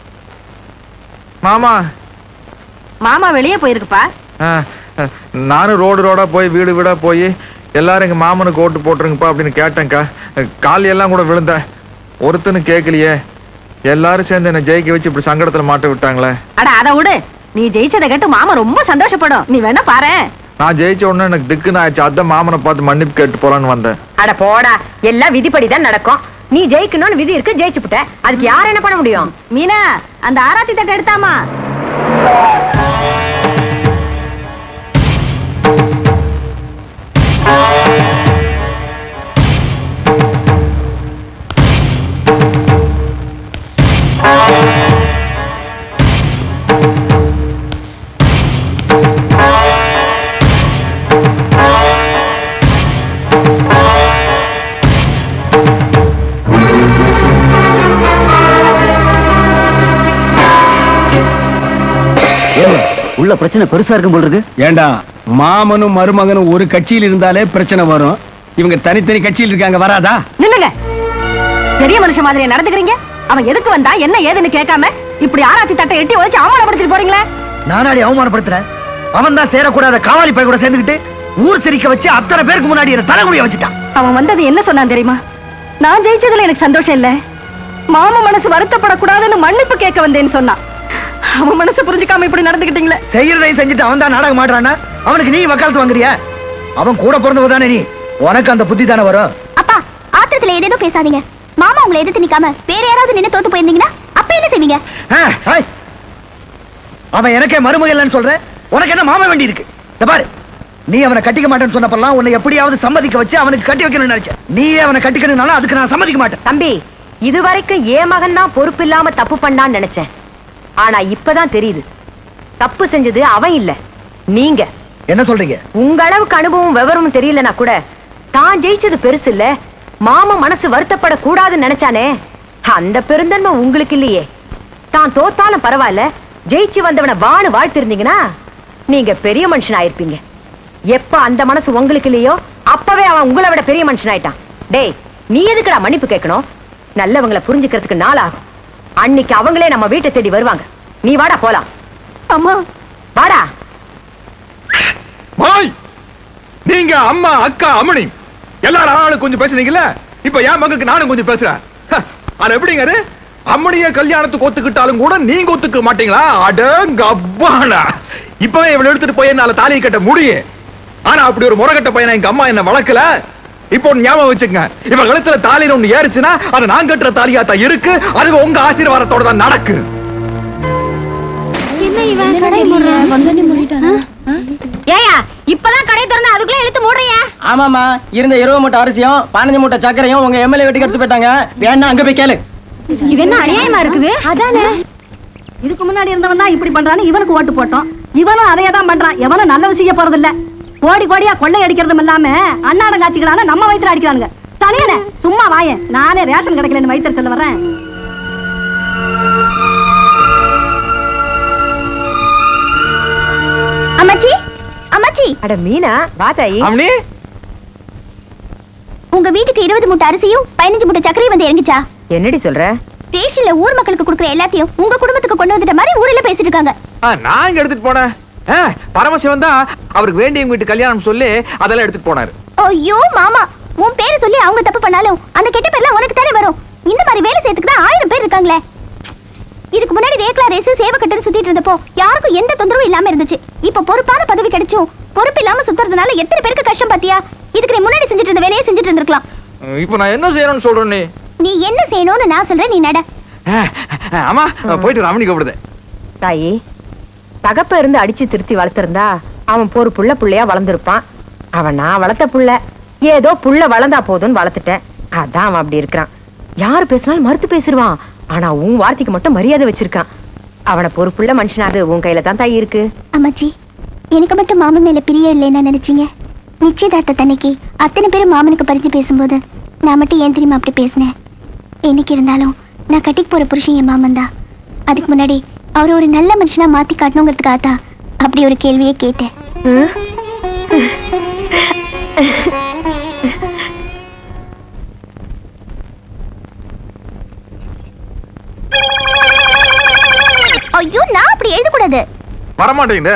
மாமா மாமா வெளியே போயிருக்குப்பா ஆ, ஆ, நானும் ரோடு ரோடா போய் வீடு வீடா போய் எல்லாரும் எங்க மாமனுக்கு ஓட்டு போட்டுருங்கப்பா அப்படின்னு கேட்டேன்க்கா கால் எல்லாம் கூட விழுந்தேன் ஒருத்தனும் கேட்கலையே எல்லாரும் சேர்ந்து என்ன ஜெயிக்க வச்சு இப்படி சங்கடத்துல மாட்ட விட்டாங்களே அட அத விடு நீ ஜெயிச்சதை கேட்டு மாமா ரொம்ப சந்தோஷப்படும் நீ வேணா பாரு நான் ஜெயிச்ச உடனே எனக்கு திக்குன்னு ஆயிடுச்சு அதான் மாமனை பார்த்து மன்னிப்பு கேட்டு போலான்னு வந்தேன் அட போடா எல்லாம் விதிப்படி தான் நடக்கும் நீ ஜெயிக்கணும்னு விதி இருக்கு ஜெயிச்சு புட்ட அதுக்கு யார் என்ன பண்ண முடியும் மீனா அந்த ஆராத்தி தட்டை எடுத்தாமா உள்ள பிரச்சனை பெருசா இருக்கும் போல் இருக்கு ஏண்டா மாமனும் மருமகனும் ஒரு கட்சியில் இருந்தாலே பிரச்சனை வரும் இவங்க தனித்தனி கட்சியில் இருக்காங்க வராதா நில்லுங்க பெரிய மனுஷன் மாதிரி நடந்துக்கிறீங்க அவன் எதுக்கு வந்தா என்ன ஏதுன்னு கேட்காம இப்படி ஆராத்தி தட்டை எட்டி உதச்சு அவமானப்படுத்திட்டு போறீங்களே நானாடி அவமானப்படுத்துறேன் அவன் தான் சேரக்கூடாத காவாலி பை கூட சேர்ந்துக்கிட்டு ஊர் சிரிக்க வச்சு அத்தனை பேருக்கு முன்னாடி என்ன தலைமுடிய வச்சுட்டான் அவன் வந்தது என்ன சொன்னான் தெரியுமா நான் ஜெயிச்சதுல எனக்கு சந்தோஷம் இல்ல மாமா மனசு வருத்தப்படக்கூடாதுன்னு மன்னிப்பு கேட்க வந்தேன்னு சொன்னான் அவன் மனசு புரிஞ்சுக்காம இப்படி நடந்துக்கிட்டீங்களே செய்யறதையும் செஞ்சுட்டு அவன் தான் நாடகம் மாடுறானா அவனுக்கு நீ வக்காலத்து வாங்குறியா அவன் கூட பிறந்தவ தானே நீ உனக்கு அந்த புத்தி தானே வரும் அப்பா ஆத்திரத்துல ஏதேதோ பேசாதீங்க மாமா உங்களை எதிர்த்து நிக்காம வேற யாராவது நின்னு தோத்து போயிருந்தீங்கன்னா அப்ப என்ன செய்வீங்க ஆ, ஹாய். அவன் எனக்கே மருமக இல்லைன்னு சொல்றேன் உனக்கு என்ன மாமா வேண்டி இருக்கு இந்த பாரு நீ அவனை கட்டிக்க மாட்டேன்னு சொன்னப்பெல்லாம் உன்னை எப்படியாவது சம்மதிக்க வச்சு அவனுக்கு கட்டி வைக்கணும்னு நினைச்சேன் நீயே அவனை கட்டிக்கணும்னாலும் அதுக்கு நான் சம்மதிக்க மாட்டேன் தம்பி இதுவரைக்கும் என் மகன் தான் பொறுப்பு இல்லாம தப்பு பண்ணான்னு நினைச்சேன் ஆனா இப்பதான் தெரியுது தப்பு செஞ்சது அவன் இல்ல நீங்க என்ன சொல்றீங்க உங்க அளவுக்கு அனுபவம் விவரமும் தெரியலனா கூட தான் ஜெயிச்சது பெருசு இல்ல மாமா மனசு வருத்தப்பட கூடாதுன்னு நினைச்சானே அந்த பெருந்தன்மை உங்களுக்கு இல்லையே தான் தோத்தாலும் பரவாயில்ல ஜெயிச்சு வந்தவனை வாணு வாழ்த்திருந்தீங்கன்னா நீங்க பெரிய மனுஷன் ஆயிருப்பீங்க எப்ப அந்த மனசு உங்களுக்கு இல்லையோ அப்பவே அவன் உங்களை விட பெரிய மனுஷன் ஆயிட்டான் டேய் நீ எதுக்குடா மன்னிப்பு கேட்கணும் நல்லவங்களை புரிஞ்சுக்கிறதுக்கு நாள் ஆகும் அன்னைக்கு அவங்களே நம்ம வீட்டை தேடி வருவாங்க நீ வாடா போலாம் அம்மா வாடா மாய் நீங்க அம்மா அக்கா அம்மணி எல்லாரும் ஆளு கொஞ்சம் பேசுனீங்கல்ல இப்ப என் மகனுக்கு நானும் கொஞ்சம் பேசுறேன் ஹ, அது எப்படிங்க அது? அம்மணிய கல்யாணத்துக்கு ஒத்துக்கிட்டாலும் கூட நீங்க ஒத்துக்க மாட்டீங்களா அடங்கப்பானா இப்பவே இவளை எடுத்துட்டு போய் என்னால தாலியை கட்ட முடியும் ஆனா அப்படி ஒரு முறகட்ட பையனை எங்க அம்மா என்ன வளர்க்கல இப்போ ஒண்ணு ஞாபகம் வச்சுங்க இவன் கழுத்துல தாலின்னு ஒண்ணு ஏறுச்சுன்னா அது நான் கட்டுற தாலியா தான் இருக்கு அது உங்க ஆசீர்வாதத்தோட தான் நடக்கு என்ன இவன் கடை ஏயா இப்பதான் கடை திறந்து அதுக்குள்ள இழுத்து மூடுறியா ஆமாமா இருந்த இருபது மூட்டை அரிசியும் பதினஞ்சு மூட்டை சர்க்கரையும் உங்க எம்எல்ஏ வீட்டுக்கு எடுத்து போயிட்டாங்க வேணா அங்க போய் கேளு இது என்ன அநியாயமா இருக்குது அதானே இதுக்கு முன்னாடி இருந்தவன் தான் இப்படி பண்றான்னு இவனுக்கு ஓட்டு போட்டோம் இவனும் அதையே தான் பண்றான் எவனும் நல்லது செய்ய போறது இல்ல கோடி கோடியா கொள்ளை அடிக்கிறதும் இல்லாம அன்னாடம் காட்சிகளான நம்ம வயிற்றுல அடிக்கிறானுங்க தலையன சும்மா வாயேன் நானே ரேஷன் கிடைக்கலன்னு வயிற்று சொல்ல வர்றேன் அம்மாச்சி அம்மாச்சி அட மீனா வா தாயி அம்மணி உங்க வீட்டுக்கு இருபது மூட்டை அரிசியும் பதினஞ்சு மூட்டை சர்க்கரையும் வந்து இறங்கிச்சா என்னடி சொல்ற ஸ்டேஷன்ல ஊர் மக்களுக்கு கொடுக்குற எல்லாத்தையும் உங்க குடும்பத்துக்கு கொண்டு வந்துட்ட மாதிரி ஊர்ல பேசிட்டு இருக்காங்க ஆ, நான் இங்க எடுத்துட்டு போனேன் ஆ, பரமசிவன் தான் அவருக்கு வேண்டியவங்க வீட்டு கல்யாணம் சொல்லி அதெல்லாம் எடுத்துட்டு போனாரு ஐயோ மாமா உன் பேரை சொல்லி அவங்க தப்பு பண்ணாலும் அந்த கெட்ட பேர்லாம் உனக்கு தானே வரும் இந்த மாதிரி வேலை செய்யறதுக்கு தான் ஆயிரம் பேர் இருக்காங்களே இதுக்கு முன்னாடி ரேக்லா ரேஸ் சேவை கட்டுன்னு சுத்திட்டு இருந்தப்போ யாருக்கும் எந்த தொந்தரவும் இல்லாம இருந்துச்சு இப்ப பொறுப்பான பதவி கிடைச்சும் பொறுப்பு இல்லாம சுத்துறதுனால எத்தனை பேருக்கு கஷ்டம் பாத்தியா இதுக்கு நீ முன்னாடி செஞ்சுட்டு இருந்த வேலையை செஞ்சுட்டு இருந்திருக்கலாம் இப்போ நான் என்ன செய்யணும்னு சொல்றேன் நீ நீ என்ன செய்யணும்னு நான் சொல்றேன் நீ நட ஆ, ஆமா போயிட்டு ரமணி கூப்பிடுது தாயி தகப்ப இருந்து அடிச்சு திருத்தி வளர்த்திருந்தா அவன் ஒரு புள்ள புள்ளையா வளர்ந்திருப்பான் அவன் நான் வளர்த்த புள்ள ஏதோ புள்ள வளர்ந்தா போதும்னு வளர்த்துட்டேன் அதான் அவன் அப்படி இருக்கிறான் யார் பேசினாலும் மறுத்து பேசிடுவான் ஆனா உன் வார்த்தைக்கு மட்டும் மரியாதை வச்சிருக்கான் அவனை பொறுப்புள்ள மனுஷனாது உன் கையில தான் தாயி இருக்கு அம்மாச்சி எனக்கு மட்டும் மாமன் மேல பிரிய இல்லைன்னு நினைச்சீங்க நிச்சயதார்த்த தன்னைக்கு அத்தனை பேரும் மாமனுக்கு பறிஞ்சு பேசும்போது நான் மட்டும் ஏன் தெரியுமா அப்படி பேசினேன் என்னைக்கு இருந்தாலும் நான் கட்டிக்கு போற புருஷன் என் மாமன் தான் அதுக்கு முன்னாடி அவர் ஒரு நல்ல மனுஷனா மாத்தி காட்டணுங்கிறதுக்காக தான் அப்படி ஒரு கேள்வியே கேட்டேன் ஐயோ நான் அப்படி எழுதக்கூடாது வரமாட்டேங்குது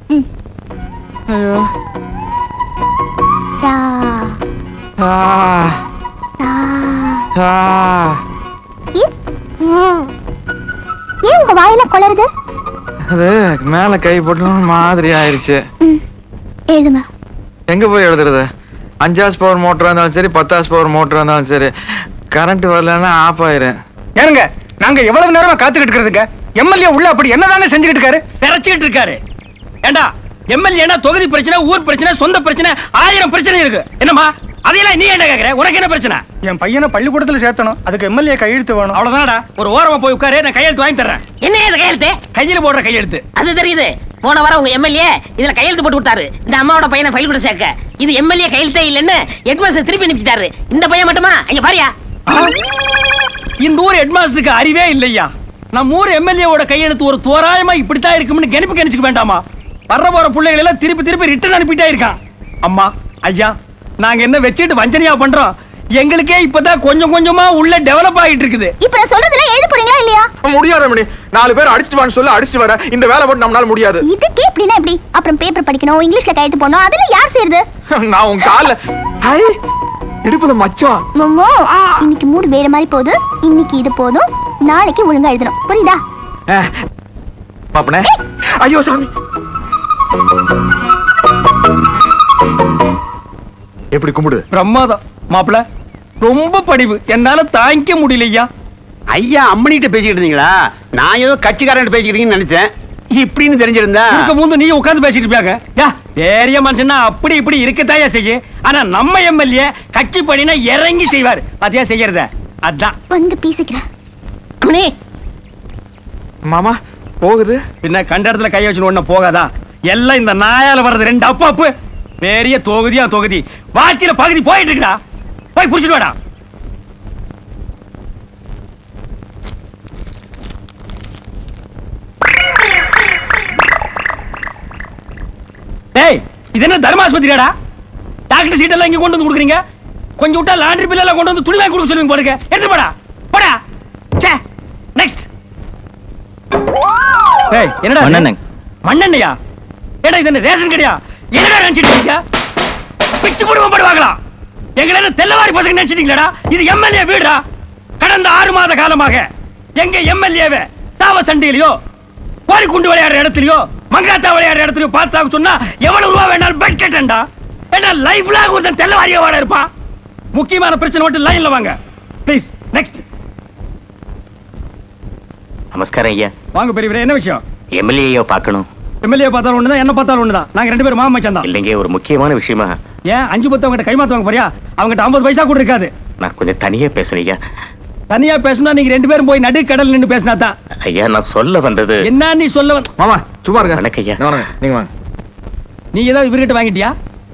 தா, ஆ, தா. ஆ. ஏன் ம். ஏன் உங்க வாயில கொளருது அது மேல கை போட்டு மாதிரி ஆயிருச்சு ம். எழுதுங்க எங்க போய் எழுதுறது அஞ்சாஸ் பவர் மோட்டரா இருந்தாலும் சரி பத்தாஸ் பவர் மோட்டரா இருந்தாலும் சரி கரண்ட் வரலன்னா ஆஃப் ஆயிரும் ஏனுங்க நாங்க எவ்வளவு நேரமா காத்துக்கிட்டு இருக்கிறதுங்க எம்எல்ஏ உள்ள அப்படி என்னதானே செஞ்சுக்கிட்டு இருக்காரு சிறைச்சிட்டு இருக்காரு ஏண்டா எம்எல்ஏனா தொகுதி பிரச்சனை ஊர் பிரச்சனை சொந்த பிரச்சனை ஆயிரம் பிரச்சனை இருக்கு என்னம்மா அதையெல்லாம் நீ என்ன கேக்குற உனக்கு என்ன பிரச்சனை என் பையனை பள்ளிக்கூடத்துல சேர்த்தணும் அதுக்கு எம்எல்ஏ கையெழுத்து வேணும் அவ்வளவுதான்டா ஒரு ஓரமா போய் உட்காரு நான் கையெழுத்து வாங்கி தர்றேன் என்ன இது கையெழுத்து கையில போடுற கையெழுத்து அது தெரியுது போன வாரம் உங்க எம்எல்ஏ இதுல கையெழுத்து போட்டு கொடுத்தாரு இந்த அம்மாவோட பையனை ஃபைல் கூட சேர்க்க இது எம்எல்ஏ கையெழுத்தே இல்லைன்னு ஹெட்மாஸ்டர் திருப்பி அனுப்பிச்சிட்டாரு இந்த பையன் மட்டுமா இங்க பாரியா இந்த ஊர் ஹெட்மாஸ்டருக்கு அறிவே இல்லையா நம்ம ஊர் எம்எல்ஏவோட கையெழுத்து ஒரு தோராயமா இப்படித்தான் இருக்கும்னு கணிப்பு கணிச்சுக்க வேண்டாமா வர்ற போற பிள்ளைகள் எல்லாம் திருப்பி திருப்பி ரிட்டர்ன் அனுப்பிட்டே இருக்கான் அம்மா ஐயா நாங்க என்ன வச்சுட்டு வஞ்சனையா பண்றோம் எங்களுக்கே இப்பதான் கொஞ்சம் கொஞ்சமா உள்ள டெவலப் ஆகிட்டு இருக்குது இப்ப நான் சொல்றதெல்லாம் எழுத போறீங்களா இல்லையா முடியாது ரமணி நாலு பேர் அடிச்சுட்டு வான்னு சொல்லி அடிச்சுட்டு வர இந்த வேலை மட்டும் நம்மளால முடியாது இதுக்கே இப்படின்னா எப்படி அப்புறம் பேப்பர் படிக்கணும் இங்கிலீஷ்ல கையெழுத்து போடணும் அதெல்லாம் யார் செய்யறது நான் உன் கால ஹை இடுப்புல மச்சான் மம்மோ இன்னைக்கு மூடு வேற மாதிரி போகுது இன்னைக்கு இது போதும் நாளைக்கு ஒழுங்கா எழுதணும் புரியுதா பாப்பனே ஐயோ சாமி எப்படி கும்பிடு பிரமாதம் மாப்பிள ரொம்ப படிவு என்னால தாங்கிக்க முடியலையா ஐயா அம்மனிட்ட பேசிக்கிட்டு இருந்தீங்களா நான் ஏதோ கட்சிக்காரன் பேசிக்கிட்டீங்கன்னு நினைச்சேன் இப்படின்னு தெரிஞ்சிருந்தா இருக்க முந்து நீ உட்கார்ந்து பேசிட்டு இருப்பியாங்க யா பெரிய மனுஷனா அப்படி இப்படி இருக்கத்தாயா செய்ய ஆனா நம்ம எம்எல்ஏ கட்சி படினா இறங்கி செய்வார் பாத்தியா செய்யறத அதான் வந்து பேசிக்கிறேன் அம்மனி மாமா போகுது பின்ன கண்ட இடத்துல கை வச்சு ஒண்ணு போகாதா எல்லாம் இந்த நாயால வர்றது ரெண்டு அப்பாப்பு பெரிய தொகுதியா தொகுதி வாழ்க்கையில பகுதி போயிட்டு இருக்குடா போய் புடிச்சிட்டு வாடா டேய் இது என்ன தர்மாஸ்பத்திரியாடா டாக்டர் சீட் எல்லாம் இங்க கொண்டு வந்து கொடுக்குறீங்க கொஞ்சம் விட்டா லாண்டரி பில் எல்லாம் கொண்டு வந்து துணி வாங்கி கொடுக்க சொல்லுங்க போடுங்க எடுத்து போடா போடா சே நெக்ஸ்ட் ஏய் என்னடா இது? மண்ணெண்ணெய். மண்ணெண்ணையா ஏடா இது என்ன ரேஷன் கடையா என்னடா நினைச்சிட்டு இருக்கீங்க பிச்சு போடுவோம் படுவாங்களா எங்களை என்ன தெல்லவாரி பசங்க நினைச்சிட்டீங்களா இது எம்எல்ஏ வீடா கடந்த ஆறு மாத காலமாக எங்க எம்எல்ஏவை தாவ சண்டையிலயோ கோரி குண்டு விளையாடுற இடத்துலயோ மங்காத்தா விளையாடுற இடத்துலயோ பார்த்தா சொன்னா எவ்வளவு ரூபா வேணாலும் பெட் கட்டண்டா ஏன்னா லைஃப் லாங் ஒருத்தன் தெல்லவாரியா வாட இருப்பான் முக்கியமான பிரச்சனை மட்டும் லைன்ல வாங்க ப்ளீஸ் நெக்ஸ்ட் நமஸ்காரம் ஐயா வாங்க பெரியவரே என்ன விஷயம் எம்எல்ஏ பார்க்கணும் எம்எல்ஏ பார்த்தாலும் ஒண்ணுதான் என்ன பார்த்தாலும் ஒண்ணுதான் நாங்க ரெண்டு பேரும் மாமா மச்சான் தான் இல்லைங்க ஒரு முக்கியமான விஷயமா ஏன் அஞ்சு பத்து அவங்ககிட்ட கைமாத்துவாங்க போறியா அவங்ககிட்ட ஐம்பது பைசா கூட இருக்காது நான் கொஞ்சம் தனியா பேசுறேன் ஐயா தனியா பேசணும்னா நீங்க ரெண்டு பேரும் போய் நடு கடல் நின்னு பேசினா தான் ஐயா நான் சொல்ல வந்தது என்ன நீ சொல்ல வந்த- மாமா சும்மா இருங்க வணக்கம் ஐயா நான் வரேங்க. நீங்க வாங்க நீ ஏதாவது இவர்கிட்ட வாங்கிட்டியா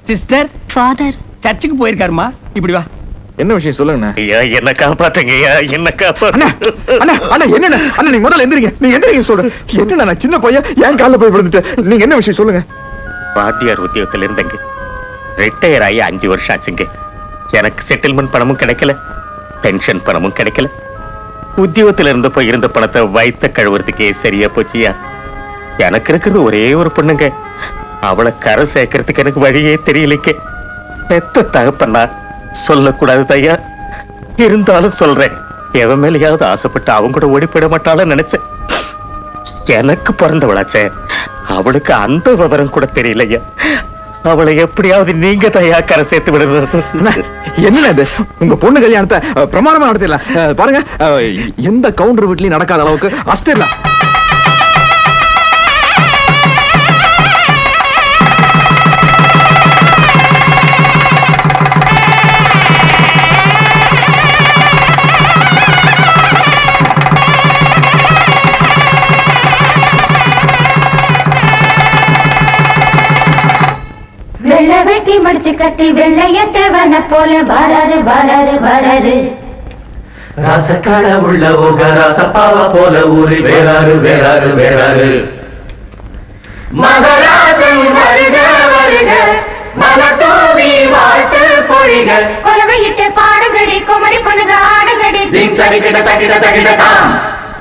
சிஸ்டர் ஃபாதர் சர்ச்சுக்கு போயிருக்காருமா இப்படி வா என்ன விஷயம் சொல்லுங்க ஐயா என்ன காப்பாத்துங்க ஐயா என்ன காப்பாத்து அண்ணா அண்ணா என்னண்ணா அண்ணா நீங்க முதல்ல எந்திரிங்க நீங்க எந்திரிங்க சொல்றேன் என்னண்ணா நான் சின்ன பையன் என் கால்ல போய் விழுந்துட்டேன் நீங்க என்ன விஷயம் சொல்லுங்க வாத்தியார் உத்தியோகத்துல இருந்தங்க ரிட்டையர் ஆகி அஞ்சு வருஷம் ஆச்சுங்க எனக்கு செட்டில்மெண்ட் பணமும் கிடைக்கல பென்ஷன் பணமும் கிடைக்கல உத்தியோகத்துல இருந்து போய் இருந்த பணத்தை வைத்த கழுவுறதுக்கே சரியா போச்சியா எனக்கு இருக்கிறது ஒரே ஒரு பொண்ணுங்க அவளை கரை சேர்க்கறதுக்கு எனக்கு வழியே தெரியலைங்க பெத்த தகப்பண்ணா சொல்லக்கூடாது தையா இருந்தாலும் சொல்றேன் எவன் மேலேயாவது ஆசைப்பட்டு அவங்க கூட ஓடி போயிட மாட்டாளன்னு நினைச்சேன் எனக்கு பிறந்தவளாச்சே அவளுக்கு அந்த விவரம் கூட தெரியலையா அவளை எப்படியாவது நீங்க தயா கரை சேர்த்து விடுறது என்ன இது உங்க பொண்ணு கல்யாணத்தை அஹ், பிரமாணமா நடத்திடலாம் அஹ், பாருங்க அஹ், எந்த கவுண்டர் வீட்லயும் நடக்காத அளவுக்கு அஸ்திரலாம் வெள்ள வெட்டி முடிச்சு கட்டி வெள்ளையத்தவன போல வராரு வராரு வராரு ராசக்காட உள்ள உக ராசப்பாவ போல ஊரு வேறாரு வேறாரு வேறாரு மகராசன் வருக வருக மலத்தோவி வாழ்த்து பொழிக கொலவையிட்டு பாடுகடி குமரி பொண்ணுக ஆடுகடி திங் தகிட தகிட தகிட தாம்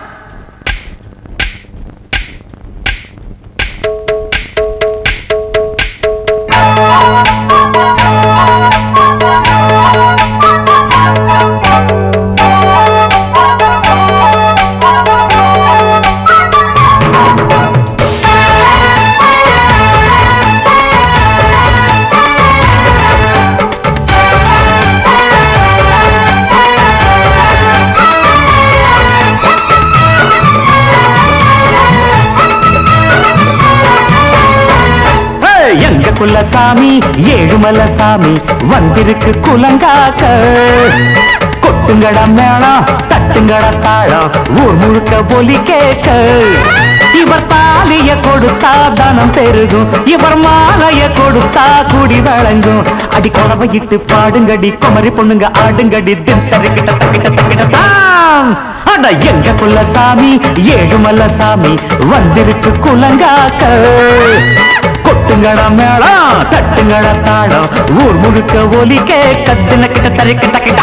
எங்க குலசாமி ஏழுமல சாமி வந்திருக்கு குலங்காக்க கொட்டுங்கட மேளம் தட்டுங்கட தாளம் ஊர் முழுக்க ஒலி கேட்க இவர் தாலிய கொடுத்தா தனம் பெருகும் இவர் மாலைய கொடுத்தா குடி வழங்கும் அடி குழவையிட்டு பாடுங்கடி குமரி பொண்ணுங்க ஆடுங்கடி தின் தரிக்கிட்ட தக்கிட்ட தக்கிட்ட தாம் அட எங்க குலசாமி ஏழுமல சாமி வந்திருக்கு குலங்காக்க கொட்டுங்கட மேளம் தட்டுங்கட தாளம் ஊர் முழுக்க ஒலி கேட்க தினக்கிட்ட தரிக்கிட்ட கிட்ட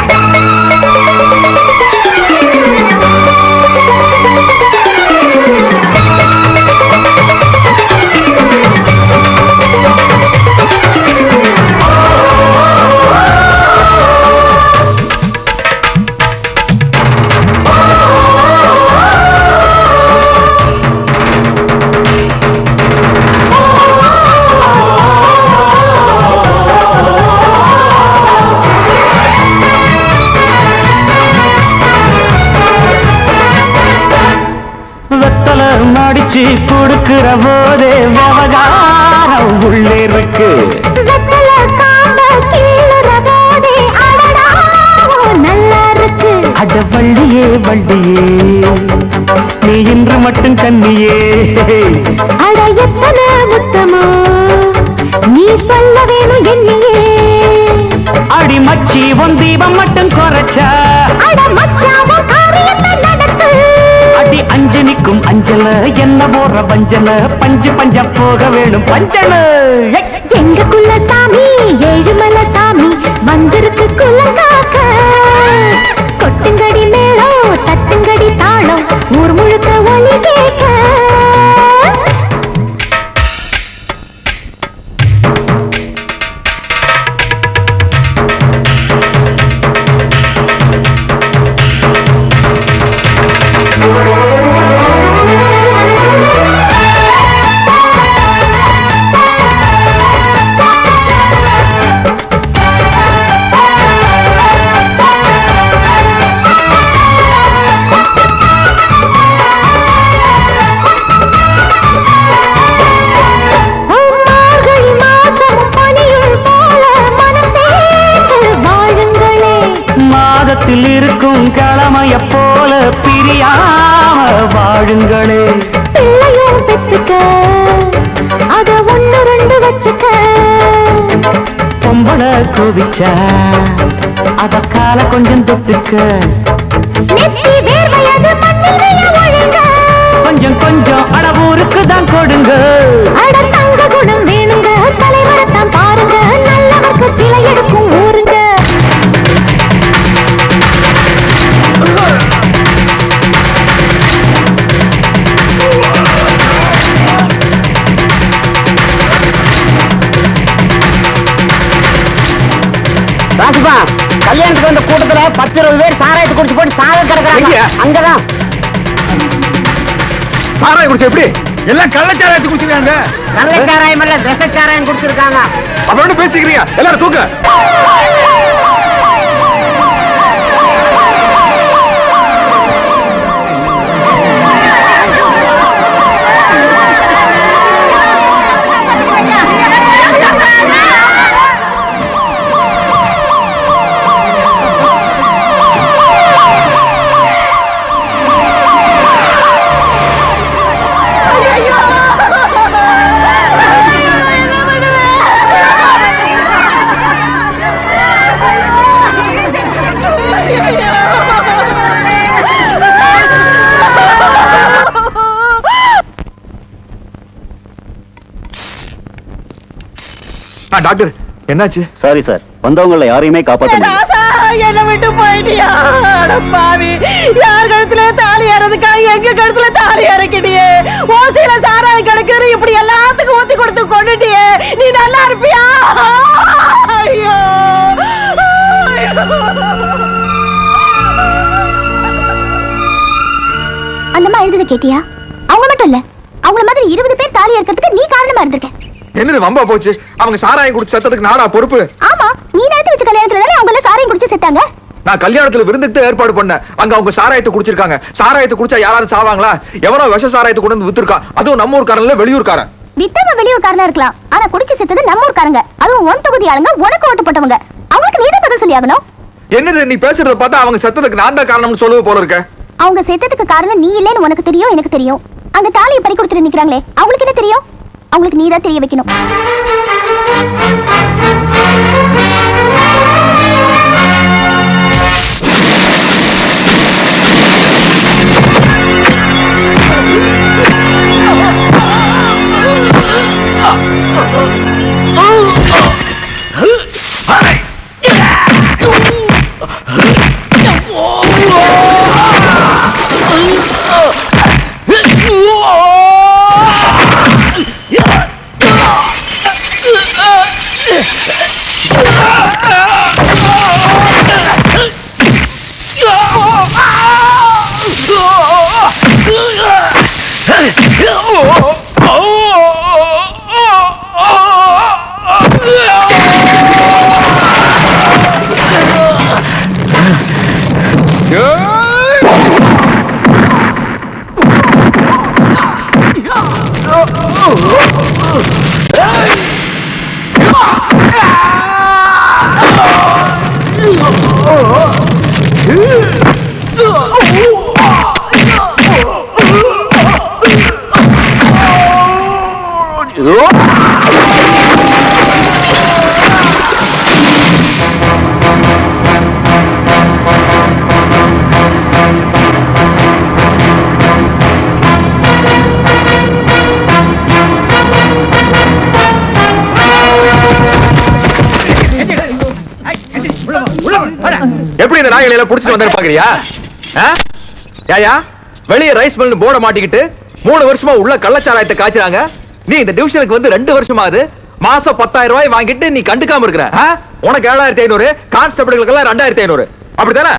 வெத்தல மடிச்சு கொடுக்கிற போதே விவகாரம் உள்ளே இருக்கு வெத்தல காம்ப கீழுற போதே அடடா நல்லா இருக்கு அட வள்ளியே வள்ளியே நீ இன்று மட்டும் கண்ணியே அட எத்தனை முத்தமோ நீ சொல்ல வேணும் என்னையே அடி மச்சி உன் தீபம் மட்டும் குறைச்சா அட மச்சாவும் காரியத்தை நடத்து அடி அஞ்சு நிக்கும் அஞ்சல என்ன போற பஞ்சல பஞ்சு பஞ்ச போக வேணும் பஞ்சல ஏய்! எங்க குல சாமி ஏழுமல சாமி வந்திருக்கு குலங்காக்க கொட்டுங்கடி மேளம் தட்டுங்கடி தாளம் ஊர் முழுக்க ஒலி கேட்க மார்கழி மாசம் பனியுள் போல மனம் சேர்ந்து வாழுங்களே மாதத்தில் இருக்கும் கிழமைய போல பிரியாம வாழுங்களே பிள்ளையும் பெத்துக்க அத ஒண்ணு ரெண்டு வச்சுக்க அனுபவிச்சா அத கால கொஞ்சம் தொட்டுக்க கொஞ்சம் கொஞ்சம் அளவூருக்கு தான் கொடுங்க அட தங்க குணம் வேணுங்க தலைவரத்தான் பாருங்க நல்லவர்க்கு சிலை எடுக்கும் ஊருங்க ராசுபா கல்யாணத்துக்கு வந்த கூட்டத்துல பத்து இருபது பேர் சாராயத்தை குடிச்சு போட்டு சாக கிடக்குறாங்க எங்க? அங்கதான் சாராயம் குடிச்சு எப்படி எல்லாம் கள்ளச்சாராயத்தை குடிச்சிருக்காங்க நல்ல சாராயம் இல்ல விஷ சாராயம் குடிச்சிருக்காங்க அப்புறம் என்ன பேசிக்கிறீங்க எல்லாரும் தூக்க ஆ, டாக்டர் என்னாச்சு சாரி சார் வந்தவங்கள யாரையுமே காப்பாற்ற முடியல ராசா என்ன விட்டு போயிட்டியா அட பாவி யார் கழுத்துல தாலி ஏறதுக்காக எங்க கழுத்துல தாலி இறக்கிட்டியே ஓசையில சாராய கிடக்குற இப்படி எல்லாத்துக்கும் ஊத்தி கொடுத்து கொண்டுட்டியே நீ நல்லா இருப்பியா ஐயோ அந்த அம்மா எழுதுத கேட்டியா அவங்க மட்டும் இல்ல அவங்கள மாதிரி இருபது பேர் தாலி இருக்கிறதுக்கு நீ காரணமா இருந்திருக்க என்னது வம்பா போச்சு அவங்க சாராயம் குடிச்சு சத்தத்துக்கு நாடா பொறுப்பு ஆமா நீ நேரத்து வச்ச கல்யாணத்துல தானே அவங்க எல்லாம் சாரையும் குடிச்சு செத்தாங்க நான் கல்யாணத்துல விருந்துக்கு தான் ஏற்பாடு பண்ணேன் அங்க அவங்க சாராயத்தை குடிச்சிருக்காங்க சாராயத்தை குடிச்சா யாராவது சாவாங்களா எவனோ விஷ சாராயத்தை கொண்டு வந்து வித்துருக்கான் அதுவும் நம்ம ஊர்க்காரன் இல்ல வெளியூர்காரன் வித்தவங்க வெளியூர்காரனா இருக்கலாம் ஆனா குடிச்சு செத்தது நம்ம ஊர்க்காரங்க அதுவும் ஒன் தொகுதி ஆளுங்க உனக்கு ஓட்டு போட்டவங்க அவங்களுக்கு நீ தான் பதில் சொல்லி ஆகணும் என்னது நீ பேசுறத பார்த்தா அவங்க செத்ததுக்கு நான் தான் காரணம்னு சொல்லுவது போல இருக்க அவங்க செத்ததுக்கு காரணம் நீ இல்லைன்னு உனக்கு தெரியும் எனக்கு தெரியும் அந்த தாலியை பறி கொடுத்துட்டு நிக்கிறாங்களே அவங்களுக்கு என்ன தெரியும் அவங்களுக்கு நீ தான் தெரிய வைக்கணும் எப்படி இந்த நாய்களை எல்லாம் புடிச்சிட்டு வந்து பாக்குறியா ஆ? ஏயா வெளிய ரைஸ் மில் போர்ட மாட்டிக்கிட்டு மூணு வருஷமா உள்ள கள்ளச்சாராயத்தை காய்ச்சறாங்க நீ இந்த டிவிஷனுக்கு வந்து ரெண்டு வருஷமாவது மாசம் பத்தாயிரம் ரூபாய் வாங்கிட்டு நீ கண்டுக்காம இருக்கிற ஆ? உனக்கு ஏழாயிரத்தி ஐநூறு கான்ஸ்டபிள்களுக்கு எல்லாம் ரெண்டாயிரத்தி ஐநூறு அப்படித்தானே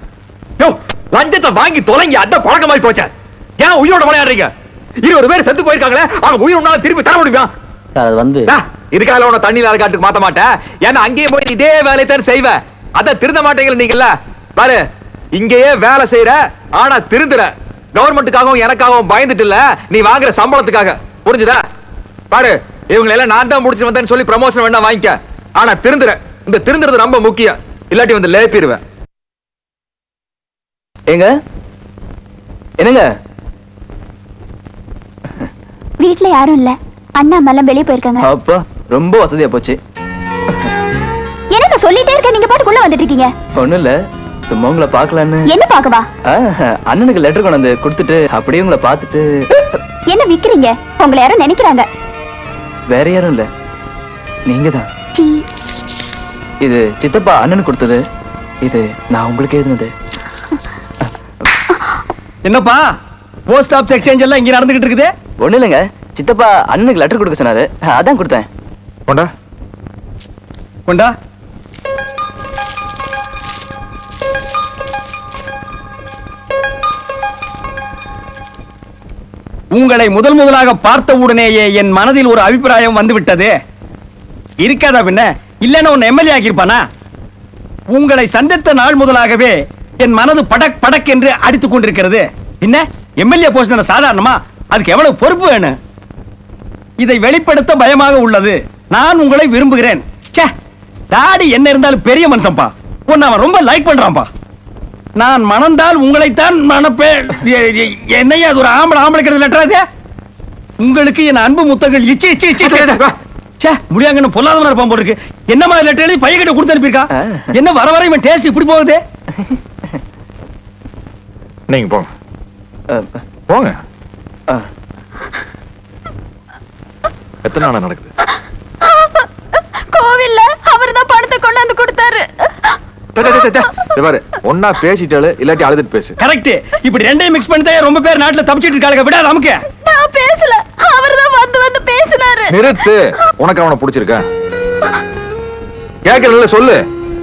யோ லஞ்சத்தை வாங்கி தொலைங்க அதான் பழக்கமாய் போச்சே ஏன் உயிரோட விளையாடுறீங்க இருபது பேர் செத்து போயிருக்காங்களே அவங்க உயிர் உன்னால திருப்பி தர முடியுமா சார் அது வந்து டா, இதுக்காக உன தண்ணி இல்லாத காட்டுக்கு மாத்த மாட்டேன் ஏன்னா அங்கேயும் போய் இதே வேலையை தான் செய்வ அத திருந்த மாட்டீங்க நீங்கல்ல பாரு இங்கேயே வேலை செய்யற ஆனா திருந்துற கவர்மெண்ட்டுக்காகவும் எனக்காகவும் பயந்துட்டு இல்ல நீ வாங்குற சம்பளத்துக்காக புரிஞ்சுதா பாரு இவங்க எல்லாம் நான் தான் முடிச்சு வந்தேன்னு சொல்லி ப்ரமோஷன் வேணா வாங்கிக்க ஆனா திருந்துற இந்த திருந்துறது ரொம்ப முக்கியம் இல்லாட்டி வந்து லேப்பிடுவேன் ஏங்க என்னங்க வீட்ல யாரும் இல்ல அண்ணா அம்மா எல்லாம் வெளியே போயிருக்காங்க அப்பா ரொம்ப வசதியா போச்சு என்னங்க சொல்லிட்டே இருக்க நீங்க பாட்டுக்குள்ள வந்துட்டு இருக்கீங்க ஒண்ணும் இல்ல சும்மா உங்களை பாக்கலான்னு என்ன பாக்கவா அண்ணனுக்கு லெட்டர் கொண்டு வந்து கொடுத்துட்டு அப்படியே உங்களை பார்த்துட்டு என்ன விக்கிறீங்க உங்களை யாரும் நினைக்கிறாங்க வேற யாரும் இல்ல நீங்க தான் சீ. இது சித்தப்பா அண்ணனுக்கு கொடுத்தது இது நான் உங்களுக்கு எழுதினது என்னப்பா போஸ்ட் ஆஃபீஸ் எக்ஸ்சேஞ்ச் எல்லாம் இங்க நடந்துகிட்டு இருக்குது ஒண்ணு இல்லைங்க சித்தப்பா அண்ணனுக்கு லெட்டர் கொடுக்க சொன்னாரு அதான் கொடுத்தேன் கொண்டா கொண்டா உங்களை முதல் முதலாக பார்த்த உடனேயே என் மனதில் ஒரு அபிப்பிராயம் வந்து விட்டது இருக்காதா பின்ன இல்லைன்னா உன்னை எம்எல்ஏ ஆக்கியிருப்பானா உங்களை சந்தித்த நாள் முதலாகவே என் மனது படக் படக் என்று அடித்துக் கொண்டிருக்கிறது என்ன எம்எல்ஏ போஸ்ட் சாதாரணமா அதுக்கு எவ்வளவு பொறுப்பு வேணும் இதை வெளிப்படுத்த பயமாக உள்ளது நான் உங்களை விரும்புகிறேன் ச்சே தாடி என்ன இருந்தாலும் பெரிய மனுஷன்பா உன்னை அவன் ரொம்ப லைக் பண்றான்பா நான் மணந்தால் உங்களைத்தான் மணப்பே எ- எ- என்னையா அது ஒரு ஆம்பளை ஆம்பளைக்கிறது லெட்டராது உங்களுக்கு என் அன்பு முத்தங்கள் இச்சி இச்சி இச்சி ச்சே முடியாங்கன்னு பொல்லாதவனா இருப்பான் போல இருக்கு என்ன மாதிரி லெட்டர் எழுதி பையன் கிட்ட கொடுத்து அனுப்பியிருக்கா என்ன வர வர இவன் டேஸ்ட் இப்படி போகுது நீங்க போங்க போங்க எத்தனை நாளா நடக்குது கோவில்ல அவர் தான் பணத்தை கொண்டாந்து கொடுத்தாரு டே, டே, டே, டே. இத பாரு ஒன்னா பேசிட்டாலு இல்லாட்டி அழுதுட்டு பேசு கரெக்ட் இப்படி ரெண்டையும் மிக்ஸ் பண்ணி தான் ரொம்ப பேர் நாட்டுல தப்பிச்சிட்டு இருக்காங்க விடாத நமக்கு நான் பேசல அவர் தான் வந்து வந்து பேசினாரு நிறுத்து உனக்கு அவனை பிடிச்சிருக்கா கேட்கல சொல்லு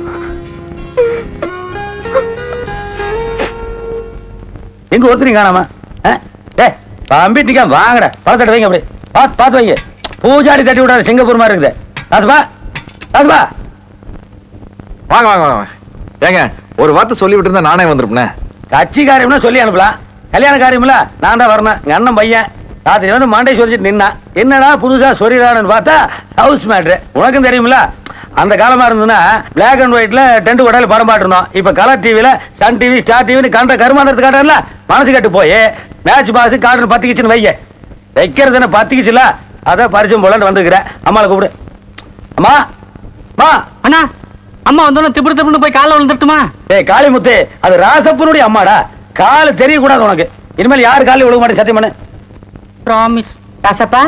எங்க ஒருத்தரையும் காணாம ஆ? டேய் தம்பி நிக்க வாங்கடா பழத்தட்டு வைங்க அப்படி பார்த்து பார்த்து வைங்க பூஜாரி தட்டி விடாத சிங்கப்பூர் மாதிரி இருக்குது ராசுபா ராசுபா வாங்க வாங்க வாங்க ஏங்க ஒரு வார்த்தை சொல்லி விட்டு இருந்தா நானே வந்திருப்பேனே கட்சி காரியம்னா சொல்லி அனுப்பலாம் கல்யாண காரியம்ல நான் தான் வரணும் எங்க அண்ணன் பையன் ராத்திரி வந்து மண்டை சொல்லிட்டு நின்னா என்னடா புதுசா சொரிறானு பார்த்தா ஹவுஸ் மேட்ரு உனக்கும் தெரியுமில்ல அந்த காலமா இருந்ததுன்னா பிளாக் அண்ட் ஒயிட்ல டென்ட் கொடையில படம் பாட்டுருந்தோம் இப்ப கலர் டிவில சன் டிவி ஸ்டார் டிவின்னு கண்ட கருமாந்திரத்து காட்டுறல மனசு கட்டு போய் மேட்ச் பாஸ் கார்டு பத்திக்கிச்சுன்னு வைய வைக்கிறது என்ன பத்திக்கிச்சுல அதான் பரிச்சயம் போலன்னு வந்துருக்கிறேன் அம்மாவை கூப்பிடு அம்மா மா அண்ணா அம்மா வந்தோன்னு திப்பு திப்புன்னு போய் காலைல விழுந்துட்டுமா ஏய் காளிமுத்து அது ராசப்பனுடைய அம்மாடா காலு தெரியக்கூடாது உனக்கு இனிமேல் யாரு காலையும் விழுக மாட்டேன் சத்தியம் பண்ணு ப்ராமிஸ் ராசப்பா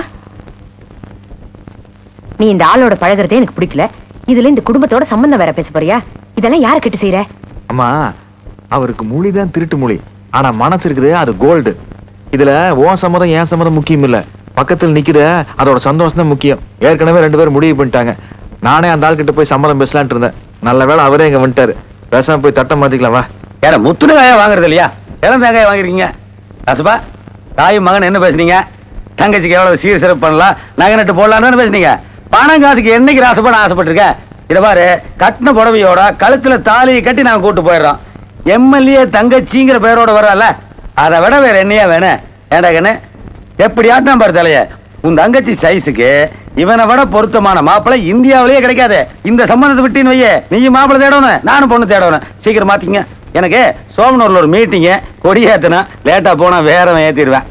நீ இந்த ஆளோட பழகுறதே எனக்கு பிடிக்கல இதுல இந்த குடும்பத்தோட சம்பந்தம் வேற பேச போறியா இதெல்லாம் யாரு கிட்ட செய்யற அம்மா அவருக்கு மொழி தான் திருட்டு மொழி ஆனா மனசு இருக்குது அது கோல்டு இதுல உன் சம்மதம் என் சம்மதம் முக்கியம் இல்ல பக்கத்துல நிக்குத அதோட சந்தோஷம் தான் முக்கியம் ஏற்கனவே ரெண்டு பேரும் முடிவு பண்ணிட்டாங்க நானே அந்த ஆள் கிட்ட போய் சம்மதம் பேசலான்ட்டு இருந்தேன் நல்ல வேளை அவரே இங்க வந்துட்டாரு பேசாம போய் தட்டம் மாத்திக்கலாம் வா ஏன்னா முத்துன காயா வாங்குறது இல்லையா இளம் தேங்காய் வாங்கிருக்கீங்க ராசப்பா தாயும் மகன் என்ன பேசுனீங்க தங்கச்சிக்கு எவ்வளவு சீர் சிறப்பு பண்ணலாம் நகை நட்டு போடலாம்னு தானே பேசுனீங்க பணம் காசுக்கு என்னைக்கு ராசப்பா நான் ஆசைப்பட்டிருக்கேன் இதை பாரு கட்டின புடவையோட கழுத்துல தாலியை கட்டி நான் கூட்டு போயிடுறோம் எம்எல்ஏ தங்கச்சிங்கிற பேரோட வரல அதை விட வேற என்னையா வேணும் ஏண்டா கண்ணு எப்படி ஆட்டம் பாரு தலைய உன் தங்கச்சி சைஸுக்கு இவனை விட பொருத்தமான மாப்பிள்ளை இந்தியாவிலேயே கிடைக்காது இந்த சம்பந்தத்தை விட்டின்னு வையே நீயும் மாப்பிள்ளை தேடணும் நானும் பொண்ணு தேடணும் சீக்கிரம் மாத்திங்க எனக்கு சோமனூர்ல ஒரு மீட்டிங்கு கொடியேத்தனா லேட்டா போனா வேறவன் ஏத்திடுவேன்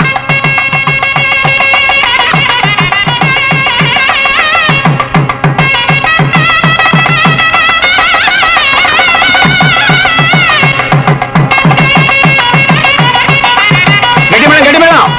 கெட்டிமேளம் கெட்டிமேளம்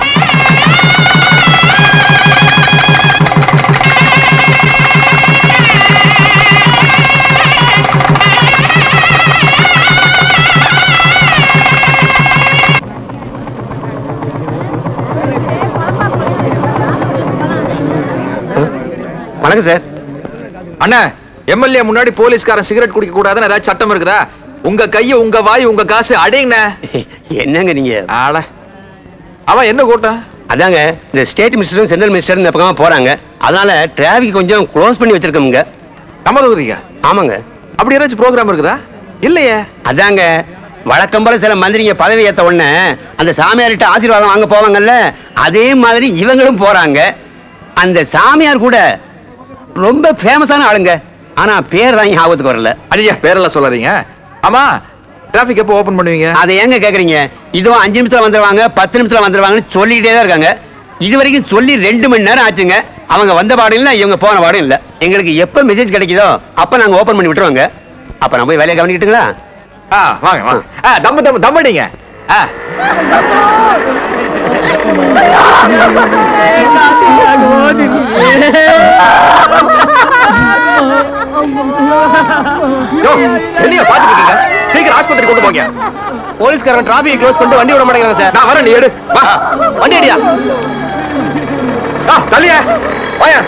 வணக்கம் சார் அண்ணா எம்எல்ஏ முன்னாடி போலீஸ்காரன் சிகரெட் குடிக்க கூடாதுன்னு ஏதாச்சும் சட்டம் இருக்குதா உங்க கைய உங்க வாய் உங்க காசு அடைங்கண்ணே என்னங்க நீங்க ஆட அவன் என்ன கூட்டம் அதாங்க இந்த ஸ்டேட் மினிஸ்டரும் சென்ட்ரல் மினிஸ்டரும் இந்த பக்கமா போறாங்க அதனால டிராபிக் கொஞ்சம் க்ளோஸ் பண்ணி வச்சிருக்கோங்க நம்ம தொகுதிங்க ஆமாங்க அப்படி ஏதாச்சும் ப்ரோக்ராம் இருக்குதா இல்லையே அதாங்க வழக்கம் போல சில மந்திரிங்க பதவி ஏத்த உடனே அந்த சாமியார்கிட்ட ஆசீர்வாதம் வாங்க போவாங்கல்ல அதே மாதிரி இவங்களும் போறாங்க அந்த சாமியார் கூட ரொம்ப ஃபேமஸான ஆளுங்க ஆனா பேர் தான் ஞாபகத்துக்கு வரல ஐயா பேரெல்லாம் சொல்லாதீங்க ஆமா டிராபிக் எப்போ ஓபன் பண்ணுவீங்க அதை ஏங்க கேக்குறீங்க இதுவும் அஞ்சு நிமிஷத்துல வந்துருவாங்க பத்து நிமிஷத்துல வந்துருவாங்கன்னு சொல்லிக்கிட்டே தான் இருக்காங்க இது வரைக்கும் சொல்லி ரெண்டு மணி நேரம் ஆச்சுங்க அவங்க வந்த பாடும் இல்ல இவங்க போன பாடும் இல்ல எங்களுக்கு எப்ப மெசேஜ் கிடைக்குதோ அப்ப நாங்க ஓபன் பண்ணி விட்டுருவாங்க அப்ப நான் போய் வேலையை கவனிக்கிட்டுங்களா ஆ வாங்க வாங்க ஆ தம்மு தம்மு தம்மடிங்க ஆ யோ, என்னையா பாத்துட்டு இருக்கீங்க சீக்கிரம் ஆஸ்பத்திரி கொண்டு போங்க போலீஸ்காரன் டிராபிக் க்ளோஸ் பண்ணிட்டு வண்டி விட மாட்டேங்கிறாங்க சார் நான் வரேன் நீ எடு வா வண்டி அடியா ஆ தள்ளியா வாயா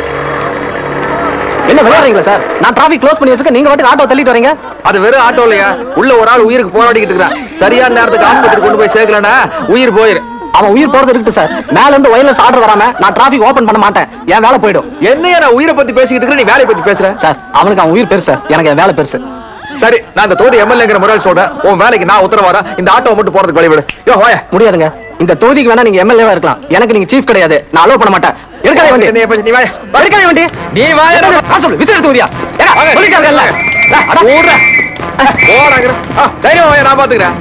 என்ன விளையாடுறீங்களா சார் நான் டிராபிக் க்ளோஸ் பண்ணி வச்சுக்க நீங்க வாட்டுக்கு ஆட்டோ தள்ளிட்டு வரீங்க அது வெறும் ஆட்டோ இல்லையா உள்ள ஒரு ஆள் உயிருக்கு போராடிக்கிட்டு இருக்கான் சரியான நேரத்துக்கு ஆஸ்பத்திரி கொண்டு போய் சேர்க்கலனா உயிர் போயிரு அவன் உயிர் போறது இருக்கு சார் மேல இருந்து வயர்லெஸ் ஆர்டர் வராம நான் டிராபிக் ஓபன் பண்ண மாட்டேன் என் வேலை போயிடும் என்னையா நான் உயிரை பத்தி பேசிக்கிட்டு இருக்கேன் நீ வேலையை பத்தி பேசுற சார் அவனுக்கு அவன் உயிர் பெருசு எனக்கு என் வேலை பெருசு சரி நான் இந்த தொகுதி எம்எல்ஏங்கிற முறையில் சொல்றேன் உன் வேலைக்கு நான் உத்தரவாரா இந்த ஆட்டோ மட்டும் போறதுக்கு வழி விடு யோ வாயா முடியாதுங்க இந்த தொகுதிக்கு வேணா நீங்க எம்எல்ஏவா இருக்கலாம் எனக்கு நீங்க சீஃப் கிடையாது நான் அலோவ் பண்ண மாட்டேன் இருக்காதே வண்டி நீ எப்ப- நீ வாயா இருக்காதே வண்டி நீ வாயா நான் சொல்லு விசில் தொகுதியா வாங்க. சொல்லிக்காங்கல்ல ஓடுற ஓடாங்கிற தைரியம் வாயா நான் பாத்துக்கிறேன்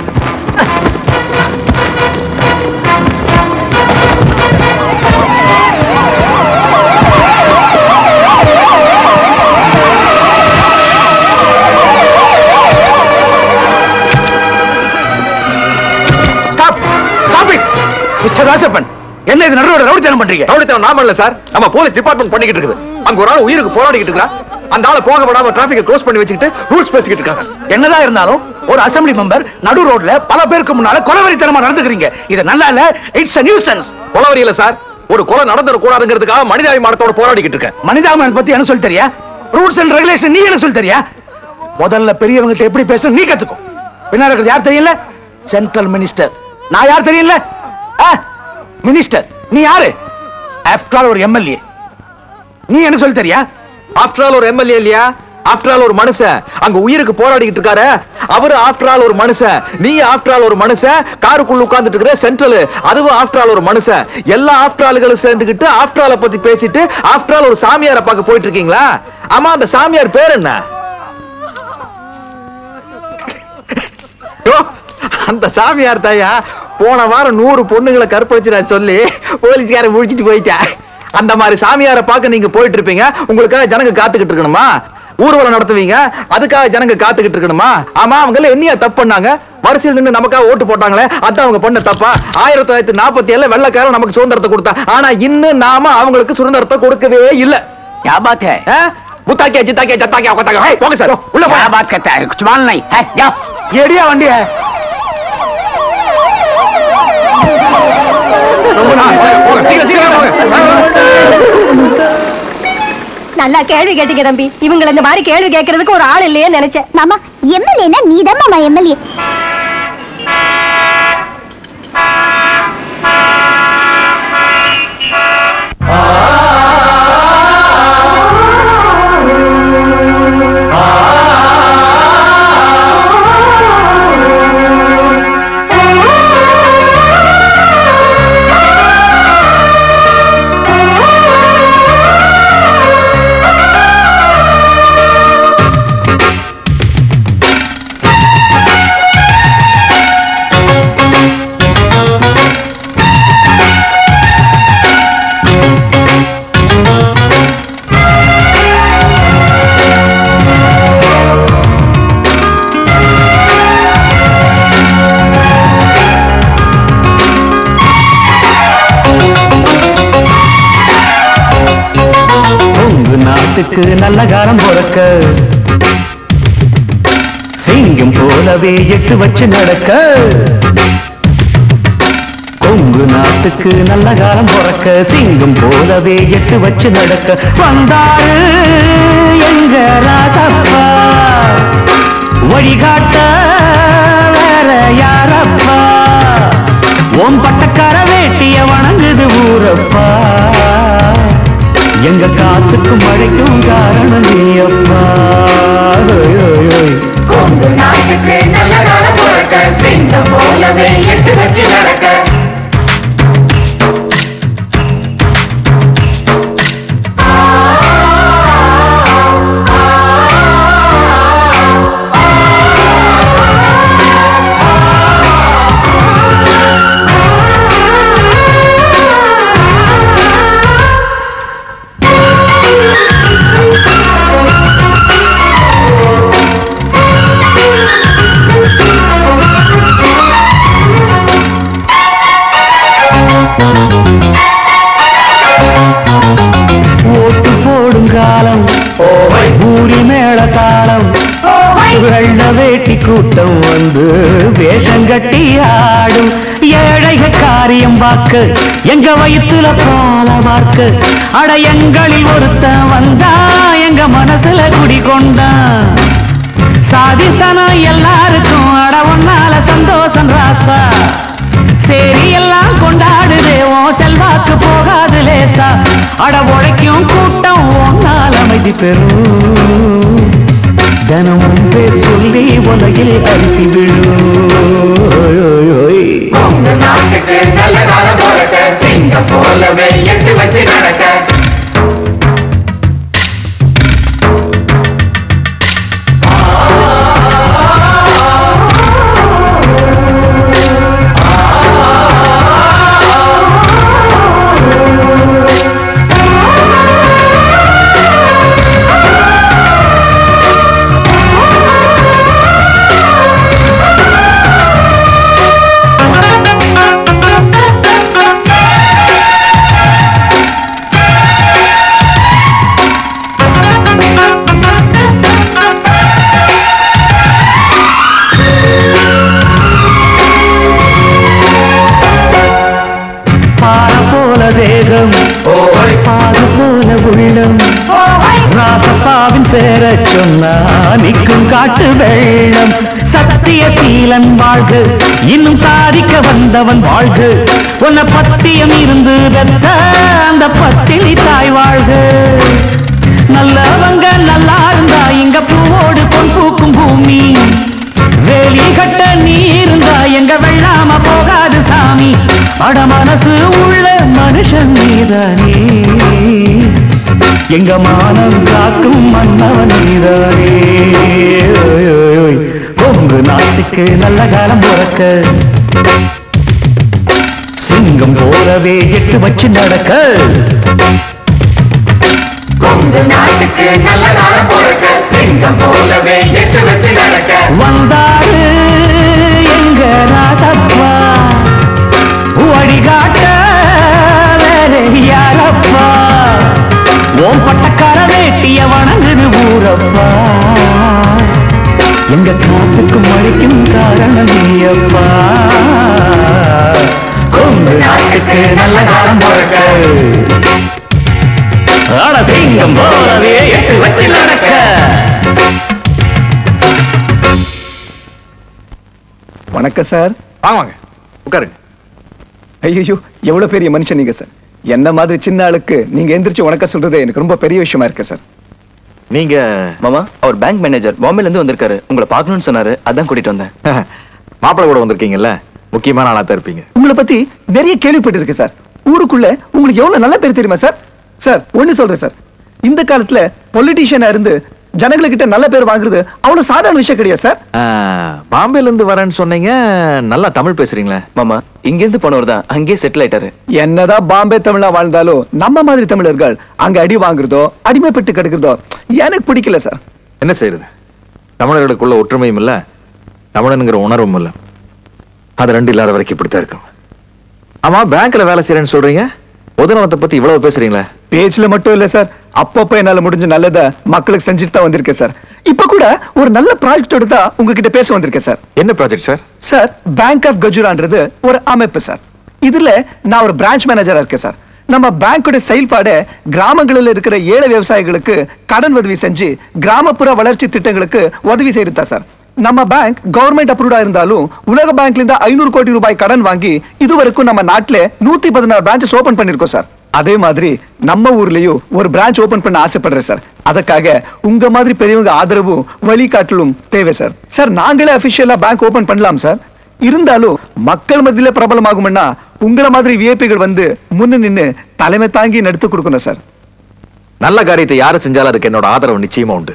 stop stop it mister Rasappan என்ன இது நடுவோட ரவுடித்தனம் பண்றீங்க ரவுடித்தனம் நாம இல்ல சார் நம்ம போலீஸ் டிபார்ட்மெண்ட் பண்ணிக்கிட்டு இருக்குது அங்க ஒரு ஆள் உயிருக்கு போராடிக்கிட்டு இருக்கா அந்த ஆளை போக விடாம டிராபிக்கை க்ளோஸ் பண்ணி வச்சுக்கிட்டு ரூல்ஸ் பேசிக்கிட்டு இருக்காங்க என்னதான் இருந்தாலும் ஒரு அசெம்பிளி மெம்பர் நடு ரோட்ல பல பேருக்கு முன்னால கொலவெறித்தனமா நடந்துக்கிறீங்க இது நல்லா இல்ல இட்ஸ் a nuisance கொலவரி இல்ல சார் ஒரு கொலை நடந்துட கூடாதுங்கிறதுக்காக மனிதாபிமானத்தோட போராடிக்கிட்டு இருக்கேன் மனிதாபிமானம் பத்தி எனக்கு சொல்லி தெரியா ரூல்ஸ் அண்ட் ரெகுலேஷன் நீ எனக்கு சொல்லி தெரியா முதல்ல பெரியவங்க எப்படி பேசணும் நீ கத்துக்கோ பின்னாடி இருக்கிறது யார் தெரியல சென்ட்ரல் மினிஸ்டர் நான் யார் தெரியல மினிஸ்டர் நீ யாரு ஆஃப்டர் ஆல் ஒரு எம்எல்ஏ நீ எனக்கு சொல்லி தெரியா ஆஃப்டர் ஆல் ஒரு எம்எல்ஏ இல்லையா ஆஃப்டர் ஆல் ஒரு மனுஷன் அங்க உயிருக்கு போராடிக்கிட்டு இருக்காரு அவரு ஆஃப்டர் ஆல் ஒரு மனுஷன் நீ ஆஃப்டர் ஆல் ஒரு மனுஷன் காருக்குள்ள உட்கார்ந்துட்டு இருக்கிற சென்ட்ரல் அதுவும் ஆஃப்டர் ஆல் ஒரு மனுஷன் எல்லா ஆஃப்டர் ஆளுகளும் சேர்ந்துக்கிட்டு ஆஃப்டர் ஆல பத்தி பேசிட்டு ஆஃப்டர் ஆல் ஒரு சாமியாரை பார்க்க போயிட்டு இருக்கீங்களா ஆமா அந்த சாமியார் பேர் என்ன யோ, அந்த சாமியார் தாயா போன வாரம் நூறு பொண்ணுங்களை கற்பழிச்சு நான் சொல்லி போலீஸ்காரன் முடிச்சிட்டு போயிட்டேன் அந்த மாதிரி சாமியாரை பார்க்க நீங்க போயிட்டு இருப்பீங்க உங்களுக்காக ஜனங்க காத்துக்கிட்டு இருக்கணுமா ஊர்வலம் நடத்துவீங்க அதுக்காக ஜனங்க காத்துக்கிட்டு இருக்கணுமா ஆமா அவங்க எல்லாம் என்னையா தப்பு பண்ணாங்க வரிசையில் நின்று நமக்காக ஓட்டு போட்டாங்களே அதான் அவங்க பண்ண தப்பா ஆயிரத்தி தொள்ளாயிரத்தி நாற்பத்தி ஏழுல வெள்ளக்காரன் நமக்கு சுதந்திரத்தை கொடுத்தா ஆனா இன்னும் நாம அவங்களுக்கு சுதந்திரத்தை கொடுக்கவே இல்ல புத்தாக்கியா சித்தாக்கியா சத்தாக்கியா கொத்தாக்கியா ஹே, போங்க சார் உள்ள போங்க எடியா வண்டிய ரொம்ப நாள். போங்க, சீக்கிரம், சீக்கிரம் போங்க. நல்லா கேள்வி கேட்டீங்க தம்பி இவங்களை இந்த மாதிரி கேள்வி கேட்கறதுக்கு ஒரு ஆள் இல்லையே நினைச்சேன் மாமா எம்எல்ஏனா நீதான் மாமா எம்எல்ஏ உங்க நாட்டுக்கு நல்ல காலம் பிறக்க சிங்கம் போலவே எட்டு வச்சு நடக்க கொங்கு நாட்டுக்கு நல்ல காலம் பிறக்க சிங்கம் போலவே எட்டு வச்சு நடக்க வந்தாரு எங்க ராசப்பா வழிகாட்ட வேற யாரப்பா ஓம் பட்டக்கார வேட்டிய வணங்குது ஊரப்பா எங்க காத்துக்கும் மழைக்கும் காரணம் நீயப்பா ஓய், ஓய், ஓய். நாட்டுக்கு நல்ல காலம் பிறக்க சிங்கம் போலவே எட்டு வச்சு நடக்க ஆ கொண்டாடும் ஏழைகள் காரியம் வாக்கு எங்க வயிற்றுல பால வாக்கு அட எங்களில் ஒருத்தன் வந்தா எங்க மனசுல குடிகொண்டான் சாதிசனம் எல்லாருக்கும் அட ஒன்னால சந்தோஷம் ராசா சரி எல்லாம் கொண்டாடுதே உன் செல்வாக்கு போகாது லேசா அட உழைக்கும் கூட்டம் ஒன்னால் அமைதி பெறும் தினமும் பேர் சொல்லி உலகில் அரிசி போலவே எட்டு வச்சு நடக்க பார போல தேகம் பாரு போல உள்ளம் ராசப்பாவின் பேர சொன்னா நிற்கும் காட்டு வெள்ளம் சத்திய சீலன் வாழ்க இன்னும் சாதிக்க வந்தவன் வாழ்க உன்னை பத்தியம் இருந்து வெத்த அந்த பத்தினி தாய் வாழ்க நல்லவங்க நல்லா இருந்தா இங்க பூவோடு பொன் பூக்கும் பூமி வேலி கட்ட நீ இருந்தா எங்க வெள்ளாம போகாது சாமி அட மனசு உள்ள மனுஷன் நீதானே எங்க மானம் காக்கும் மன்னவன் நீதானே ஓய், ஓய், ஓய். உங்க நாட்டுக்கு நல்ல காலம் பிறக்க சிங்கம் போலவே எட்டு வச்சு நடக்க உங்க நாட்டுக்கு நல்ல காலம் பிறக்க சிங்கம் போலவே எட்டு வச்சு நடக்க வந்தாரு எங்க ராசப்பா வழிகாட்ட வேற யாரப்பா ஓம் பட்டக்கார வேட்டிய வணங்குது ஊரப்பா எங்க காத்துக்கும் மழைக்கும் காரணம் நீயப்பா கொங்கு நாட்டுக்கு நல்ல காலம் பிறக்க அட சிங்கம் போலவே எட்டு வச்சு நடக்க வணக்கம் சார் வாங்க உட்காருங்க ஐயோ எவ்வளவு பெரிய மனுஷன் நீங்க சார் என்ன மாதிரி சின்ன ஆளுக்கு நீங்க எந்திரிச்சு வணக்கம் சொல்றது எனக்கு ரொம்ப பெரிய விஷயமா இருக்கு சார் நீங்க மாமா அவர் பேங்க் மேனேஜர் பாம்பேல இருந்து வந்திருக்காரு உங்களை பார்க்கணும்னு சொன்னாரு அதான் கூட்டிட்டு வந்தேன் மாப்பிள்ளை கூட வந்திருக்கீங்கல்ல முக்கியமான ஆளா தான் இருப்பீங்க உங்களை பத்தி நிறைய கேள்விப்பட்டு இருக்கு சார் ஊருக்குள்ள உங்களுக்கு எவ்வளவு நல்ல பேர் தெரியுமா சார் சார் ஒண்ணு சொல்றேன் சார் இந்த காலத்துல பொலிட்டீஷியனா இருந்து ஜனங்களுக்கிட்ட நல்ல பேர் வாங்குறது அவ்வளவு சாதாரண விஷயம் கிடையாது சார் பாம்பேல இருந்து வரேன்னு சொன்னீங்க நல்லா தமிழ் பேசுறீங்களே மாமா இங்க இருந்து போனவர் தான் அங்கேயே செட்டில் ஆயிட்டாரு என்னதான் பாம்பே தமிழா வாழ்ந்தாலும் நம்ம மாதிரி தமிழர்கள் அங்க அடி வாங்குறதோ அடிமைப்பட்டு கிடக்குறதோ எனக்கு பிடிக்கல சார் என்ன செய்யறது தமிழர்களுக்குள்ள ஒற்றுமையும் இல்ல தமிழனுங்கிற உணர்வும் இல்ல அது ரெண்டு இல்லாத வரைக்கும் இப்படித்தான் இருக்கும் ஆமா பேங்க்ல வேலை செய்யறேன்னு சொல்றீங்க பொதுநலத்தை பத்தி இவ்வளவு பேசுறீங்களே பேச்சுல மட்டும் இல்ல சார் அப்பப்ப என்னால முடிஞ்ச நல்லத மக்களுக்கு செஞ்சுட்டு தான் வந்திருக்கேன் சார் இப்ப கூட ஒரு நல்ல ப்ராஜெக்டோட தான் உங்ககிட்ட பேச வந்திருக்கேன் சார் என்ன project sir sir bank of கஜுரான்றது ஒரு அமைப்பு சார் இதுல நான் ஒரு பிரான்ச் மேனேஜரா இருக்கேன் சார் நம்ம பேங்கோட செயல்பாடு கிராமங்களில் இருக்கிற ஏழை விவசாயிகளுக்கு கடன் உதவி செஞ்சு கிராமப்புற வளர்ச்சி திட்டங்களுக்கு உதவி செய்யறதா சார் நம்ம பேங்க் கவர்மெண்ட் அப்ரூவ்டா இருந்தாலும் உலக பேங்க்ல இருந்து ஐநூறு கோடி ரூபாய் கடன் வாங்கி இதுவரைக்கும் நம்ம நாட்டுல நூத்தி பதினாறு பிரான்ச்சஸ் ஓபன் பண்ணிருக்கோம் சார் அதே மாதிரி நம்ம ஊர்லயும் ஒரு பிரான்ச் ஓபன் பண்ண ஆசைப்படுறேன் சார் அதுக்காக உங்க மாதிரி பெரியவங்க ஆதரவும் வழிகாட்டலும் தேவை சார் சார் நாங்களே அபிஷியலா பேங்க் ஓபன் பண்ணலாம் சார் இருந்தாலும் மக்கள் மத்தியில பிரபலமாகும்னா உங்களை மாதிரி விஐபிகள் வந்து முன்னு நின்னு தலைமை தாங்கி நடத்து கொடுக்கணும் சார் நல்ல காரியத்தை யாரு செஞ்சாலும் அதுக்கு என்னோட ஆதரவு நிச்சயமா உண்டு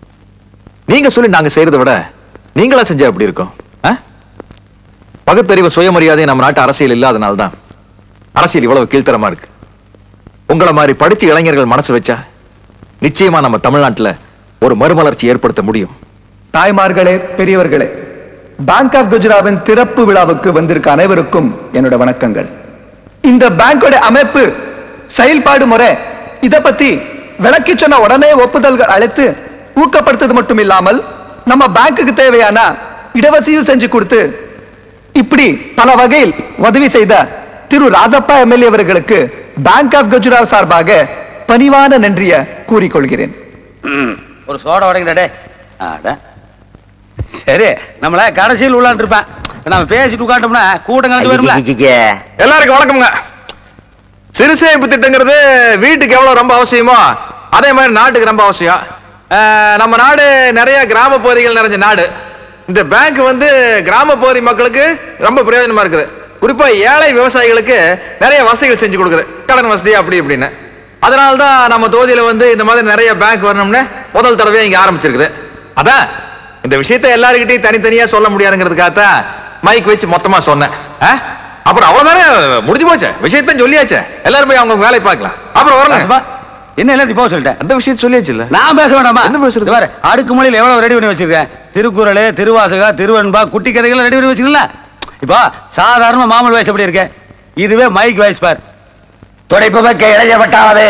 நீங்க சொல்லி நாங்க செய்யறதை விட நீங்களா செஞ்சா எப்படி இருக்கும் ஆ? பகுத்தறிவு சுயமரியாதை நம்ம நாட்டு அரசியல் இல்லாதனால தான் அரசியல் இவ்வளவு கீழ்த்தரமா இருக்கு உங்களை மாதிரி படிச்ச இளைஞர்கள் மனசு வச்சா நிச்சயமா நம்ம தமிழ்நாட்டுல ஒரு மறுமலர்ச்சி ஏற்படுத்த முடியும் தாய்மார்களே பெரியவர்களே பேங்க் ஆஃப் குஜராவின் திறப்பு விழாவுக்கு வந்திருக்க அனைவருக்கும் என்னோட வணக்கங்கள் இந்த பேங்கோட அமைப்பு செயல்பாடு முறை இத பத்தி விளக்கி சொன்ன உடனே ஒப்புதல்கள் அழைத்து ஊக்கப்படுத்தது மட்டும் இல்லாமல் நம்ம பேங்க்குக்கு தேவையான இடவசதியும் செஞ்சு கொடுத்து இப்படி பல வகையில் உதவி செய்த திரு ராஜப்பா எம்எல்ஏ அவர்களுக்கு பேங்க் ஆஃப் கஜுராவ் சார்பாக பணிவான நன்றிய கூறிக்கொள்கிறேன் ஒரு சோடா உடைங்கடா அட சரி நம்மள கடைசியில் உள்ளான் இருப்பேன் நம்ம பேசிட்டு உட்காண்டோம்னா கூட்டம் கலந்து வரும்ல எல்லாருக்கும் வணக்கம்ங்க சிறுசேமிப்பு திட்டங்கிறது வீட்டுக்கு எவ்வளவு ரொம்ப அவசியமோ அதே மாதிரி நாட்டுக்கு ரொம்ப அவசியம் அஹ், நம்ம நாடு நிறைய கிராம பகுதிகள் நிறைஞ்ச நாடு இந்த பேங்க் வந்து கிராம பகுதி மக்களுக்கு ரொம்ப பிரயோஜனமா இருக்குது குறிப்பா ஏழை விவசாயிகளுக்கு நிறைய வசதிகள் செஞ்சு கொடுக்குது கடன் வசதி அப்படி இப்படின்னு அதனால தான் நம்ம தொகுதியில வந்து இந்த மாதிரி நிறைய பேங்க் வரணும்னு முதல் தடவையா இங்க ஆரம்பிச்சிருக்குது அதான் இந்த விஷயத்தை எல்லாருக்கிட்டையும் தனித்தனியா சொல்ல முடியாதுங்கிறதுக்காகத்தான் மைக் வச்சு மொத்தமா சொன்னேன் ஆ? அப்புறம் அவ்வளவுதானே முடிஞ்சு போச்சு விஷயத்தான் சொல்லியாச்சு எல்லாரும் போய் அவங்க வேலையை பார்க்கலாம் அப்புறம் வரணும் என்ன எல்லாத்தையும் போக சொல்லிட்டேன் அந்த விஷயத்தை சொல்லியாச்சு இல்ல நான் பேச வேண்டாமா என்ன பேசுறது பாரு அடுக்கு மொழியில் எவ்வளவு ரெடி பண்ணி வச்சிருக்கேன் திருக்குறள் திருவாசகா திருவன்பா குட்டி கதைகள் ரெடி பண்ணி வச்சிருக்கல இப்போ சாதாரண மாமல் வயசு எப்படி இருக்கு இதுவே மைக் வயசு பார் துடைப்பு வைக்க இளைஞப்பட்டாவது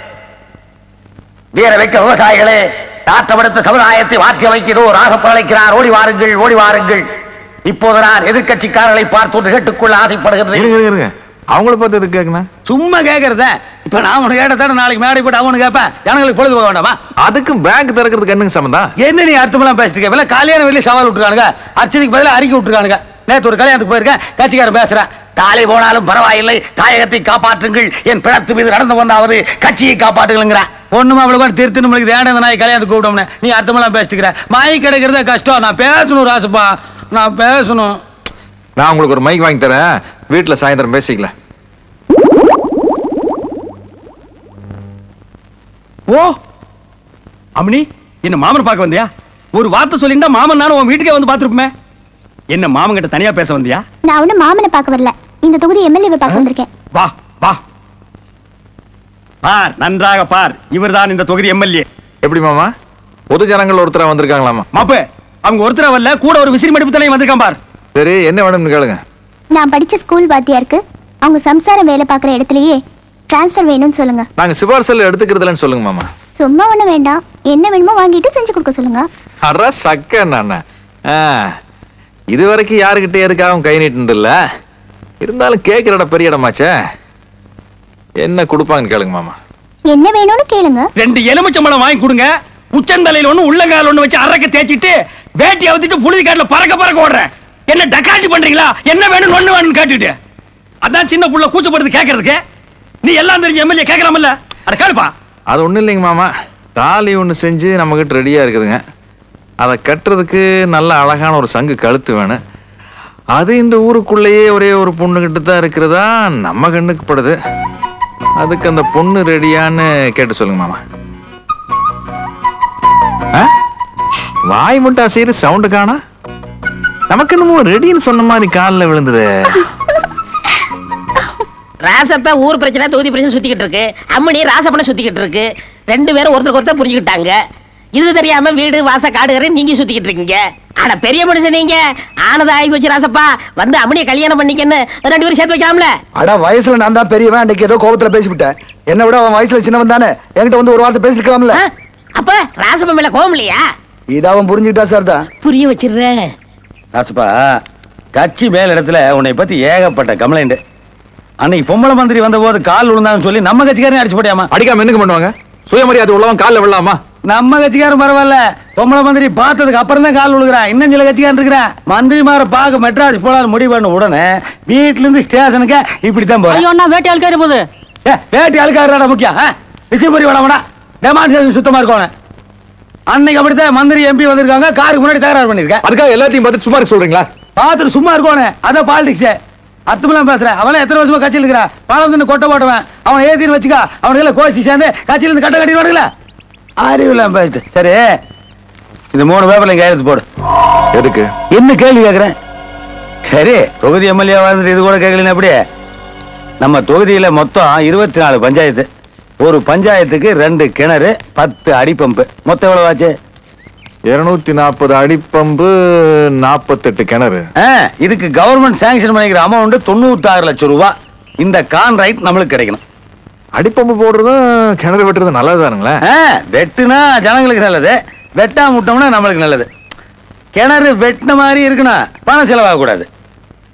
வீர வைக்க விவசாயிகளே நாட்டமெடுத்த சமுதாயத்தை மாற்றி அமைக்கிறோ ராகப்ப அழைக்கிறார் ஓடி வாருங்கள் ஓடி வாருங்கள் இப்போது நான் எதிர்க்கட்சிக்காரர்களை பார்த்து ஒன்று கேட்டுக்கொள்ள ஆசைப்படுகிறேன் அவங்கள பார்த்து எதுக்கு கேட்கணும் சும்மா கேட்கறத இப்ப நான் உனக்கு கேட்டதான நாளைக்கு மேடை போட்டு அவனு கேட்பேன் ஜனங்களுக்கு பொழுது போக வேண்டாமா அதுக்கு பேங்க் திறக்கிறதுக்கு என்னங்க சம்பந்தம் என்ன நீ அர்த்தமெல்லாம் பேசிட்டு இருக்க இல்ல கல்யாணம் வெளியே சவால் விட்டுருக்கானுங்க அர்ச்சனைக்கு பதிலா அறிக்கை விட்டுருக்கானுங்க நேத்து ஒரு கல்யாணத்துக்கு போயிருக்கேன் கட்சிக்காரன் பேசுறேன் தாலை போனாலும் பரவாயில்லை தாயகத்தை காப்பாற்றுங்கள் என் பிணத்து மீது நடந்து வந்தாவது கட்சியை காப்பாற்றுங்கிறான் ஒண்ணுமா அவ்வளவு திருத்து நம்மளுக்கு தேட இந்த நாய் கல்யாணத்துக்கு கூப்பிட்டோம்னு நீ அர்த்தமெல்லாம் பேசிட்டு இருக்கிற மாய் கிடைக்கிறதே கஷ்டம் நான் பேசணும் ராசப்பா நான் பேசணும் நான் உங்களுக்கு ஒரு மைக் வாங்கி தரேன் வீட்டுல சாயந்தரம் பேசிக்கலாம் ஓ அம்மணி என்ன மாமன் பார்க்க வந்தியா ஒரு வார்த்தை சொல்லிண்டா மாமன் நானும் உன் வீட்டுக்கே வந்து பார்த்துருப்போமே என்ன மாமன் கிட்ட தனியா பேச வந்தியா நான் ஒன்னும் மாமனை பார்க்க வரல இந்த தொகுதி எம்எல்ஏவை பார்க்க வந்திருக்கேன் வா வா பார் நன்றாக பார் இவர்தான் இந்த தொகுதி எம்எல்ஏ எப்படி மாமா பொது ஜனங்கள் ஒருத்தரா வந்திருக்காங்களாமா மாப்பு அவங்க ஒருத்தர வரல கூட ஒரு விசிறி மடிப்பு தலையும் வந்திருக்கான் பார் சரி என்ன வேணும்னு கேளுங்க நான் படிச்ச ஸ்கூல் வாத்தியாருக்கு அவங்க சம்சாரம் வேலை பார்க்குற இடத்துலயே டிரான்ஸ்ஃபர் வேணும்னு சொல்லுங்க நாங்க சிபாரிசல் எடுத்துக்கிறதுலன்னு சொல்லுங்க மாமா சும்மா ஒண்ணு வேண்டாம் என்ன வேணுமோ வாங்கிட்டு செஞ்சு கொடுக்க சொல்லுங்க அட சக்க நானே இது வரைக்கும் யாருக்கிட்ட எதுக்காகவும் கை நீட்டு இல்ல இருந்தாலும் கேட்கிற இடம் பெரிய இடமாச்சே என்ன கொடுப்பாங்கன்னு கேளுங்க மாமா என்ன வேணும்னு கேளுங்க ரெண்டு எலுமிச்சம்பழம் வாங்கி கொடுங்க உச்சந்தலையில ஒண்ணு உள்ளங்கால ஒண்ணு வச்சு அரக்க தேய்ச்சிட்டு வேட்டி அவுத்திட்டு புழுதி காட்டுல பறக்க பறக்க ஓடுறேன் என்ன டக்காட்டி பண்றீங்களா என்ன வேணும் ஒண்ணு வேணும்னு கேட்டுட்டு அதான் சின்ன புள்ள கூச்சப்படுறது கேட்கறதுக்கு நீ எல்லாம் தெரிஞ்ச எம்எல்ஏ கேட்கலாம்ல அட கேளுப்பா அது ஒண்ணும் இல்லைங்க மாமா தாலி ஒண்ணு செஞ்சு நம்ம கிட்ட ரெடியா இருக்குதுங்க அதை கட்டுறதுக்கு நல்ல அழகான ஒரு சங்கு கழுத்து வேணும் அது இந்த ஊருக்குள்ளேயே ஒரே ஒரு பொண்ணுகிட்ட தான் இருக்கிறதா நம்ம கண்ணுக்கு படுது அதுக்கு அந்த பொண்ணு ரெடியான்னு கேட்டு சொல்லுங்க மாமா ஆ? வாய் மட்டும் அசைறு சவுண்டு காணா நமக்கு என்னமோ ரெடின்னு சொன்ன மாதிரி காலில் விழுந்தது ராசப்ப ஊர் பிரச்சனை தொகுதி பிரச்சனை சுத்திக்கிட்டு இருக்கு அம்மணி ராசப்பனை சுத்திக்கிட்டு இருக்கு ரெண்டு பேரும் ஒருத்தருக்கு ஒருத்தர் புரிஞ்சுக்கிட்டாங்க இது தெரியாம வீடு வாச காடுகரை நீங்க சுத்திக்கிட்டு இருக்கீங்க ஆனா பெரிய மனுஷன் நீங்க ஆனத ஆகி வச்சு ராசப்பா வந்து அம்மனியை கல்யாணம் பண்ணிக்கன்னு ரெண்டு பேரும் சேர்த்து வைக்கலாம்ல அட வயசுல நான் தான் பெரியவன் அன்னைக்கு ஏதோ கோபத்துல பேசிவிட்டேன் என்ன விட அவன் வயசுல சின்னவன் தானே என்கிட்ட வந்து ஒரு வார்த்தை பேசிருக்கலாம்ல அப்ப ராசப்ப மேல கோவம் இல்லையா இத அவன் புரிஞ்சுக்கிட்டா சார் தான் புரிய வச்சிடுறேன் ராசப்பா கட்சி மேல் இடத்துல உன்னை பத்தி ஏகப்பட்ட கம்ப்ளைண்ட் அன்னைக்கு பொம்பளை மந்திரி வந்த போது கால் விழுந்தான்னு சொல்லி நம்ம கட்சிக்காரன் அடிச்சு போட்டியாமா அடிக்காம என்னங்க பண்ணுவாங்க சுயமரியாதை உள்ளவன் காலில் விழலாமா நம்ம கட்சிக்காரன் பரவாயில்ல பொம்பளை மந்திரி பார்த்ததுக்கு அப்புறம் தான் கால் விழுகிறான் இன்னும் சில கட்சிக்காரன் இருக்கிறான் மந்திரிமார பார்க்க மெட்ராஸ் போலான்னு முடிவு பண்ண உடனே வீட்டுல இருந்து ஸ்டேஷனுக்கு இப்படித்தான் போறேன் ஐயோ அண்ணா வேட்டி அழுக்காரு போகுது ஏ, வேட்டி அழுக்காருடா முக்கியம் ரிசிபரி வேணாம் வேணா டெமான்ஸ்ட்ரேஷன் சுத்தமா இருக்கணும் அன்னைக்கு அப்படித்தான் மந்திரி எம்பி வந்திருக்காங்க காருக்கு முன்னாடி தகராறு பண்ணிருக்கேன் அதுக்காக எல்லாத்தையும் பார்த்து சும்மா இருக்க சொல்றீங்களா பார்த்துட்டு சும்மா இருக்கணும் அதான் பாலிடிக்ஸ் அர்த்தமெல்லாம் பேசுறேன் அவன் எத்தனை வருஷமா கட்சியில் இருக்கிறான் பணம் வந்து கொட்ட போட்டுவேன் அவன் ஏத்தின்னு வச்சுக்கா அவனுக்கு கோச்சி சேர்ந்து கட்சியில இருந்து கட்ட கட்டி வாடுங்களா அறிவில்லாம் பேசிட்டு சரி இந்த மூணு பேப்பர்ல கையெழுத்து போடு எதுக்கு என்ன கேள்வி கேக்குறேன் சரி தொகுதி எம்எல்ஏ வந்துட்டு இது கூட கேட்கலன்னு எப்படி நம்ம தொகுதியில மொத்தம் இருபத்தி நாலு பஞ்சாயத்து ஒரு பஞ்சாயத்துக்கு ரெண்டு கிணறு பத்து அடிப்பம்பு மொத்தம் எவ்வளவு ஆச்சு இருநூத்தி நாற்பது அடிப்பம்பு நாற்பத்தெட்டு கிணறு ஆ, இதுக்கு கவர்மெண்ட் சாங்ஷன் பண்ணிக்கிற அமௌண்ட் தொண்ணூத்தாறு லட்சம் ரூபாய் இந்த கான்ட்ராக்ட் நம்மளுக்கு கிடைக்கணும் அடிப்பம்பு போடுறதும் கிணறு வெட்டுறதும் நல்லதுதானுங்களே ஆ, வெட்டுனா ஜனங்களுக்கு நல்லது வெட்டா முட்டோம்னா நம்மளுக்கு நல்லது கிணறு வெட்டின மாதிரி இருக்கணும் பணம் செலவாக கூடாது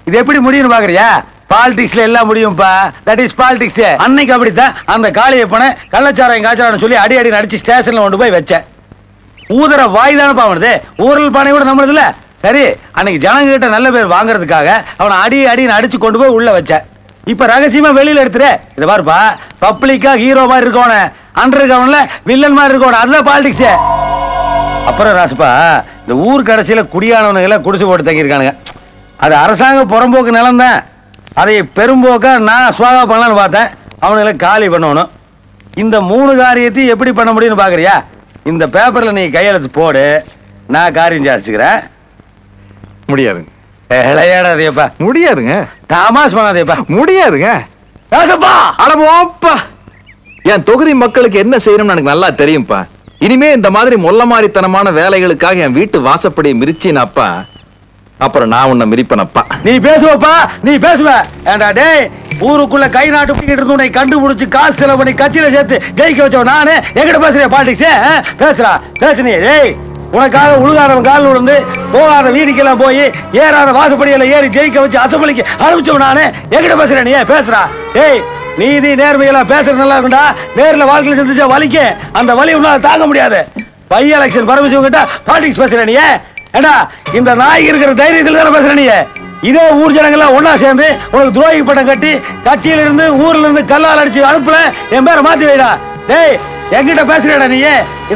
இது எப்படி முடியும்னு பாக்குறியா பாலிடிக்ஸ்ல எல்லாம் முடியும்ப்பா தட் இஸ் பாலிடிக்ஸ் அன்னைக்கு அப்படித்தான் அந்த காளியை போன கள்ளச்சாரம் காய்ச்சாரம் சொல்லி அடி அடி நடிச்சு ஸ்டேஷன்ல கொண்டு போய் வச்சேன் ஊதுற வாய் தானே பாவனது ஊரல் பானை கூட நம்மளது இல்ல சரி அன்னைக்கு ஜனங்க கிட்ட நல்ல பேர் வாங்குறதுக்காக அவனை அடி அடின்னு அடிச்சு கொண்டு போய் உள்ள வச்சேன் இப்ப ரகசியமா வெளியில எடுத்துரு இத பாருப்பா பப்ளிக்கா ஹீரோ மாதிரி இருக்கவன அண்டர் கிரவுண்ட்ல வில்லன் மாதிரி இருக்கவன அதுதான் பாலிடிக்ஸ் அப்புறம் ராசுப்பா இந்த ஊர் கடைசியில குடியானவனுங்க எல்லாம் குடிசை போட்டு தங்கியிருக்கானுங்க அது அரசாங்க புறம்போக்கு நிலம் தான் அதை பெரும்போக்கா நான் சுவாகா பண்ணலான்னு பார்த்தேன் அவனுங்களை காலி பண்ணணும் இந்த மூணு காரியத்தையும் எப்படி பண்ண முடியும்னு பாக்குறியா இந்த பேப்பர்ல நீ கையெழுத்து போடு நான் காரியம் சாதிச்சுக்கிறேன் முடியாதுங்க விளையாடாதேப்பா முடியாதுங்க தாமாஸ் பண்ணாதேப்பா முடியாதுங்க அடமோப்பா என் தொகுதி மக்களுக்கு என்ன செய்யணும்னு எனக்கு நல்லா தெரியும்ப்பா இனிமே இந்த மாதிரி மொல்லமாரித்தனமான வேலைகளுக்காக என் வீட்டு வாசப்படி மிரிச்சினப்பா அப்புறம் நான் உன்னை மிரிப்பனப்பா நீ பேசுவப்பா நீ பேசுவ ஏண்டா டேய் ஊருக்குள்ள கை நாட்டு பிடிக்கிட்டு இருந்து உன்னை கண்டுபிடிச்சு காசு செலவு பண்ணி கட்சியில சேர்த்து ஜெயிக்க வச்சவன் நானு எங்கிட்ட பேசுறிய பாலிடிக்ஸ் பேசுறா பேசுனி டேய் உனக்காக உழுகாதவன் காலில் விழுந்து போகாத வீதிக்கெல்லாம் போய் ஏறாத வாசப்படியில ஏறி ஜெயிக்க வச்சு அசம்பளிக்கு அனுப்பிச்சவன் நானு எங்கிட்ட பேசுறேன் நீ பேசுறா டேய் நீதி நேர்மையெல்லாம் பேசுறது நல்லா இருக்கும்டா நேர்ல வாழ்க்கையில சந்திச்சா வலிக்க அந்த வலி உன்னால தாங்க முடியாது பை எலெக்ஷன் பரமசிவம் கிட்ட பாலிடிக்ஸ் பேசுற நீ ஏடா இந்த நாய் இருக்கிற தைரியத்துல தானே பேசுற நீ இதே ஊர் ஜனங்கள்லாம் ஒண்ணா சேர்ந்து உனக்கு துரோகி பட்டம் கட்டி கட்சியில இருந்து ஊர்ல இருந்து கல்லால் அடிச்சு அனுப்புல என் பேரை மாத்தி வைடா டேய் என்கிட்ட பேசுறேடா நீ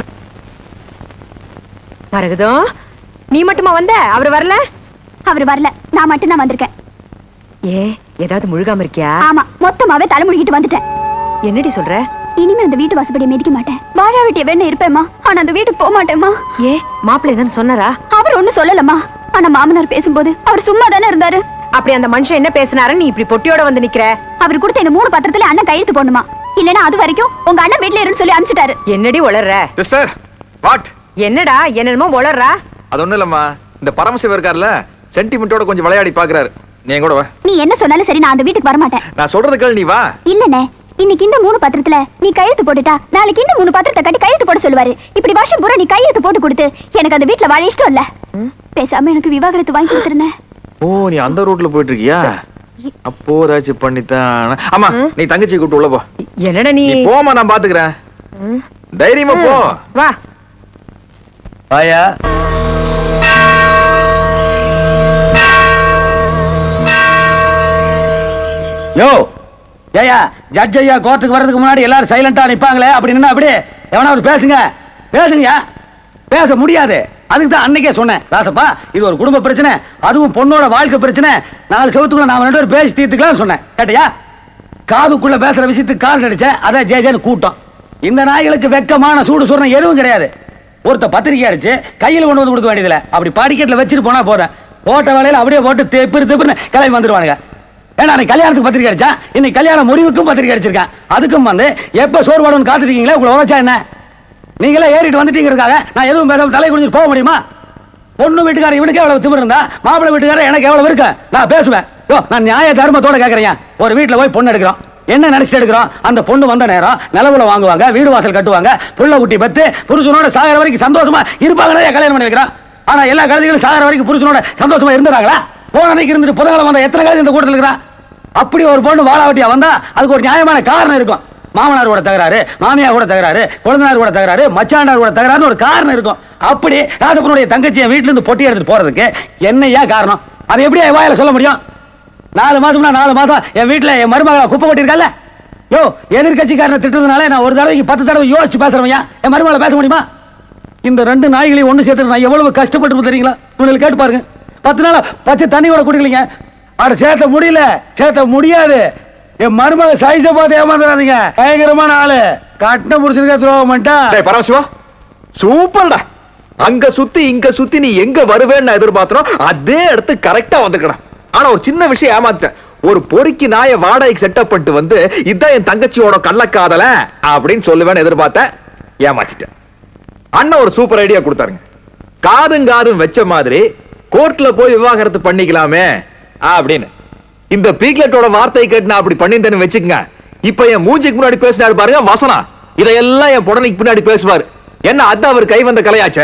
மரகதம் நீ மட்டுமா வந்த அவர் வரல அவர் வரல நான் மட்டும் தான் வந்திருக்கேன் ஏ ஏதாவது முழுகாம இருக்கியா ஆமா மொத்தமாவே தலை முழுகிட்டு வந்துட்டேன் என்னடி சொல்ற இனிமே அந்த வீட்டு வாசப்படியை மிதிக்க மாட்டேன் வாழா வெட்டிய வேணா இருப்பேம்மா ஆனா அந்த வீட்டுக்கு போக மாட்டேம்மா ஏ மாப்பிள்ளை தான் சொன்னாரா அவர் ஒண்ணும் சொல்லலம்மா ஆனா மாமனார் பேசும்போது அவர் சும்மா தானே இருந்தாரு அப்படி அந்த மனுஷன் என்ன பேசினாரு நீ இப்படி பொட்டியோட வந்து நிக்கிற அவர் கொடுத்த இந்த மூணு பத்திரத்துல அண்ணன் கையெழுத்து போடணுமா இல்லனா அது வரைக்கும் உங்க அண்ணன் வீட்ல இருன்னு சொல்லி அனுப்பிச்சிட்டாரு என்னடி உளர்ற சிஸ்டர் வாட் என்னடா என்னென்னமோ உளர்றா அது ஒண்ணும் இல்லம்மா இந்த பரமசிவம் இருக்கார்ல சென்டிமெண்டோட கொஞ்சம் விளையாடி பாக்குறாரு நீ என் கூட வா நீ என்ன சொன்னாலும் சரி நான் அந்த வீட்டுக்கு வர மாட்டேன் நான் சொல்றது கேள் நீ வா இல்லனே இன்னைக்கு இந்த மூணு பத்திரத்துல நீ கையெழுத்து போட்டுட்டா நாளைக்கு இந்த மூணு பத்திரத்தை கட்டி கையெழுத்து போட சொல்லுவாரு இப்படி வருஷம் பூரா நீ கையெழுத்து போட்டு கொடுத்து எனக்கு அந்த வீட்ல வாழ இஷ்டம் இல்ல பேசாம எனக்கு விவாகரத்து வாங்கி கொடுத்துருனே ஓ நீ அந்த ரூட்ல போயிட்டு இருக்கியா அப்போ ஏதாச்சும் பண்ணித்தான் ஆமா நீ தங்கச்சி கூப்பிட்டு உள்ள போ என்னடா நீ நீ போமா நான் பாத்துக்கிறேன் ம். தைரியமா போ வா வாயா யோ ஏயா ஜட்ஜ் ஐயா கோர்ட்டுக்கு வர்றதுக்கு முன்னாடி எல்லாரும் சைலண்டா நிப்பாங்களே அப்படி நின்னா அப்படி எவனாவது பேசுங்க பேசுங்கயா பேச முடியாது அதுக்கு தான் அன்னைக்கே சொன்னேன் ராசப்பா இது ஒரு குடும்ப பிரச்சனை அதுவும் பொண்ணோட வாழ்க்கை பிரச்சனை நாலு செவத்துக்குள்ள நாம ரெண்டு பேரும் பேசி தீர்த்துக்கலாம்னு சொன்னேன் கேட்டியா காதுக்குள்ள பேசுற விஷயத்துக்கு கால் அடிச்சேன் அதான் ஜே ஜேன்னு கூட்டம் இந்த நாய்களுக்கு வெக்கமான சூடு சுரணம் எதுவும் கிடையாது ஒருத்த பத்திரிக்கை அடிச்சு கையில் கொண்டு வந்து கொடுக்க வேண்டியதில்ல அப்படி படிக்கட்டில் வச்சுட்டு போனா போதும் போட்ட வேலையில அப்படியே போட்டு தெப்பிரு தெப்புன்னு கிளம்பி வந்துருவானுங்க ஏன்னா அன்னைக்கு கல்யாணத்துக்கு பத்திரிக்கை அடிச்சா இன்னைக்கு கல்யாண முடிவுக்கும் பத்திரிக்கை அடிச்சிருக்கேன் அதுக்கும் வந்து எப்ப சோறு போடணும்னு காத்துட்டீங்களே உங்களை உழைச்சா என்ன நீங்களே ஏறிட்டு வந்துட்டீங்கிறதுக்காக நான் எதுவும் பேசாம தலை குடிஞ்சு போக முடியுமா பொண்ணு வீட்டுக்காரர் இவனுக்கு எவ்வளவு திமிரு இருந்தா மாப்பிள்ளை வீட்டுக்காரர் எனக்கு எவ்வளவு இருக்கு நான் பேசுவேன் யோ நான் நியாய தர்மத்தோட கேக்குறேன் ஒரு வீட்டுல போய் பொண்ணு எடுக்கிறோம் என்ன நினைச்சிட்டு எடுக்கிறோம் அந்த பொண்ணு வந்த நேரம் நிலவுல வாங்குவாங்க வீடு வாசல் கட்டுவாங்க புள்ள குட்டி பத்து புருஷனோட சாகர வரைக்கும் சந்தோஷமா இருப்பாங்களே கல்யாணம் பண்ணி வைக்கிறோம் ஆனா எல்லா கழுதைகளும் சாகர வரைக்கும் புருஷனோட சந்தோஷமா இருந்தாங்களா போன அன்னைக்கு இருந்துட்டு புதன்கிழமை வந்த எத்தனை கழுதை இந்த கூட்டத்தில் இருக்கிறான் அப்படி ஒரு பொண்ணு வாழாவட்டியா வந்தா அதுக்கு ஒரு நியாயமான காரணம் இருக்கும் மாமனார் கூட தகராறு மாமியார் கூட தகராறு குழந்தைனார் கூட தகராறு மச்சாண்டார் கூட தகராறுன்னு ஒரு காரணம் இருக்கும் அப்படி ராஜப்பனுடைய தங்கச்சியை வீட்டுல இருந்து பொட்டி எடுத்துட்டு போறதுக்கு என்னையா காரணம் அதை எப்படி என் வாயில சொல்ல முடியும் நாலு மாசம்னா நாலு மாசம் என் வீட்டுல என் மருமகளை குப்பை கொட்டிருக்கல யோ எதிர்கட்சிக்காரனை திட்டுறதுனால நான் ஒரு தடவைக்கு பத்து தடவை யோசிச்சு பேசுறவையா என் மருமகளை பேச முடியுமா இந்த ரெண்டு நாய்களையும் ஒண்ணு சேர்த்து நான் எவ்வளவு கஷ்டப்பட்டு தெரியுங்களா உங்களுக்கு கேட்டு பாருங்க பத்து நாள் பச்சை தண்ணி கூட குடிக்கலீங்க அட சேர்த்த முடியல சேர்த்த முடியாது என் மருமக சைஸ பார்த்து ஏமாந்துடாதீங்க பயங்கரமான ஆளு கட்டின புடிச்சிருக்க துரோகம் பண்ணிட்டா டேய் பரமசிவா சூப்பர்டா அங்க சுத்தி இங்க சுத்தி நீ எங்க வருவேன்னு நான் எதிர்பார்த்தனோ அதே இடத்து கரெக்டா வந்துக்கணும் ஆனா ஒரு சின்ன விஷயம் ஏமாத்தேன் ஒரு பொறுக்கி நாய வாடகைக்கு செட்டப் பண்ணிட்டு வந்து இதான் என் தங்கச்சியோட கள்ளக்காதல அப்படின்னு சொல்லுவேன்னு எதிர்பார்த்தேன் ஏமாத்திட்டேன் அண்ணன் ஒரு சூப்பர் ஐடியா கொடுத்தாருங்க காதும் காதும் வச்ச மாதிரி கோர்ட்ல போய் விவாகரத்து பண்ணிக்கலாமே அப்படின்னு இந்த பீக்லெட்டோட வார்த்தை கேட்டு நான் அப்படி பண்ணியிருந்தேன்னு வச்சுக்கங்க இப்ப என் மூஞ்சிக்கு முன்னாடி பேசினாரு பாருங்க வசனா இதையெல்லாம் என் புடனைக்கு பின்னாடி பேசுவார் என்ன அது அவர் கை வந்த கலையாச்சே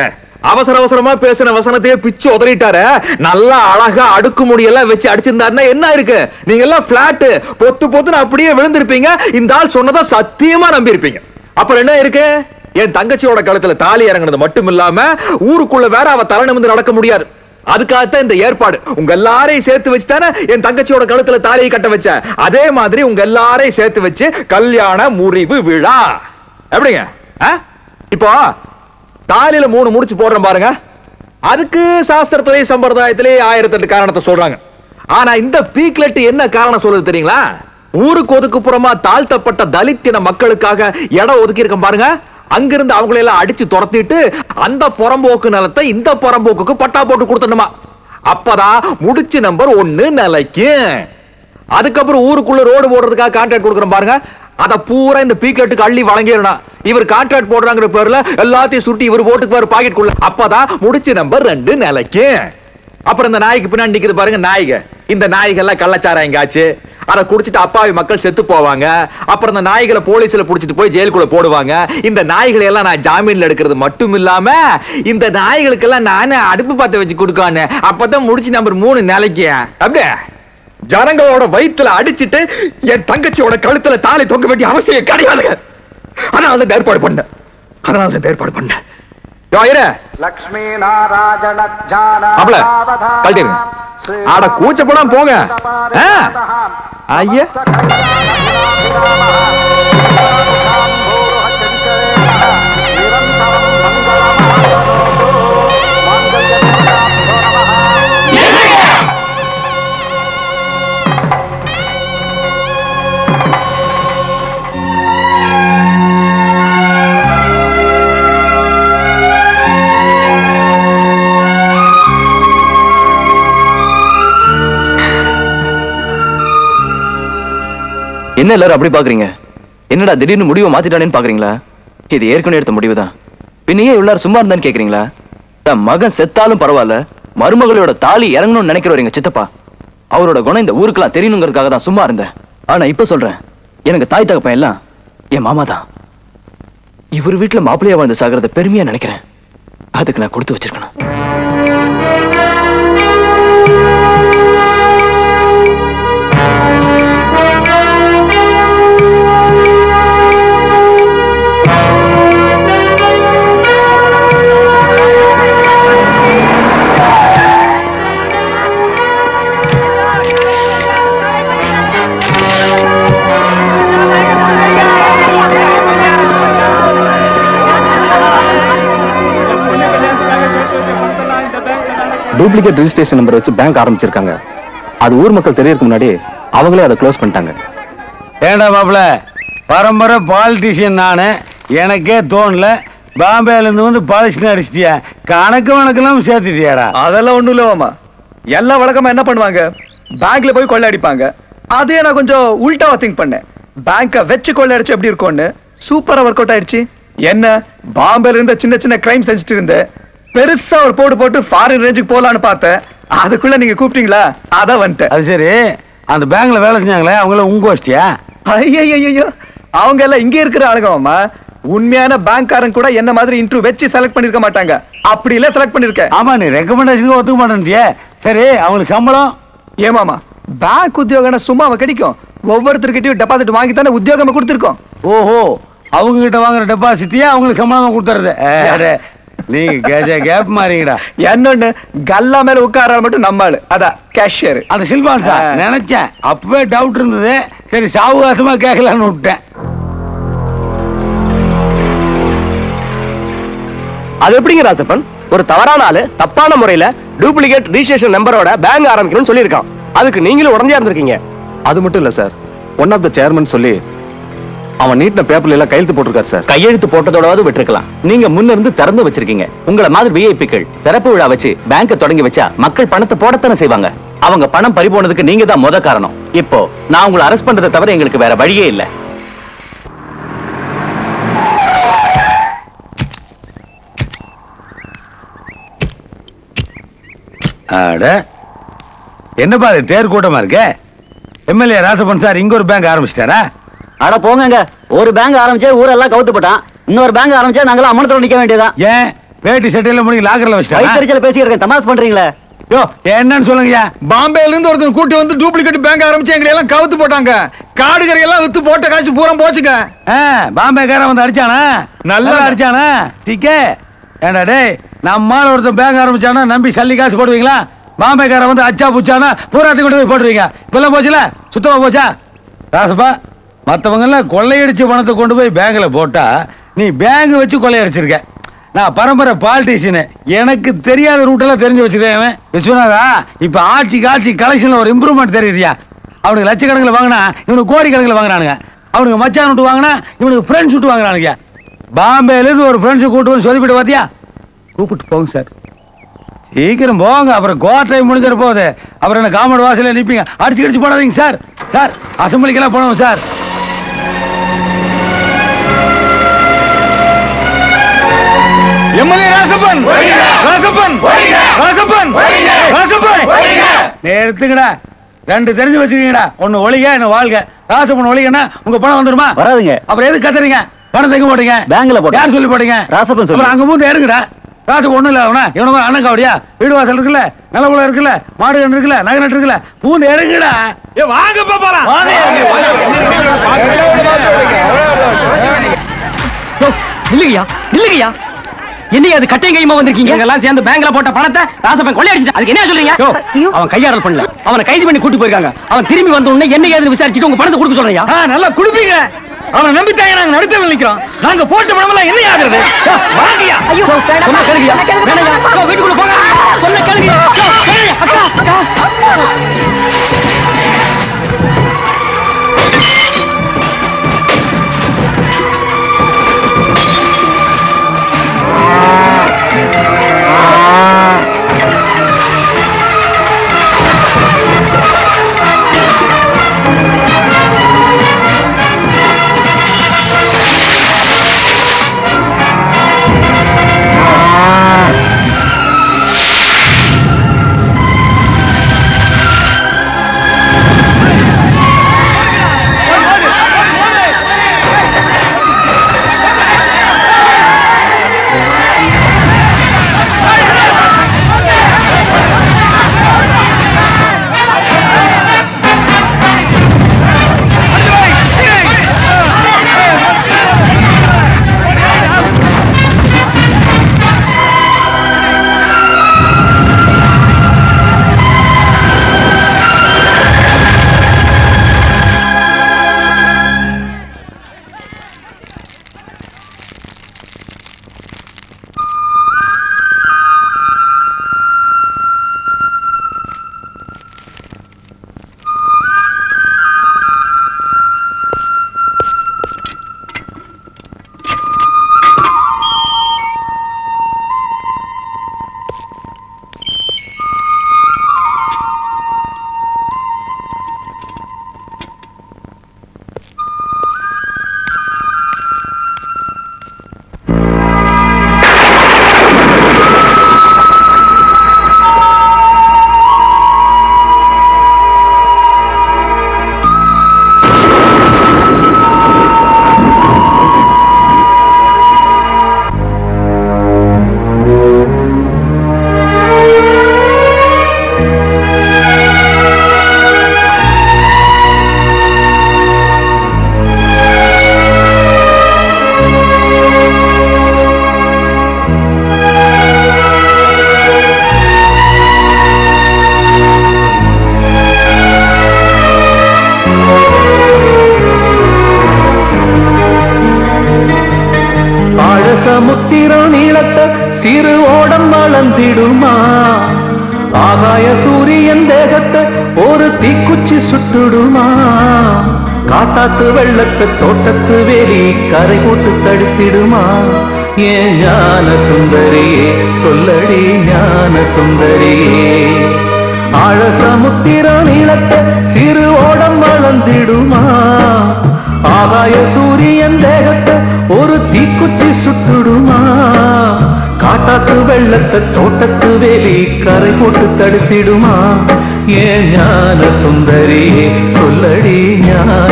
அவசர அவசரமா பேசின வசனத்தையே பிச்சு உதறிட்டாரு நல்லா அழகா அடுக்கு எல்லாம் வச்சு அடிச்சிருந்தாருன்னா என்ன இருக்கு நீங்க எல்லாம் பிளாட் பொத்து பொத்துன்னு அப்படியே விழுந்திருப்பீங்க இந்த ஆள் சொன்னதை சத்தியமா நம்பியிருப்பீங்க அப்புறம் என்ன இருக்கு என் தங்கச்சியோட கழுத்துல தாலி இறங்குனது மட்டும் இல்லாம ஊருக்குள்ள வேற அவ தலை நிமிர்ந்து நடக்க முடியாது அதுக்காகத்தான் இந்த ஏற்பாடு உங்க எல்லாரையும் சேர்த்து வச்சு தானே என் தங்கச்சியோட கழுத்துல தாலியை கட்ட வச்ச அதே மாதிரி உங்க எல்லாரையும் சேர்த்து வச்சு கல்யாண முறிவு விழா எப்படிங்க ஆ? இப்போ தாலியில மூணு முடிச்சு போடுறோம் பாருங்க அதுக்கு சாஸ்திரத்திலே சம்பிரதாயத்திலே ஆயிரத்தி எட்டு காரணத்தை சொல்றாங்க ஆனா இந்த பீக்லெட் என்ன காரணம் சொல்லுது தெரியுங்களா ஊருக்கு ஒதுக்குப்புறமா தாழ்த்தப்பட்ட தலித்தின மக்களுக்காக இடம் ஒதுக்கி இருக்கோம் பாருங்க அங்கிருந்து அவங்களை எல்லாம் அடிச்சு துரத்திட்டு அந்த புறம்போக்கு நிலத்தை இந்த புறம்போக்குக்கு பட்டா போட்டு கொடுத்தணுமா அப்பதான் முடிச்சு நம்பர் ஒண்ணு நிலைக்கும் அதுக்கப்புறம் ஊருக்குள்ள ரோடு போடுறதுக்காக கான்ட்ராக்ட் கொடுக்குறோம் பாருங்க அத பூரா இந்த பீக்கெட்டுக்கு அள்ளி வழங்கிடணும் இவர் கான்ட்ராக்ட் போடுறாங்கிற பேர்ல எல்லாத்தையும் சுட்டி இவர் ஓட்டுக்கு பாரு பாக்கெட் குள்ள அப்பதான் முடிச்சு நம்பர் ரெண்டு நிலைக்கு அப்புறம் இந்த நாய்க்கு பின்னாடி நிக்குது பாருங்க நாய்க இந்த நாய்கள்லாம் கள்ளச்சாரம் எங்காச்சு அதை குடிச்சிட்டு அப்பாவி மக்கள் செத்து போவாங்க அப்புறம் இந்த நாய்களை போலீஸ்ல புடிச்சிட்டு போய் ஜெயிலுக்குள்ள போடுவாங்க இந்த நாய்களை எல்லாம் நான் ஜாமீன்ல எடுக்கிறது மட்டும் இல்லாம இந்த நாய்களுக்கெல்லாம் நானே அடுப்பு பத்த வச்சு கொடுக்கான்னு அப்பதான் முடிச்சு நம்பர் மூணு நிலைக்கு அப்படியே ஜனங்களோட வயித்துல அடிச்சிட்டு என் தங்கச்சியோட கழுத்துல தாலி தொங்க வேண்டிய அவசியம் கிடையாதுங்க அதனால தான் ஏற்பாடு பண்ணேன் அதனால தான் ஏற்பாடு பண்ணேன் யோ, இரு. லக்ஷ்மி நாராஜன மாப்பிள, கழட்டிருங்க. ஆட கூச்சப்படாம போங்க ஆ? ஐயா என்ன எல்லாரும் அப்படி பாக்குறீங்க என்னடா திடீர்னு முடிவை மாத்திட்டானேன்னு பாக்குறீங்களா இது ஏற்கனவே எடுத்த முடிவுதான் பின்னையே எல்லாரும் சும்மா இருந்தான்னு கேக்குறீங்களா தன் மகன் செத்தாலும் பரவாயில்ல மருமகளோட தாலி இறங்கணும்னு நினைக்கிறவர் எங்க சித்தப்பா அவரோட குணம் இந்த ஊருக்கெல்லாம் தெரியணுங்கிறதுக்காக தான் சும்மா இருந்தேன் ஆனா இப்ப சொல்றேன் எனக்கு தாய் தகப்பன் எல்லாம் என் மாமா தான் இவர் வீட்டுல மாப்பிள்ளையா வாழ்ந்து சாகிறத பெருமையா நினைக்கிறேன் அதுக்கு நான் கொடுத்து வச்சிருக்கணும் டூப்ளிகேட் ரெஜிஸ்ட்ரேஷன் நம்பர் வச்சு பேங்க் ஆரம்பிச்சிருக்காங்க அது ஊர் மக்கள் தெரியறதுக்கு முன்னாடி அவங்களே அதை க்ளோஸ் பண்ணிட்டாங்க ஏண்டா மாப்பிள பரம்பரை பாலிட்டிஷியன் நானு எனக்கே தோணல பாம்பேல இருந்து வந்து பாலிஷன் அடிச்சிட்டியா கணக்கு வணக்கெல்லாம் சேர்த்துட்டியாடா அதெல்லாம் ஒண்ணும் இல்ல மாமா எல்லா வழக்கமா என்ன பண்ணுவாங்க பேங்க்ல போய் கொள்ளை அடிப்பாங்க அதே நான் கொஞ்சம் உல்டாவா திங்க் பண்ணேன் பேங்க வச்சு கொள்ளை அடிச்சு எப்படி இருக்கும்னு சூப்பரா ஒர்க் அவுட் ஆயிடுச்சு என்ன பாம்பேல இருந்த சின்ன சின்ன கிரைம் செஞ்சுட்டு இருந்தேன் பெருசா ஒரு போடு போட்டு ஃபாரின் ரேஞ்சுக்கு போலான்னு பார்த்தேன் அதுக்குள்ள நீங்க கூப்பிட்டீங்களா அதான் வந்துட்டேன் அது சரி அந்த பேங்க்ல வேலை செஞ்சாங்களே அவங்கள உங்க வச்சிட்டியா ஐயோ அவங்க எல்லாம் இங்க இருக்கிற ஆளுங்க மாமா உண்மையான பேங்க்காரன் கூட என்ன மாதிரி இன்டர்வியூ வச்சு செலக்ட் பண்ணிருக்க மாட்டாங்க அப்படி இல்ல செலக்ட் பண்ணிருக்கேன் ஆமா நீ ரெக்கமெண்டேஷன் ஒத்துக்க மாட்டேன்ட்டியே சரி அவங்களுக்கு சம்பளம் ஏமாமா பேங்க் உத்தியோகம் சும்மாவா கிடைக்கும் ஒவ்வொருத்தர்கிட்டயும் டெபாசிட் வாங்கி தானே உத்தியோகமா கொடுத்துருக்கோம் ஓஹோ அவங்க கிட்ட வாங்குற டெபாசிட்டியே அவங்களுக்கு சம்பளம் கொடுத்துறது அடே, நீங்க கேஜ கேப் மாறீங்கடா என்னொன்னு கல்லா மேல உட்கார மட்டும் நம்ம ஆளு அதான் கேஷியர் அந்த சில்வான் சார் நினைச்சேன் அப்பவே டவுட் இருந்தது சரி சாவகாசமா கேட்கலான்னு விட்டேன் அது எப்படிங்க ராசப்பன் ஒரு தவறான ஆளு தப்பான முறையில டூப்ளிகேட் ரிஜிஸ்ட்ரேஷன் நம்பரோட பேங்க் ஆரம்பிக்கணும்னு சொல்லியிருக்கான் அதுக்கு நீங்களும் உடஞ்சா இருந்திருக்கீங்க அது மட்டும் இல்ல sir one of the chairman சொல்லி அவன் நீட்டின பேப்பர்ல எல்லாம் கையெழுத்து போட்டிருக்காரு சார் கையெழுத்து போட்டதோடவாது விட்டுருக்கலாம் நீங்க முன்ன இருந்து திறந்து வச்சிருக்கீங்க உங்கள மாதிரி விஐபிக்கள் திறப்பு விழா வச்சு பேங்க தொடங்கி வச்சா மக்கள் பணத்தை போடத்தானே செய்வாங்க அவங்க பணம் பறி போனதுக்கு நீங்க தான் முத காரணம் இப்போ நான் உங்களை அரெஸ்ட் பண்றதை தவிர எங்களுக்கு வேற வழியே இல்ல அட என்னப்பா இது தேர் கூட்டமா இருக்க எம்எல்ஏ ராசப்பன் சார் இங்க ஒரு பேங்க் ஆரம்பிச்சிட்டாரா அட போங்கங்க ஒரு பேங்க் ஆரம்பிச்சே ஊரெல்லாம் கவுத்து போட்டான் இன்னொரு பேங்க் ஆரம்பிச்சா நாங்களாம் அம்மனத்தோட நிக்க வேண்டியதான் ஏன் வேட்டி சட்டையில முடிஞ்சு லாக்கர்ல வச்சுட்டா வயிற்றுல பேசிக்கிறேன் தமாஸ் பண்றீங்களே யோ என்னன்னு சொல்லுங்கய்யா பாம்பேல இருந்து ஒருத்தன் கூட்டி வந்து டூப்ளிகேட் பேங்க் ஆரம்பிச்சு எங்களை எல்லாம் கவுத்து போட்டாங்க காடு கரை எல்லாம் வித்து போட்ட காசு பூரா போச்சுங்க ஆ, பாம்பேக்காரன் வந்து அடிச்சானா நல்லா நல்லா அடிச்சானா டிக்கே ஏண்டா டேய் நம்மால ஒருத்தன் பேங்க் ஆரம்பிச்சானா நம்பி சல்லி காசு போடுவீங்களா பாம்பேக்காரன் வந்து அச்சா புச்சானா பூராத்தையும் கொண்டு போய் போட்டுருவீங்க இப்பெல்லாம் போச்சுல சுத்தமா போச்சா ராசப்பா மத்தவங்க எல்லாம் கொள்ளையடிச்ச பணத்தை கொண்டு போய் பேங்க்ல போட்டா நீ பேங்க் வச்சு கொள்ளையடிச்சிருக்க நான் பரம்பரை பாலிட்டிஷியனு எனக்கு தெரியாத ரூட்டெல்லாம் தெரிஞ்சு வச்சிருக்கேன் விஸ்வநாதா இப்ப ஆட்சி காட்சி கலெக்ஷன்ல ஒரு இம்ப்ரூவ்மெண்ட் தெரியுதியா அவனுக்கு லட்சக்கணக்கில் வாங்கினா இவனுக்கு கோடி கணக்கில் வாங்குறானுங்க அவனுக்கு மச்சான் விட்டு வாங்கினா இவனுக்கு ஃப்ரெண்ட்ஸ் விட்டு வாங்குறானுங்க பாம்பேல இருந்து ஒரு ஃப்ரெண்ட்ஸை கூட்டு வந்து சொதிப்பிட்டு பார்த்தியா கூப்பிட்டு போங்க சார் சீக்கிரம் போங்க அப்புறம் கோட்டை முடிஞ்சிட போகுது அப்புறம் என்ன காமன் வாசல்ல நிப்பீங்க அடிச்சு அடிச்சு போடாதீங்க சார் சார் அசம்பிளிக்கெல்லாம் போனோம் சார் எம்எல்ஏ ராசப்பன் ராசப்பன் ராசப்பன் ராசப்பன் நிறுத்துங்கடா ரெண்டு தெரிஞ்சு வச்சுக்கீங்கடா ஒண்ணு ஒளிக என்ன வாழ்க ராசப்பன் ஒளிகன்னா உங்க பணம் வந்துருமா வராதுங்க அப்புறம் எதுக்கு கத்துறீங்க பணம் தங்க போட்டீங்க பேங்க்ல போட்டேன். யார் சொல்லி போட்டீங்க ராசப்பன் சொல்லி. அப்புறம் அங்க மூந்து எடுங்கடா ராசப்பன் ஒண்ணும் இல்ல அவனா இவனுக்கு அண்ணன் காவடியா வீடு வாசல் இருக்குல்ல நிலவுல இருக்குல்ல மாடு கன்று இருக்குல்ல நகை நட்டு இருக்குல்ல பூந்து இறங்குடா ஏ வாங்க பாப்பாலாம் இல்லையா இல்லையா என்னையா அது கட்டை கைமா வந்திருக்கீங்க எல்லாம் சேர்ந்து பேங்க்ல போட்ட பணத்தை ராசப்பன் கொள்ளையடிச்சு அதுக்கு என்ன சொல்றீங்க அவன் கையாடல் பண்ணல அவனை கைது பண்ணி கூட்டி போயிருக்காங்க அவன் திரும்பி வந்த உடனே என்ன ஏதுன்னு விசாரிச்சுட்டு உங்க பணத்தை கொடுக்க சொல்றியா ஆ, நல்லா குடுப்பீங்க அவனை நம்பித்தாங்க நாங்க நடுத்தவில் நிக்கிறோம் நாங்க போட்ட பணமெல்லாம் என்ன ஆகுறது ஏ, வாங்கய்யா ஐயோ சொன்னா கேளுங்கயா வேணாயா அக்கா, வீட்டுக்குள்ள போங்க சொன்ன கேளுங்கயா அக்கா, கேளுங்க. அக்கா அக்கா ஆழசமுத்திரம் நீளத்த சிறு ஓடம் வளர்ந்திடுமா ஆகாய சூரியன் தேகத்தை ஒரு தீக்குச்சி சுட்டுடுமா காட்டாத்து வெள்ளத்தை தோட்டத்து வேலி கரை போட்டு தடுத்திடுமா ஏன் ஞான சுந்தரியே சொல்லடி ஞான சுந்தரியே ஆழ சமுத்திரம் நீளத்தை சிறு ஓடம் வளர்ந்திடுமா ஆகாய சூரியன் தேகத்தை ஒரு தீக்குச்சி சுட்டுடுமா காட்டாத்து வெள்ளத்தை தோட்டத்து வேலி கரை போட்டு தடுத்திடுமா ஏன் ஞான சுந்தரியே சொல்லடி ஞான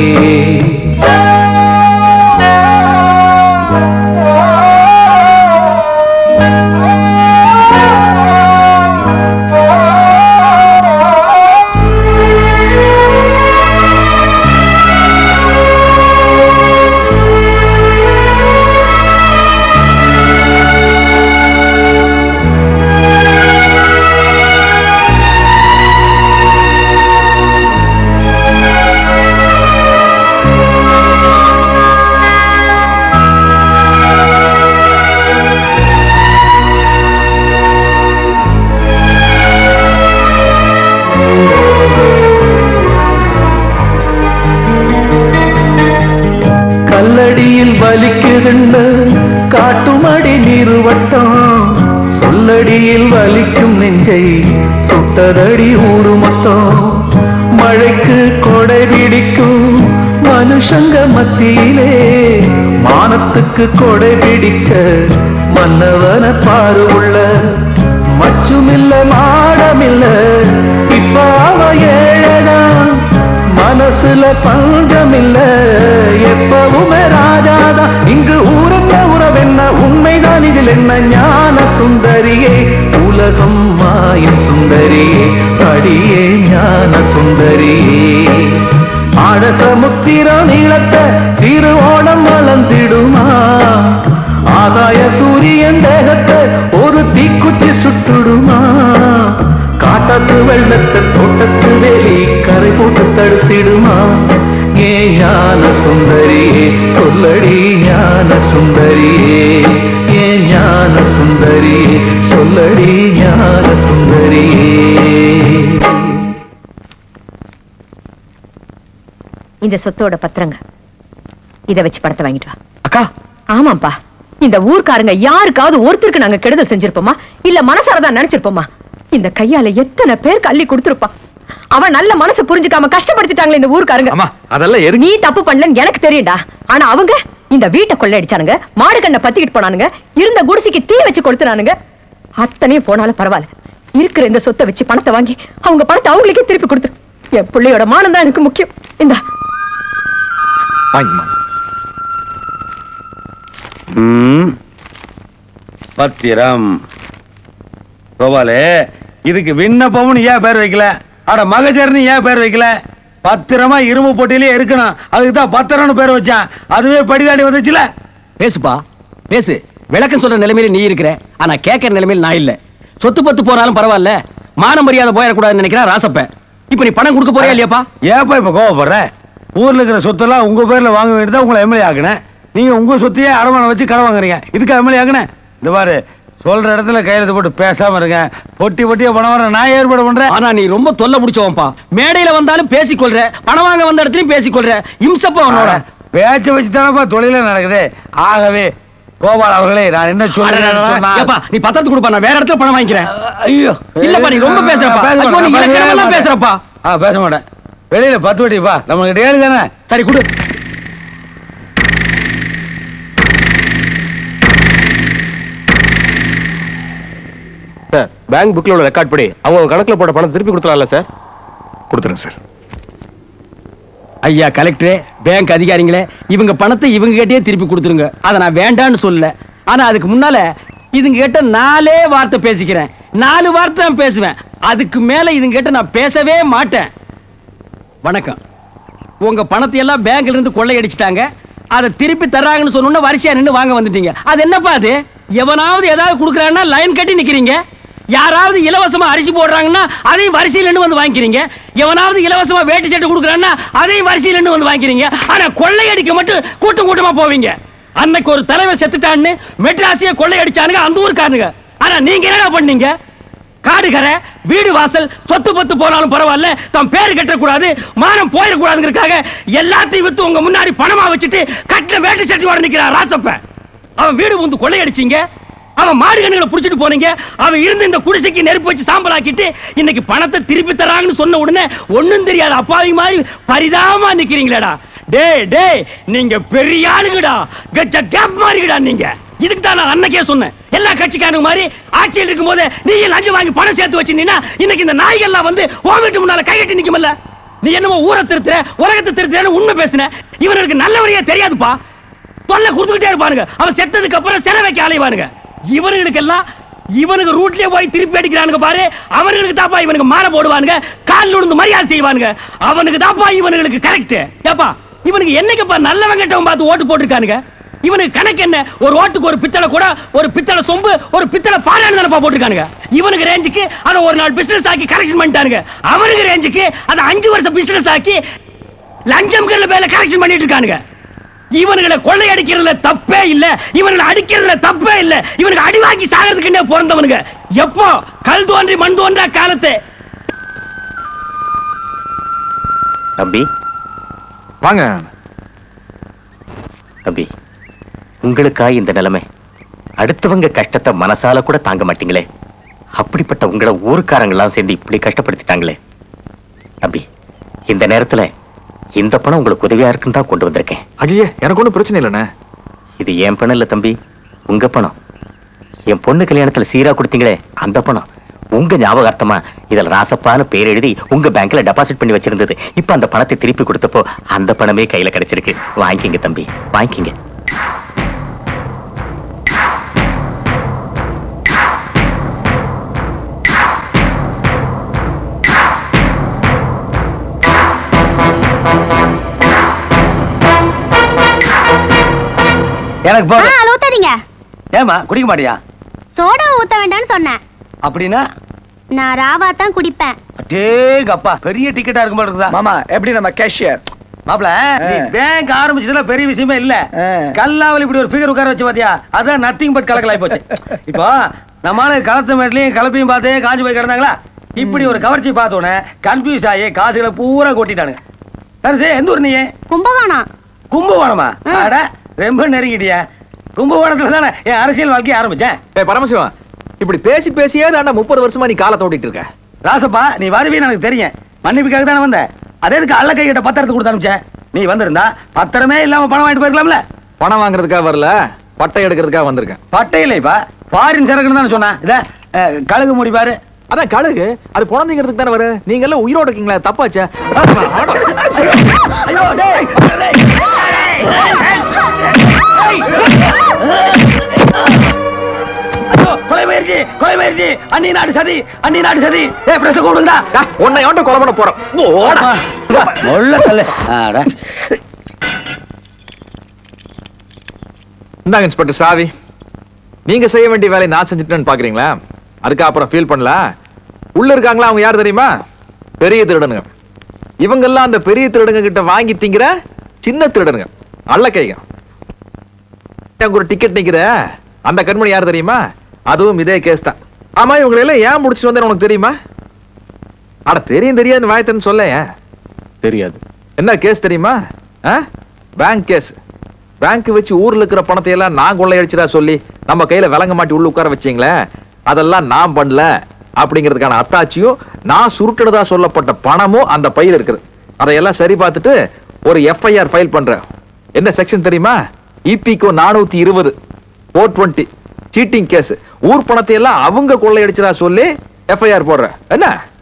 சுந்தரியே அடியில் வலிக்கும் நெஞ்சை சுட்டதடி ஊரு மொத்தம் மழைக்கு கொடை பிடிக்கும் மனுஷங்க மத்தியிலே மானத்துக்கு கொடை பிடிச்ச மன்னவன பாரு உள்ள மச்சுமில்ல மாடமில்ல இப்ப அவ ஏழதான் மனசுல பஞ்சமில்ல எப்பவுமே ராஜாதான் இங்கு ஊரென்ன உறவென்ன உண்மைதான் இதில் என்ன ஞான சுந்தரியே உலகம் மாயும் சுந்தரியே அடியே ஞான சுந்தரியே ஆழ சமுத்திரம் நீளத்தை சிறு ஓடம் வளர்ந்திடுமா ஆகாய சூரியன் தேகத்தை ஒரு தீக்குச்சி சுட்டுடுமா காட்டாத்து வெள்ளத்தை தோட்டத்து வேலி கரை போட்டு தடுத்திடுமா ஏ ஞான சுந்தரியே சொல்லடி ஞான சுந்தரியே ஏ ஞான சுந்தரியே சொல்லடி ஞான சுந்தரியே இந்த சொத்தோட பத்திரங்க இத வச்சு பணத்தை வாங்கிட்டு வா அக்கா ஆமாப்பா இந்த ஊர்க்காரங்க யாருக்காவது ஒருத்தருக்கு நாங்க கெடுதல் செஞ்சிருப்போமா இல்ல மனசாரதான் நினைச்சிருப்போமா இந்த கையால எத்தனை பேருக்கு அள்ளி கொடுத்திருப்பான் அவன் நல்ல மனசு புரிஞ்சுக்காம கஷ்டப்படுத்திட்டாங்களே இந்த ஊர்க்காரங்க அதெல்லாம் எது நீ தப்பு பண்ணலன்னு எனக்கு தெரியும்டா ஆனா அவங்க இந்த வீட்டை கொள்ளையடிச்சானுங்க மாடு கண்ணை பத்திக்கிட்டு போனானுங்க இருந்த குடிசைக்கு தீ வச்சு கொடுத்துனானுங்க அத்தனையும் போனாலும் பரவாயில்ல இருக்கிற இந்த சொத்தை வச்சு பணத்தை வாங்கி அவங்க பணத்தை அவங்களுக்கே திருப்பி கொடுத்து என் பிள்ளையோட மானம் தான் எனக்கு முக்கியம் இந்தா வாங்கிமா ம். பத்திரம் கோபாலு இதுக்கு விண்ணப்பம்னு ஏன் பேர் வைக்கல அட மகஜர்னு ஏன் பேர் வைக்கல பத்திரமா இரும்பு பொட்டியிலே இருக்கணும் அதுக்கு தான் பத்திரம்னு பேர் வச்சான் அதுவே படிதாடி வந்துச்சுல பேசுப்பா பேசு விளக்கம் சொல்ற நிலைமையில நீ இருக்கிற ஆனா கேட்கற நிலைமையில நான் இல்ல சொத்து பத்து போனாலும் பரவாயில்ல மான மரியாதை போயிடக்கூடாதுன்னு நினைக்கிறேன் ராசப்ப இப்ப நீ பணம் கொடுக்க போறியா இல்லையாப்பா ஏப்பா இப்ப கோவப்படுற ஊர்ல இருக்கிற சொத்தெல்லாம் உங்க பேர்ல வாங்க வேண்டியதா உங்களை எம்எல்ஏ ஆக்குனேன் நீங்க உங்க சொத்தையே அடமானம் வச்சு கடன் வாங்குறீங்க இதுக்கு எம்எல்ஏ ஆக்குனேன் இந்த பாரு சொல்ற இடத்துல கையெழுத்து போட்டு பேசாம இருங்க பொட்டி பொட்டியா பணம் வர நான் ஏற்பாடு பண்றேன் ஆனா நீ ரொம்ப தொல்லை பிடிச்சவன்பா மேடையில வந்தாலும் பேசிக்கொள்ற பணம் வாங்க வந்த இடத்துலயும் பேசிக்கொள்ற இம்சப்பா உன்னோட பேச்ச வச்சு தானப்பா தொழில நடக்குது ஆகவே கோபால் அவர்களே நான் என்ன சொல்றேன் ஏப்பா நீ பத்திரத்து கொடுப்பா நான் வேற இடத்துல பணம் வாங்கிக்கிறேன் ஐயோ இல்லப்பா நீ ரொம்ப பேசுறப்பா பேச ஐயோ, நீ மாட்டேன், இலக்கணமெல்லாம் பேச பேசுறப்பா ஆ பேச மாட்டேன் வெளியில பத்து வட்டிப்பா நம்மளுக்கு ஏழு தானே சரி கொடு சார் பேங்க் புக்ல உள்ள ரெக்கார்ட் படி அவங்க கணக்குல போட்ட பணம் திருப்பி கொடுத்துலாம்ல சார் கொடுத்துருங்க சார் ஐயா கலெக்டரே பேங்க் அதிகாரிங்களே இவங்க பணத்தை இவங்க கிட்டயே திருப்பி கொடுத்துருங்க அதை நான் வேண்டான்னு சொல்லல ஆனா அதுக்கு முன்னால இதுங்க கிட்ட நாலே வார்த்தை பேசிக்கிறேன் நாலு வார்த்தை நான் பேசுவேன் அதுக்கு மேல இதுங்க கிட்ட நான் பேசவே மாட்டேன் வணக்கம் உங்க பணத்தை எல்லாம் பேங்க்ல இருந்து கொள்ளையடிச்சிட்டாங்க அதை திருப்பி தர்றாங்கன்னு சொன்னோன்னா வரிசையா நின்னு வாங்க வந்துட்டீங்க அது என்னப்பா அது எவனாவது ஏதாவது கொடுக்குறான்னா லைன் கட்டி நிக்கிறீங்க யாராவது இலவசமா அரிசி போடுறாங்கன்னா அதையும் வரிசையில் நின்னு வந்து வாங்கிக்கிறீங்க எவனாவது இலவசமா வேட்டி சட்டை கொடுக்குறான்னா அதையும் வரிசையில் நின்னு வந்து வாங்கிக்கிறீங்க ஆனா கொள்ளையடிக்க மட்டும் கூட்டம் கூட்டமா போவீங்க அன்னைக்கு ஒரு தலைவர் செத்துட்டான்னு மெட்ராஸிய கொள்ளையடிச்சானுங்க அந்த ஊருக்காரனுங்க ஆனா நீங்க என்னடா பண்ணீங்க காடு கரை வீடு வாசல் சொத்து பத்து போனாலும் பரவாயில்ல தம் பேரு கட்டக்கூடாது மானம் போயிடக்கூடாதுங்கிறதுக்காக எல்லாத்தையும் வித்து உங்க முன்னாடி பணமா வச்சுட்டு கட்டில வேட்டு சட்டியோட நிக்கிறான் ராசப்ப அவன் வீடு வந்து கொள்ளையடிச்சீங்க அவன் மாடு கண்ணுகளை புடிச்சிட்டு போனீங்க அவன் இருந்து இந்த குடிசைக்கு நெருப்பு வச்சு சாம்பலாக்கிட்டு இன்னைக்கு பணத்தை திருப்பி தராங்கன்னு சொன்ன உடனே ஒண்ணும் தெரியாது அப்பாவி மாதிரி பரிதாபமா நிக்கிறீங்களேடா டேய் டேய் நீங்க பெரிய ஆளுங்கடா கச்ச கேப் மாதிரிடா நீங்க இதுக்கு தான் நான் அன்னைக்கே சொன்னேன் எல்லா கட்சிக்காரங்க மாதிரி ஆட்சியில் இருக்கும்போது நீ லஞ்சம் வாங்கி பணம் சேர்த்து வச்சிருந்தீங்கன்னா இன்னைக்கு இந்த நாய்கள்லாம் வந்து உன் வீட்டு முன்னால கைகட்டி நிக்குமல்ல நீ என்னமோ ஊரை திருத்துற உலகத்தை திருத்துறன்னு உண்மை பேசுன இவனுக்கு நல்லவரையே தெரியாதுப்பா தொல்லை கொடுத்துக்கிட்டே இருப்பானுங்க அவன் செத்ததுக்கு அப்புறம் சிலை வைக்க அலைவானுங்க இவனுங்களுக்கெல்லாம் இவனுக்கு ரூட்லயே போய் திருப்பி அடிக்கிறானுங்க பாரு அவனுங்களுக்கு தாப்பா இவனுக்கு மாலை போடுவானுங்க காலில் விழுந்து மரியாதை செய்வானுங்க அவனுக்கு தாப்பா இவனுங்களுக்கு கரெக்ட் ஏப்பா இவனுக்கு என்னைக்குப்பா நல்லவன் கெட்டவன் பார்த்து ஓட்டு போட்டிருக்கானுங்க இவனுக்கு கணக்கு என்ன ஒரு ஓட்டுக்கு ஒரு பித்தளை கூட ஒரு பித்தளை சொம்பு ஒரு பித்தளை பாறான்னு தானப்பா போட்டிருக்கானுங்க இவனுக்கு ரேஞ்சுக்கு அதை ஒரு நாள் பிசினஸ் ஆக்கி கரெக்ஷன் பண்ணிட்டானுங்க அவனுக்கு ரேஞ்சுக்கு அதை அஞ்சு வருஷம் பிசினஸ் ஆக்கி லஞ்சம் பேர்ல கரெக்ஷன் பண்ணிட்டு இருக்கானுங்க இவனுங்களை கொள்ளையடிக்கிறதுல தப்பே இல்ல இவனுங்களை அடிக்கிறதுல தப்பே இல்ல இவனுக்கு அடி வாங்கி சாகிறதுக்குன்னே பிறந்தவனுங்க எப்போ கல் தோன்றி மண் தோன்றா காலத்து தம்பி வாங்க தம்பி உங்களுக்கா இந்த நிலைமை அடுத்தவங்க கஷ்டத்தை மனசால கூட தாங்க மாட்டீங்களே அப்படிப்பட்ட உங்களை ஊருக்காரங்கெல்லாம் சேர்ந்து இப்படி கஷ்டப்படுத்திட்டாங்களே தம்பி இந்த நேரத்துல இந்த பணம் உங்களுக்கு உதவியா இருக்குன்னு தான் கொண்டு வந்திருக்கேன் அஜியே எனக்கு ஒண்ணும் பிரச்சனை இல்லைண்ணே இது என் பணம் இல்ல தம்பி உங்க பணம் என் பொண்ணு கல்யாணத்துல சீரா கொடுத்தீங்களே அந்த பணம் உங்க ஞாபகார்த்தமா இதுல ராசப்பான்னு பேர் எழுதி உங்க பேங்க்ல டெபாசிட் பண்ணி வச்சிருந்தது இப்ப அந்த பணத்தை திருப்பி கொடுத்தப்போ அந்த பணமே கையில கிடைச்சிருக்கு வாங்கிக்கிங்க தம்பி வாங்கிக்கிங்க எனக்கு போதும் ஆ, ஊத்தாதீங்க ஏமா குடிக்க மாட்டியா சோடா ஊத்த வேண்டாம்னு சொன்னேன் அப்படின்னா நான் ராவா தான் குடிப்பேன் டேங்க அப்பா பெரிய டிக்கெட்டா இருக்கும் போல இருக்குதா மாமா எப்படி நம்ம கேஷியர் மாப்ள நீ பேங்க் ஆரம்பிச்சதுல பெரிய விஷயமே இல்ல கல்லாவல் இப்படி ஒரு ஃபிகர் உட்கார வச்சு பாத்தியா அதான் நத்திங் பட் கலக்கலாய் போச்சு இப்போ நம்மால களத்து மேட்லயும் கலப்பையும் பார்த்து காஞ்சு போய் கிடந்தாங்களா இப்படி ஒரு கவர்ச்சி பார்த்தோன்னே கன்ஃபியூஸ் ஆகி காசுகளை பூரா கொட்டிட்டானுங்க சரி எந்த ஊர் நீ கும்பகோணம் கும்பகோணமா அட ரொம்ப நெருங்கிட்டியா கும்பகோணத்துல தானே என் அரசியல் வாழ்க்கையை ஆரம்பிச்சேன் ஏய் பரமசிவம் இப்படி பேசி பேசியே தாண்டா முப்பது வருஷமா நீ காலத்தை ஓட்டிட்டு இருக்க ராசப்பா நீ வருவீன்னு எனக்கு தெரியும் மன்னிப்புக்காக தானே வந்த அதே எதுக்கு அல்ல கைகிட்ட பத்திரத்தை கொடுத்து அனுப்பிச்சேன் நீ வந்திருந்தா பத்திரமே இல்லாம பணம் வாங்கிட்டு போயிருக்கலாம்ல பணம் வாங்குறதுக்காக வரல பட்டை எடுக்கிறதுக்காக வந்திருக்கேன் பட்டை இல்லைப்பா ஃபாரின் சரக்குன்னு தானே சொன்னேன் இத அஹ், கழுகு முடி பாரு அதான் கழுகு அது குழந்தைங்கிறதுக்கு தானே வரு நீங்க எல்லாம் உயிரோட இருக்கீங்களா தப்பாச்சே ஐயோ டேய் ஐயோ கொலை முயற்சி கொலை முயற்சி அண்ணி நாடு சதி அண்ணி நாடு சதி ஏய் பிரஸ் கூடுங்கடா உன்னை எவன்ட்ட கொலை பண்ண போறோம் ஓடா முள்ள தள்ளு ஆடா இந்தாங்க இன்ஸ்பெக்டர் சாவி நீங்க செய்ய வேண்டிய வேலையை நான் செஞ்சுட்டேன்னு பாக்குறீங்களா அதுக்கு அப்புறம் ஃபீல் பண்ணல உள்ள இருக்காங்களா அவங்க யார் தெரியுமா பெரிய திருடனுங்க இவங்கெல்லாம் அந்த பெரிய திருடங்க கிட்ட வாங்கி திங்கிற சின்ன திருடனுங்க அல்ல கைங்க அங்க ஒரு டிக்கெட் நிக்கிற அந்த கண்மணி யார் தெரியுமா அதுவும் இதே கேஸ் தான் ஆமா இவங்களை எல்லாம் ஏன் முடிச்சுட்டு வந்தேன்னு உனக்கு தெரியுமா அட தெரியும் தெரியாது வாயத்தன்னு சொல்ல தெரியாது என்ன கேஸ் தெரியுமா பேங்க் கேஸ் பேங்க் வச்சு ஊர்ல இருக்கிற பணத்தை எல்லாம் நான் கொள்ளையடிச்சதா சொல்லி நம்ம கையில விலங்க மாட்டி உள்ள உட்கார வச்சீங்களே அதெல்லாம் நான் பண்ணல அப்படிங்கிறதுக்கான அத்தாட்சியும் நான் சுருட்டுனதா சொல்லப்பட்ட பணமும் அந்த பையில இருக்குது அதையெல்லாம் சரி பார்த்துட்டு ஒரு எஃப்ஐஆர் ஃபைல் பண்றேன் என்ன செக்ஷன் தெரியுமா இபிகோ நானூத்தி இருபது ஃபோர் டுவெண்ட்டி சீட்டிங் கேஸ் ஊர் பணத்தை எல்லாம் அவங்க கொள்ளையடிச்சதா சொல்லி எஃப்ஐஆர் போடுறேன் என்ன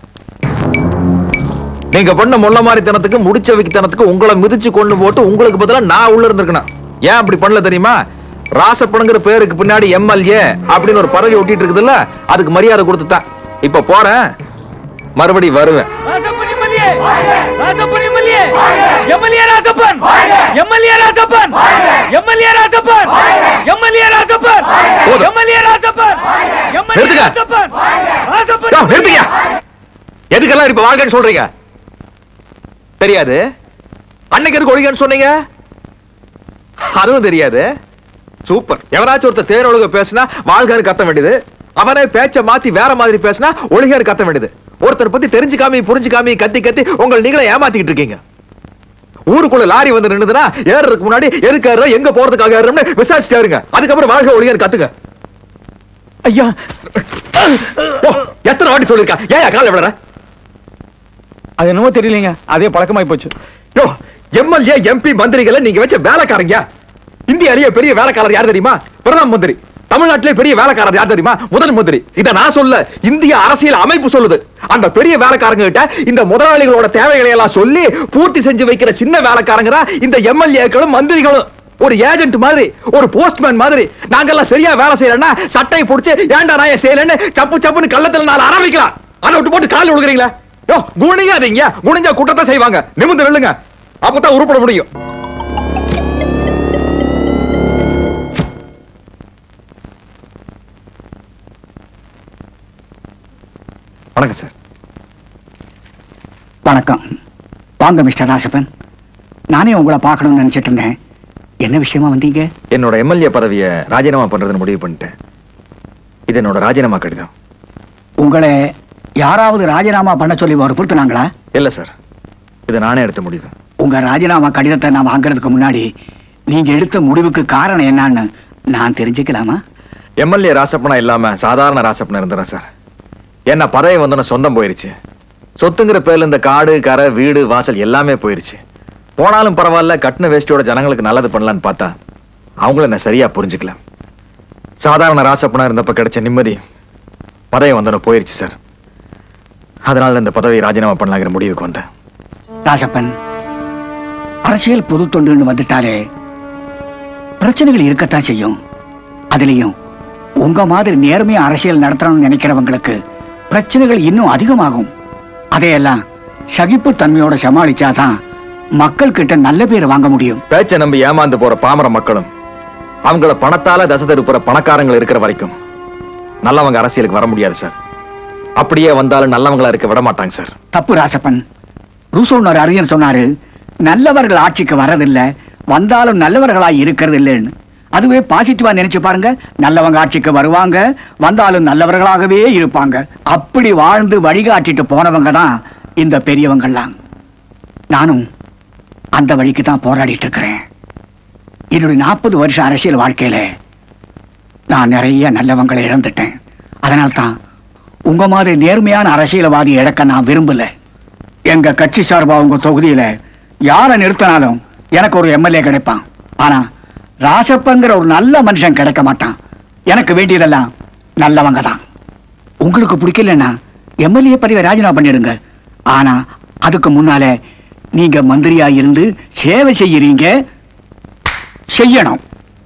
நீங்க பண்ண முள்ள மாதிரித்தனத்துக்கு முடிச்ச வைக்கத்தனத்துக்கு உங்களை மிதிச்சு கொண்டு போட்டு உங்களுக்கு பதிலா நான் உள்ள இருந்திருக்கணும் ஏன் அப்படி பண்ணல தெரியுமா ராசப்பனுங்கிற பேருக்கு பின்னாடி எம்எல்ஏ அப்படின்னு ஒரு பதவி ஒட்டிட்டு இருக்குதுல்ல அதுக்கு மரியாதை கொடுத்துட்டான் இப்ப போறேன் மறுபடி வருவேன் Rasappan MLA Rasappan MLA MLA Rasappan MLA Rasappan MLA Rasappan MLA Rasappan போதும். எம்எல்ஏ ராசப்பன் எம்எல்ஏ நிறுத்துங்க. ராசப்பன் ராசப்பன் யோ, நிறுத்துங்க எதுக்கெல்லாம் இப்ப வாழ்க்கைன்னு சொல்றீங்க தெரியாது அன்னைக்கு எதுக்கு ஒழிகன்னு சொன்னீங்க அதுவும் தெரியாது சூப்பர் எவனாச்சும் ஒருத்தர் தேரொழுக பேசினா வாழ்காரு கத்த வேண்டியது அவனே பேச்ச மாத்தி வேற மாதிரி பேசினா ஒளிகாரு கத்த வேண்டியது ஒருத்தர் பத்தி தெரிஞ்சுக்காமி புரிஞ்சுக்காமி கத்தி கத்தி உங்களை நீங்களே ஏமாத்திக்கிட்டு இருக்கீங்க ஊருக்குள்ள லாரி வந்து நின்னுதுன்னா ஏறதுக்கு முன்னாடி எதுக்கு எங்க போறதுக்காக ஏறுறோம்னு விசாரிச்சுட்டே இருங்க அதுக்கப்புறம் வாழ்க்கை ஒளிகாரு கத்துங்க ஐயா ஓ, எத்தனை வாட்டி சொல்லிருக்கா ஏன் கால விடுற அது என்னமோ தெரியலங்க அதே பழக்கமாய் போச்சு யோ எம்எல்ஏ எம்பி மந்திரிகளை நீங்க வச்ச வேலைக்காரங்க இந்தியாலேயே பெரிய வேலைக்காரர் யார் தெரியுமா பிரதம மந்திரி தமிழ்நாட்டிலே பெரிய வேலைக்காரர் யார் தெரியுமா முதல் மந்திரி இத நான் சொல்ல இந்திய அரசியல் அமைப்பு சொல்லுது அந்த பெரிய வேலைக்காரங்க கிட்ட இந்த முதலாளிகளோட தேவைகளை எல்லாம் சொல்லி பூர்த்தி செஞ்சு வைக்கிற சின்ன வேலைக்காரங்க தான் இந்த எம்எல்ஏக்களும் மந்திரிகளும் ஒரு ஏஜென்ட் மாதிரி ஒரு போஸ்ட்மேன் மாதிரி நாங்கெல்லாம் சரியா வேலை செய்யலன்னா சட்டையை பிடிச்சு ஏன்டா நான் செய்யலன்னு சப்பு சப்புன்னு கள்ளத்துல நாலு ஆரம்பிக்கலாம் அதை விட்டு போட்டு காலில் விழுகிறீங்களா யோ குனியாதீங்க குனிஞ்சா குற்றத்தை செய்வாங்க நிமிந்து நில்லுங்க அப்பதான் உருப்பட முடியும் வணக்கம் சார் வணக்கம் வாங்க மிஸ்டர் ராசப்பன் நானே உங்களை பார்க்கணும்னு நினைச்சிட்டு இருந்தேன் என்ன விஷயமா வந்தீங்க என்னோட எம்எல்ஏ பதவியை ராஜினாமா பண்றதுன்னு முடிவு பண்ணிட்டேன் இது என்னோட ராஜினாமா கடிதம் உங்களை யாராவது ராஜினாமா பண்ண சொல்லி வற்புறுத்தினாங்களா இல்ல சார் இது நானே எடுத்த முடிவு உங்க ராஜினாமா கடிதத்தை நான் வாங்குறதுக்கு முன்னாடி நீங்க எடுத்த முடிவுக்கு காரணம் என்னன்னு நான் தெரிஞ்சுக்கலாமா எம்எல்ஏ ராசப்பனா இல்லாம சாதாரண ராசப்பனா இருந்தேன் சார் என்ன பதவி வந்தோன்னு சொந்தம் போயிருச்சு சொத்துங்கிற பேர்ல இந்த காடு கரை வீடு வாசல் எல்லாமே போயிருச்சு போனாலும் பரவாயில்ல கட்டின வேஷ்டியோட ஜனங்களுக்கு நல்லது பண்ணலான்னு பார்த்தா அவங்கள நான் சரியா புரிஞ்சுக்கல சாதாரண ராசப்பனா இருந்தப்ப கிடைச்ச நிம்மதி பதவி வந்தோன்னு போயிருச்சு சார் அதனால இந்த பதவியை ராஜினாமா பண்ணலாங்கிற முடிவுக்கு வந்தேன் ராசப்பன் அரசியல் பொது தொண்டுன்னு வந்துட்டாலே பிரச்சனைகள் இருக்கத்தான் செய்யும் அதுலயும் உங்க மாதிரி நேர்மையா அரசியல் நடத்தணும்னு நினைக்கிறவங்களுக்கு பிரச்சனைகள் இன்னும் அதிகமாகும் அதையெல்லாம் சகிப்பு தன்மையோட சமாளிச்சாதான் மக்கள் கிட்ட நல்ல பேர் வாங்க முடியும் பேச்சை நம்பி ஏமாந்து போற பாமர மக்களும் அவங்கள பணத்தால தசை திருப்புற பணக்காரங்கள் இருக்கிற வரைக்கும் நல்லவங்க அரசியலுக்கு வர முடியாது சார் அப்படியே வந்தாலும் நல்லவங்களா இருக்க விட மாட்டாங்க சார் தப்பு ராசப்பன் ரூசோன்னு ஒரு அறிஞர் சொன்னாரு நல்லவர்கள் ஆட்சிக்கு வரதில்லை வந்தாலும் நல்லவர்களா இருக்கிறது இல்லைன்னு அதுவே பாசிட்டிவா நினைச்சு பாருங்க நல்லவங்க ஆட்சிக்கு வருவாங்க வந்தாலும் நல்லவர்களாகவே இருப்பாங்க அப்படி வாழ்ந்து வழிகாட்டிட்டு போனவங்க தான் இந்த பெரியவங்கெல்லாம் நானும் அந்த வழிக்கு தான் போராடிட்டு இருக்கிறேன் என்னுடைய நாற்பது வருஷ அரசியல் வாழ்க்கையில நான் நிறைய நல்லவங்களை இழந்துட்டேன் அதனால தான் உங்க மாதிரி நேர்மையான அரசியல்வாதி இழக்க நான் விரும்பல எங்க கட்சி சார்பா உங்க தொகுதியில யாரை நிறுத்தினாலும் எனக்கு ஒரு எம்எல்ஏ கிடைப்பான் ஆனா ராசப்பங்கிற ஒரு நல்ல மனுஷன் கிடைக்க மாட்டான் எனக்கு வேண்டியதெல்லாம் நல்லவங்க தான் உங்களுக்கு பிடிக்கலன்னா எம்எல்ஏ பதவியை ராஜினாமா பண்ணிடுங்க ஆனா அதுக்கு முன்னால நீங்க மந்திரியா இருந்து சேவை செய்யறீங்க செய்யணும்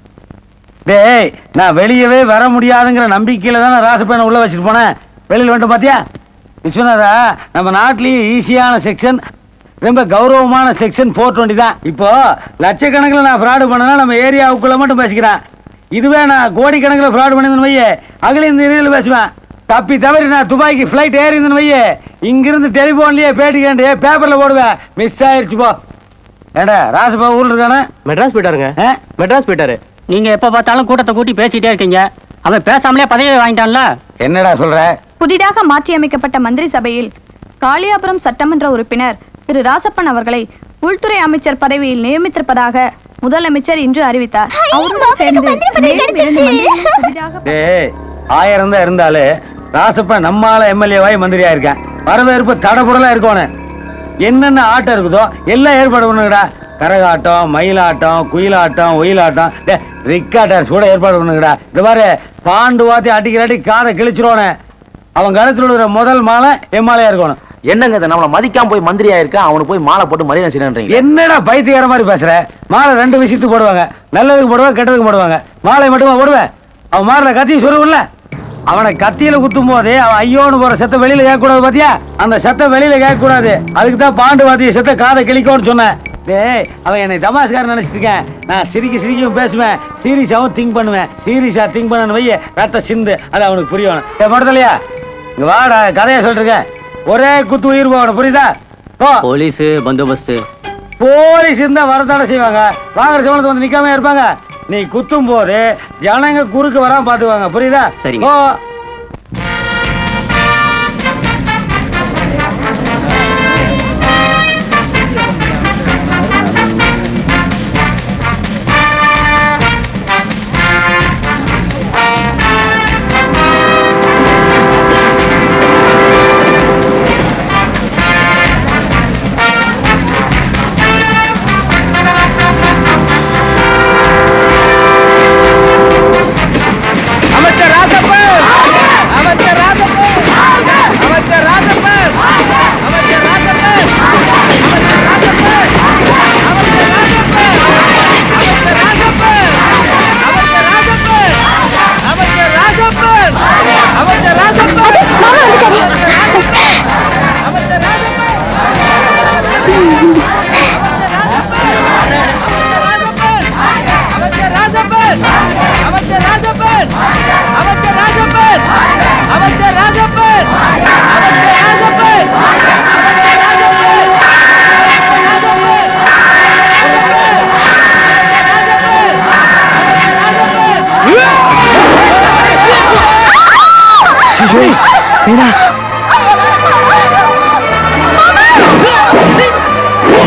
டேய் நான் வெளியவே வர முடியாதுங்கிற நம்பிக்கையில தான் நான் ராசப்பேனை உள்ள வச்சுட்டு போனேன் வெளியில வந்துட்டு பாத்தியா விஸ்வநாதா நம்ம நாட்டிலேயே ஈஸியான செக்ஷன் ரொம்ப கௌரவமான செக்ஷன் போர் டுவெண்ட்டி தான் இப்போ லட்சக்கணக்கில் நான் ஃப்ராடு பண்ணனா நம்ம ஏரியாவுக்குள்ள மட்டும் பேசிக்கிறேன் இதுவே நான் கோடிக்கணக்கில் ஃப்ராடு பண்ணிருந்தேன் வையே அகல இந்த ஏரியாவில் பேசுவேன் தப்பி தவறி நான் துபாய்க்கு ஃப்ளைட் ஏறிந்தேன் வையே இங்கிருந்து டெலிஃபோன்லயே பேட்டி கேண்டு பேப்பர்ல போடுவேன் மிஸ் ஆயிருச்சு போ ஏடா ராசப்பா ஊர்ல இருக்கானே மெட்ராஸ் போயிட்டாருங்க மெட்ராஸ் போயிட்டாரு நீங்க எப்ப பார்த்தாலும் கூட்டத்தை கூட்டி பேசிட்டே இருக்கீங்க அவன் பேசாமலே பதவி வாங்கிட்டான்ல என்னடா சொல்ற புதிதாக மாற்றியமைக்கப்பட்ட மந்திரி சபையில் காளியாபுரம் சட்டமன்ற உறுப்பினர் திரு ராசப்பன் அவர்களை உள்துறை அமைச்சர் பதவியில் நியமித்திருப்பதாக முதலமைச்சர் இன்று அறிவித்தார் அவருடன் சேர்ந்து மேலும் இரண்டு மந்திரிகள் புதிதாக டேய் ஆயிரம் தான் இருந்தாலே ராசப்பன் நம்மால எம்எல்ஏவாய் மந்திரியா இருக்கேன் வரவேற்பு தடபுடலா இருக்கணும் என்னென்ன ஆட்டம் இருக்குதோ எல்லாம் ஏற்பாடு பண்ணுங்கடா கரகாட்டம் மயிலாட்டம் குயிலாட்டம் ஒயிலாட்டம் டே ரிக்காட்டர்ஸ் கூட ஏற்பாடு பண்ணுங்கடா இந்த மாதிரி பாண்டு வாத்தி அடிக்கிற அடி காதை கிழிச்சிருவானே அவன் கழுத்துல விழுகிற முதல் மாலை எம்மாலையா இருக்கணும் என்னங்க இதை நம்மள மதிக்காம போய் மந்திரியா இருக்க அவனுக்கு போய் மாலை போட்டு மரியாதை செய்யறீங்க என்னடா பைத்தியக்கார மாதிரி பேசுற மாலை ரெண்டு விஷயத்துக்கு போடுவாங்க நல்லதுக்கு போடுவாங்க கெட்டதுக்கு போடுவாங்க மாலை மட்டுமா போடுவேன் அவன் மாறல கத்தி சொல்லுவில்ல அவனை கத்தியில குத்தும் போதே அவன் ஐயோன்னு போற செத்த வெளியில கேட்க கூடாது பாத்தியா அந்த செத்த வெளியில கேட்க கூடாது அதுக்கு தான் பாண்டு வாத்திய செத்த காதை கிழிக்கும்னு சொன்னேன் டேய் அவன் என்னை தமாஸ்காரன் நினைச்சிட்டு இருக்கேன் நான் சிரிக்க சிரிக்கவும் பேசுவேன் சீரியஸாவும் திங்க் பண்ணுவேன் சீரியஸா திங்க் பண்ணனு வைய ரத்த சிந்து அது அவனுக்கு புரியணும் ஏ மடத்தலையா இங்க வாடா கதையை சொல்லிருக்கேன் ஒரே குத்து உயிர் போகணும் புரியுதா போ போலீஸ் பந்தோபஸ்து போலீஸ் இருந்தா வரதான செய்வாங்க வாங்குற சம்பளத்தை வந்து நிக்காம இருப்பாங்க நீ குத்தும் போது ஜனங்க குறுக்கு வராம பாத்துக்குவாங்க புரியுதா சரிங்க. ஓ அமைச்சர் ராசப்பன் அமைச்சர் ராசப்பன் அமைச்சர் ராசப்பன் அமைச்சர் ராசப்பன் அமைச்சர் ராசப்பன் அமைச்சர் ராசப்பன் அமைச்சர் ராசப்பன் அமைச்சர் ராஜப்பன் அமைச்சர் ராஜப்பன் அமைச்சர் ராஜப்பன் அமைச்சர் ராஜப்பன் மீனா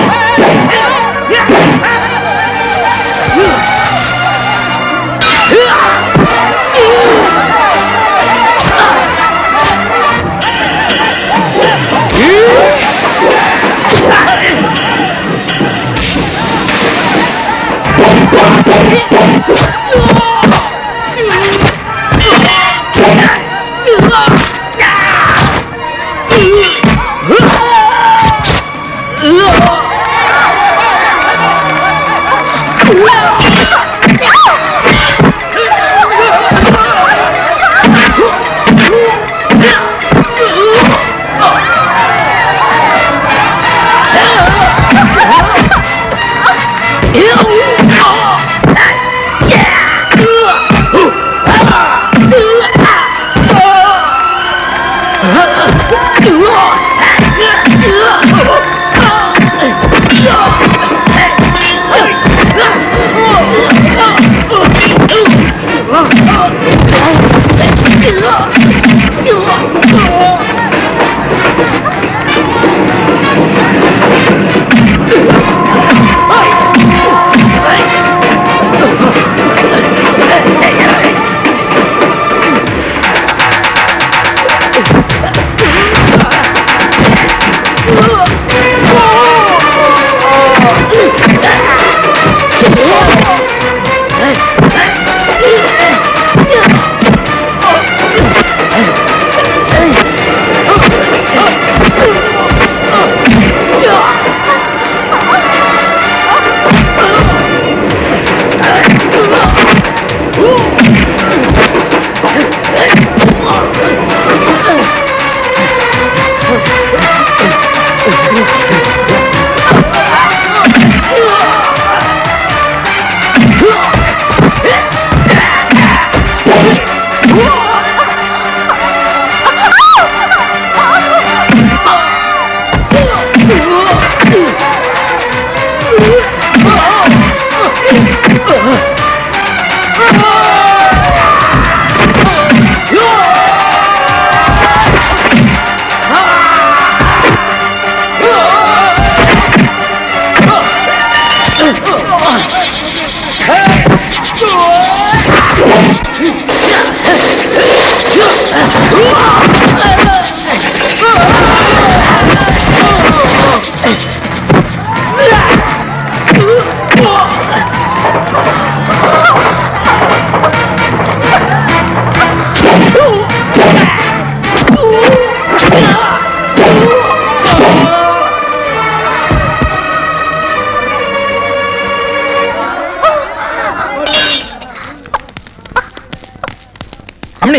அம்மணி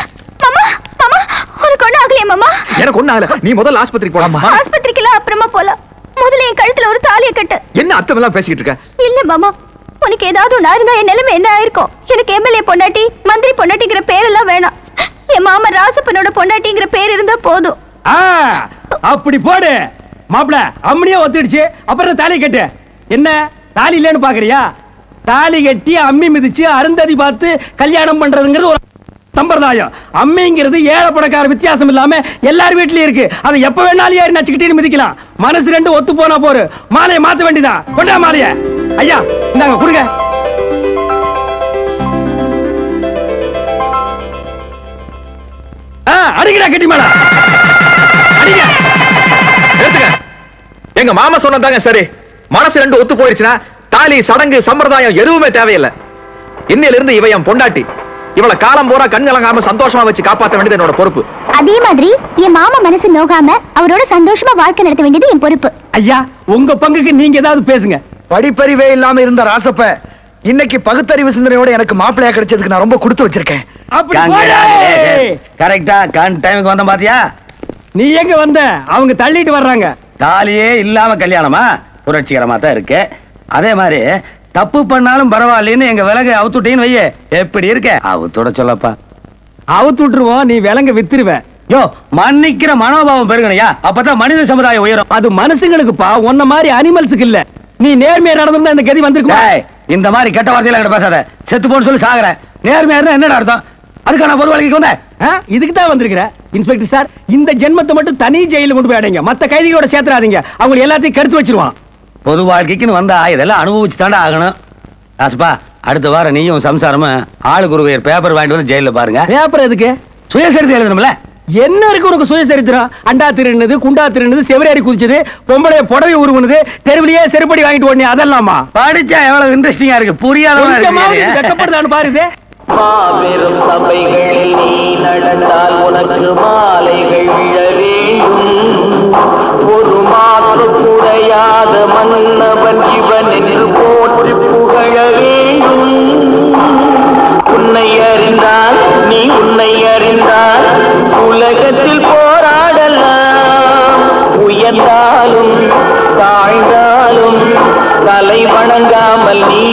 உனக்கு ஒண்ணும் ஆகலையா மாமா எனக்கு ஒண்ணு ஆகல நீ முதல்ல ஆஸ்பத்திரிக்கு போலாமா ஆஸ்பத்திரிக்கெல்லாம் அப்புறமா போலாம் முதல்ல என் கழுத்துல ஒரு தாலியை கட்டு என்ன அர்த்தம் எல்லாம் பேசிக்கிட்டு இருக்க இல்ல மாமா உனக்கு ஏதாவது ஒண்ணா இருந்தா என் நிலைமை என்ன ஆயிருக்கும் எனக்கு எம்எல்ஏ பொண்டாட்டி மந்திரி பொண்டாட்டிங்கிற பேரெல்லாம் வேணாம் என் மாமா ராசப்பனோட பொண்டாட்டிங்கிற பேர் இருந்தா போதும் ஆ, அப்படி போடு மாப்பிள அம்மனியே ஒத்துடுச்சு அப்புறம் தாலி கட்டு என்ன தாலி இல்லைன்னு பாக்குறியா தாலி கட்டி அம்மி மிதிச்சு அருந்ததி பார்த்து கல்யாணம் பண்றதுங்கிறது ஒரு சம்பிரதாயம் அம்மிங்கிறது ஏழை பணக்கார வித்தியாசம் இல்லாம எல்லார் வீட்லயும் இருக்கு அதை எப்ப வேணாலும் ஏறி நச்சுக்கிட்டே மிதிக்கலாம் மனசு ரெண்டு ஒத்து போனா போரு மாலையை மாத்த வேண்டியதான் கொண்டா மாலைய ஐயா இந்தாங்க கொடுங்க ஆ, அடிக்கடா கட்டி மேல நிறுத்துங்க எங்க மாமா சொன்னதாங்க சரி மனசு ரெண்டு ஒத்து போயிருச்சுன்னா தாலி சடங்கு சம்பிரதாயம் எதுவுமே தேவையில்லை இன்னையில இருந்து இவ என் பொண்டாட்டி இவளை காலம் பூரா கண் கலங்காம சந்தோஷமா வச்சு காப்பாத்த வேண்டியது என்னோட பொறுப்பு அதே மாதிரி என் மாமா மனசு நோகாம அவரோட சந்தோஷமா வாழ்க்கை நடத்த வேண்டியது என் பொறுப்பு ஐயா உங்க பங்குக்கு நீங்க ஏதாவது பேசுங்க படிப்பறிவே இல்லாம இருந்த ராசப்ப இன்னைக்கு பகுத்தறிவு சிந்தனையோட எனக்கு மாப்பிள்ளையா கிடைச்சதுக்கு நான் ரொம்ப கொடுத்து வச்சிருக்கேன் கரெக்டா கண் டைமுக்கு வந்த பாத்தியா நீ எங்க வந்த அவங்க தள்ளிட்டு வர்றாங்க தாலியே இல்லாம கல்யாணமா புரட்சிகரமா தான் இருக்கு அதே மாதிரி தப்பு பண்ணாலும் பரவாயில்லைன்னு எங்க விலகு அவுத்துட்டீன்னு வையே எப்படி இருக்க அவுத்துட சொல்லப்பா அவுத்து விட்டுருவோம் நீ விலங்க வித்துருவ யோ மன்னிக்கிற மனோபாவம் பெருகணையா அப்பதான் மனித சமுதாயம் உயரும் அது மனுஷங்களுக்குப்பா உன்ன மாதிரி அனிமல்ஸுக்கு இல்ல நீ நேர்மையா நடந்திருந்தா இந்த கதி வந்திருக்குமா டேய், இந்த மாதிரி கெட்ட வார்த்தையில என்கிட்ட பேசாத செத்து போன்னு சொல்லி சாகுறேன் நேர்மையா இருந்தா என்னடா அர்த்தம் அதுக்கான நான் பொது வேலைக்கு வந்தேன் ஆ, இதுக்கு தான் வந்திருக்கிற இன்ஸ்பெக்டர் சார் இந்த ஜென்மத்தை மட்டும் தனி ஜெயில கொண்டு போய் அடைங்க மத்த கைதிகளோட சேர்த்துறாதீங்க அவங்க எல்லாத்தையும் கருத்து வச்சிருவான் பொது வாழ்க்கைக்குன்னு வந்தா இதெல்லாம் அனுபவிச்சு தாண்டா ஆகணும் ராசப்பா அடுத்த வாரம் நீயும் சம்சாரமும் ஆளுக்கு ஒரு பேப்பர் வாங்கிட்டு வந்து ஜெயில பாருங்க பேப்பர் எதுக்கு சுயசரிதை எழுதணும்ல என்ன இருக்கு உனக்கு சுயசரித்திரம் அண்டா திருடுனது குண்டா திருடுனது செவரேறி குதிச்சது பொம்பளைய புடவை உருவுனது தெருவிலேயே செருப்படி வாங்கிட்டு ஓடனே அதெல்லாமா படிச்சா எவ்வளவு இன்ட்ரெஸ்டிங்கா இருக்கு புரியாதவனா கொஞ்சமாவது இருக்கு வெக்கப்படுதான்னு பாருது மாபெரும் சபைகளில் நீ நடந்தால் உனக்கு மாலைகள் விழ வேண்டும் ஒரு மாற்று குறையாத மன்னவன் இவன் என்று போற்றி புகழ வேண்டும் உன்னை அறிந்தால் நீ உன்னை அறிந்தால் உலகத்தில் போராடலாம் உயர்ந்தாலும் தாழ்ந்தாலும் தலை வணங்காமல் நீ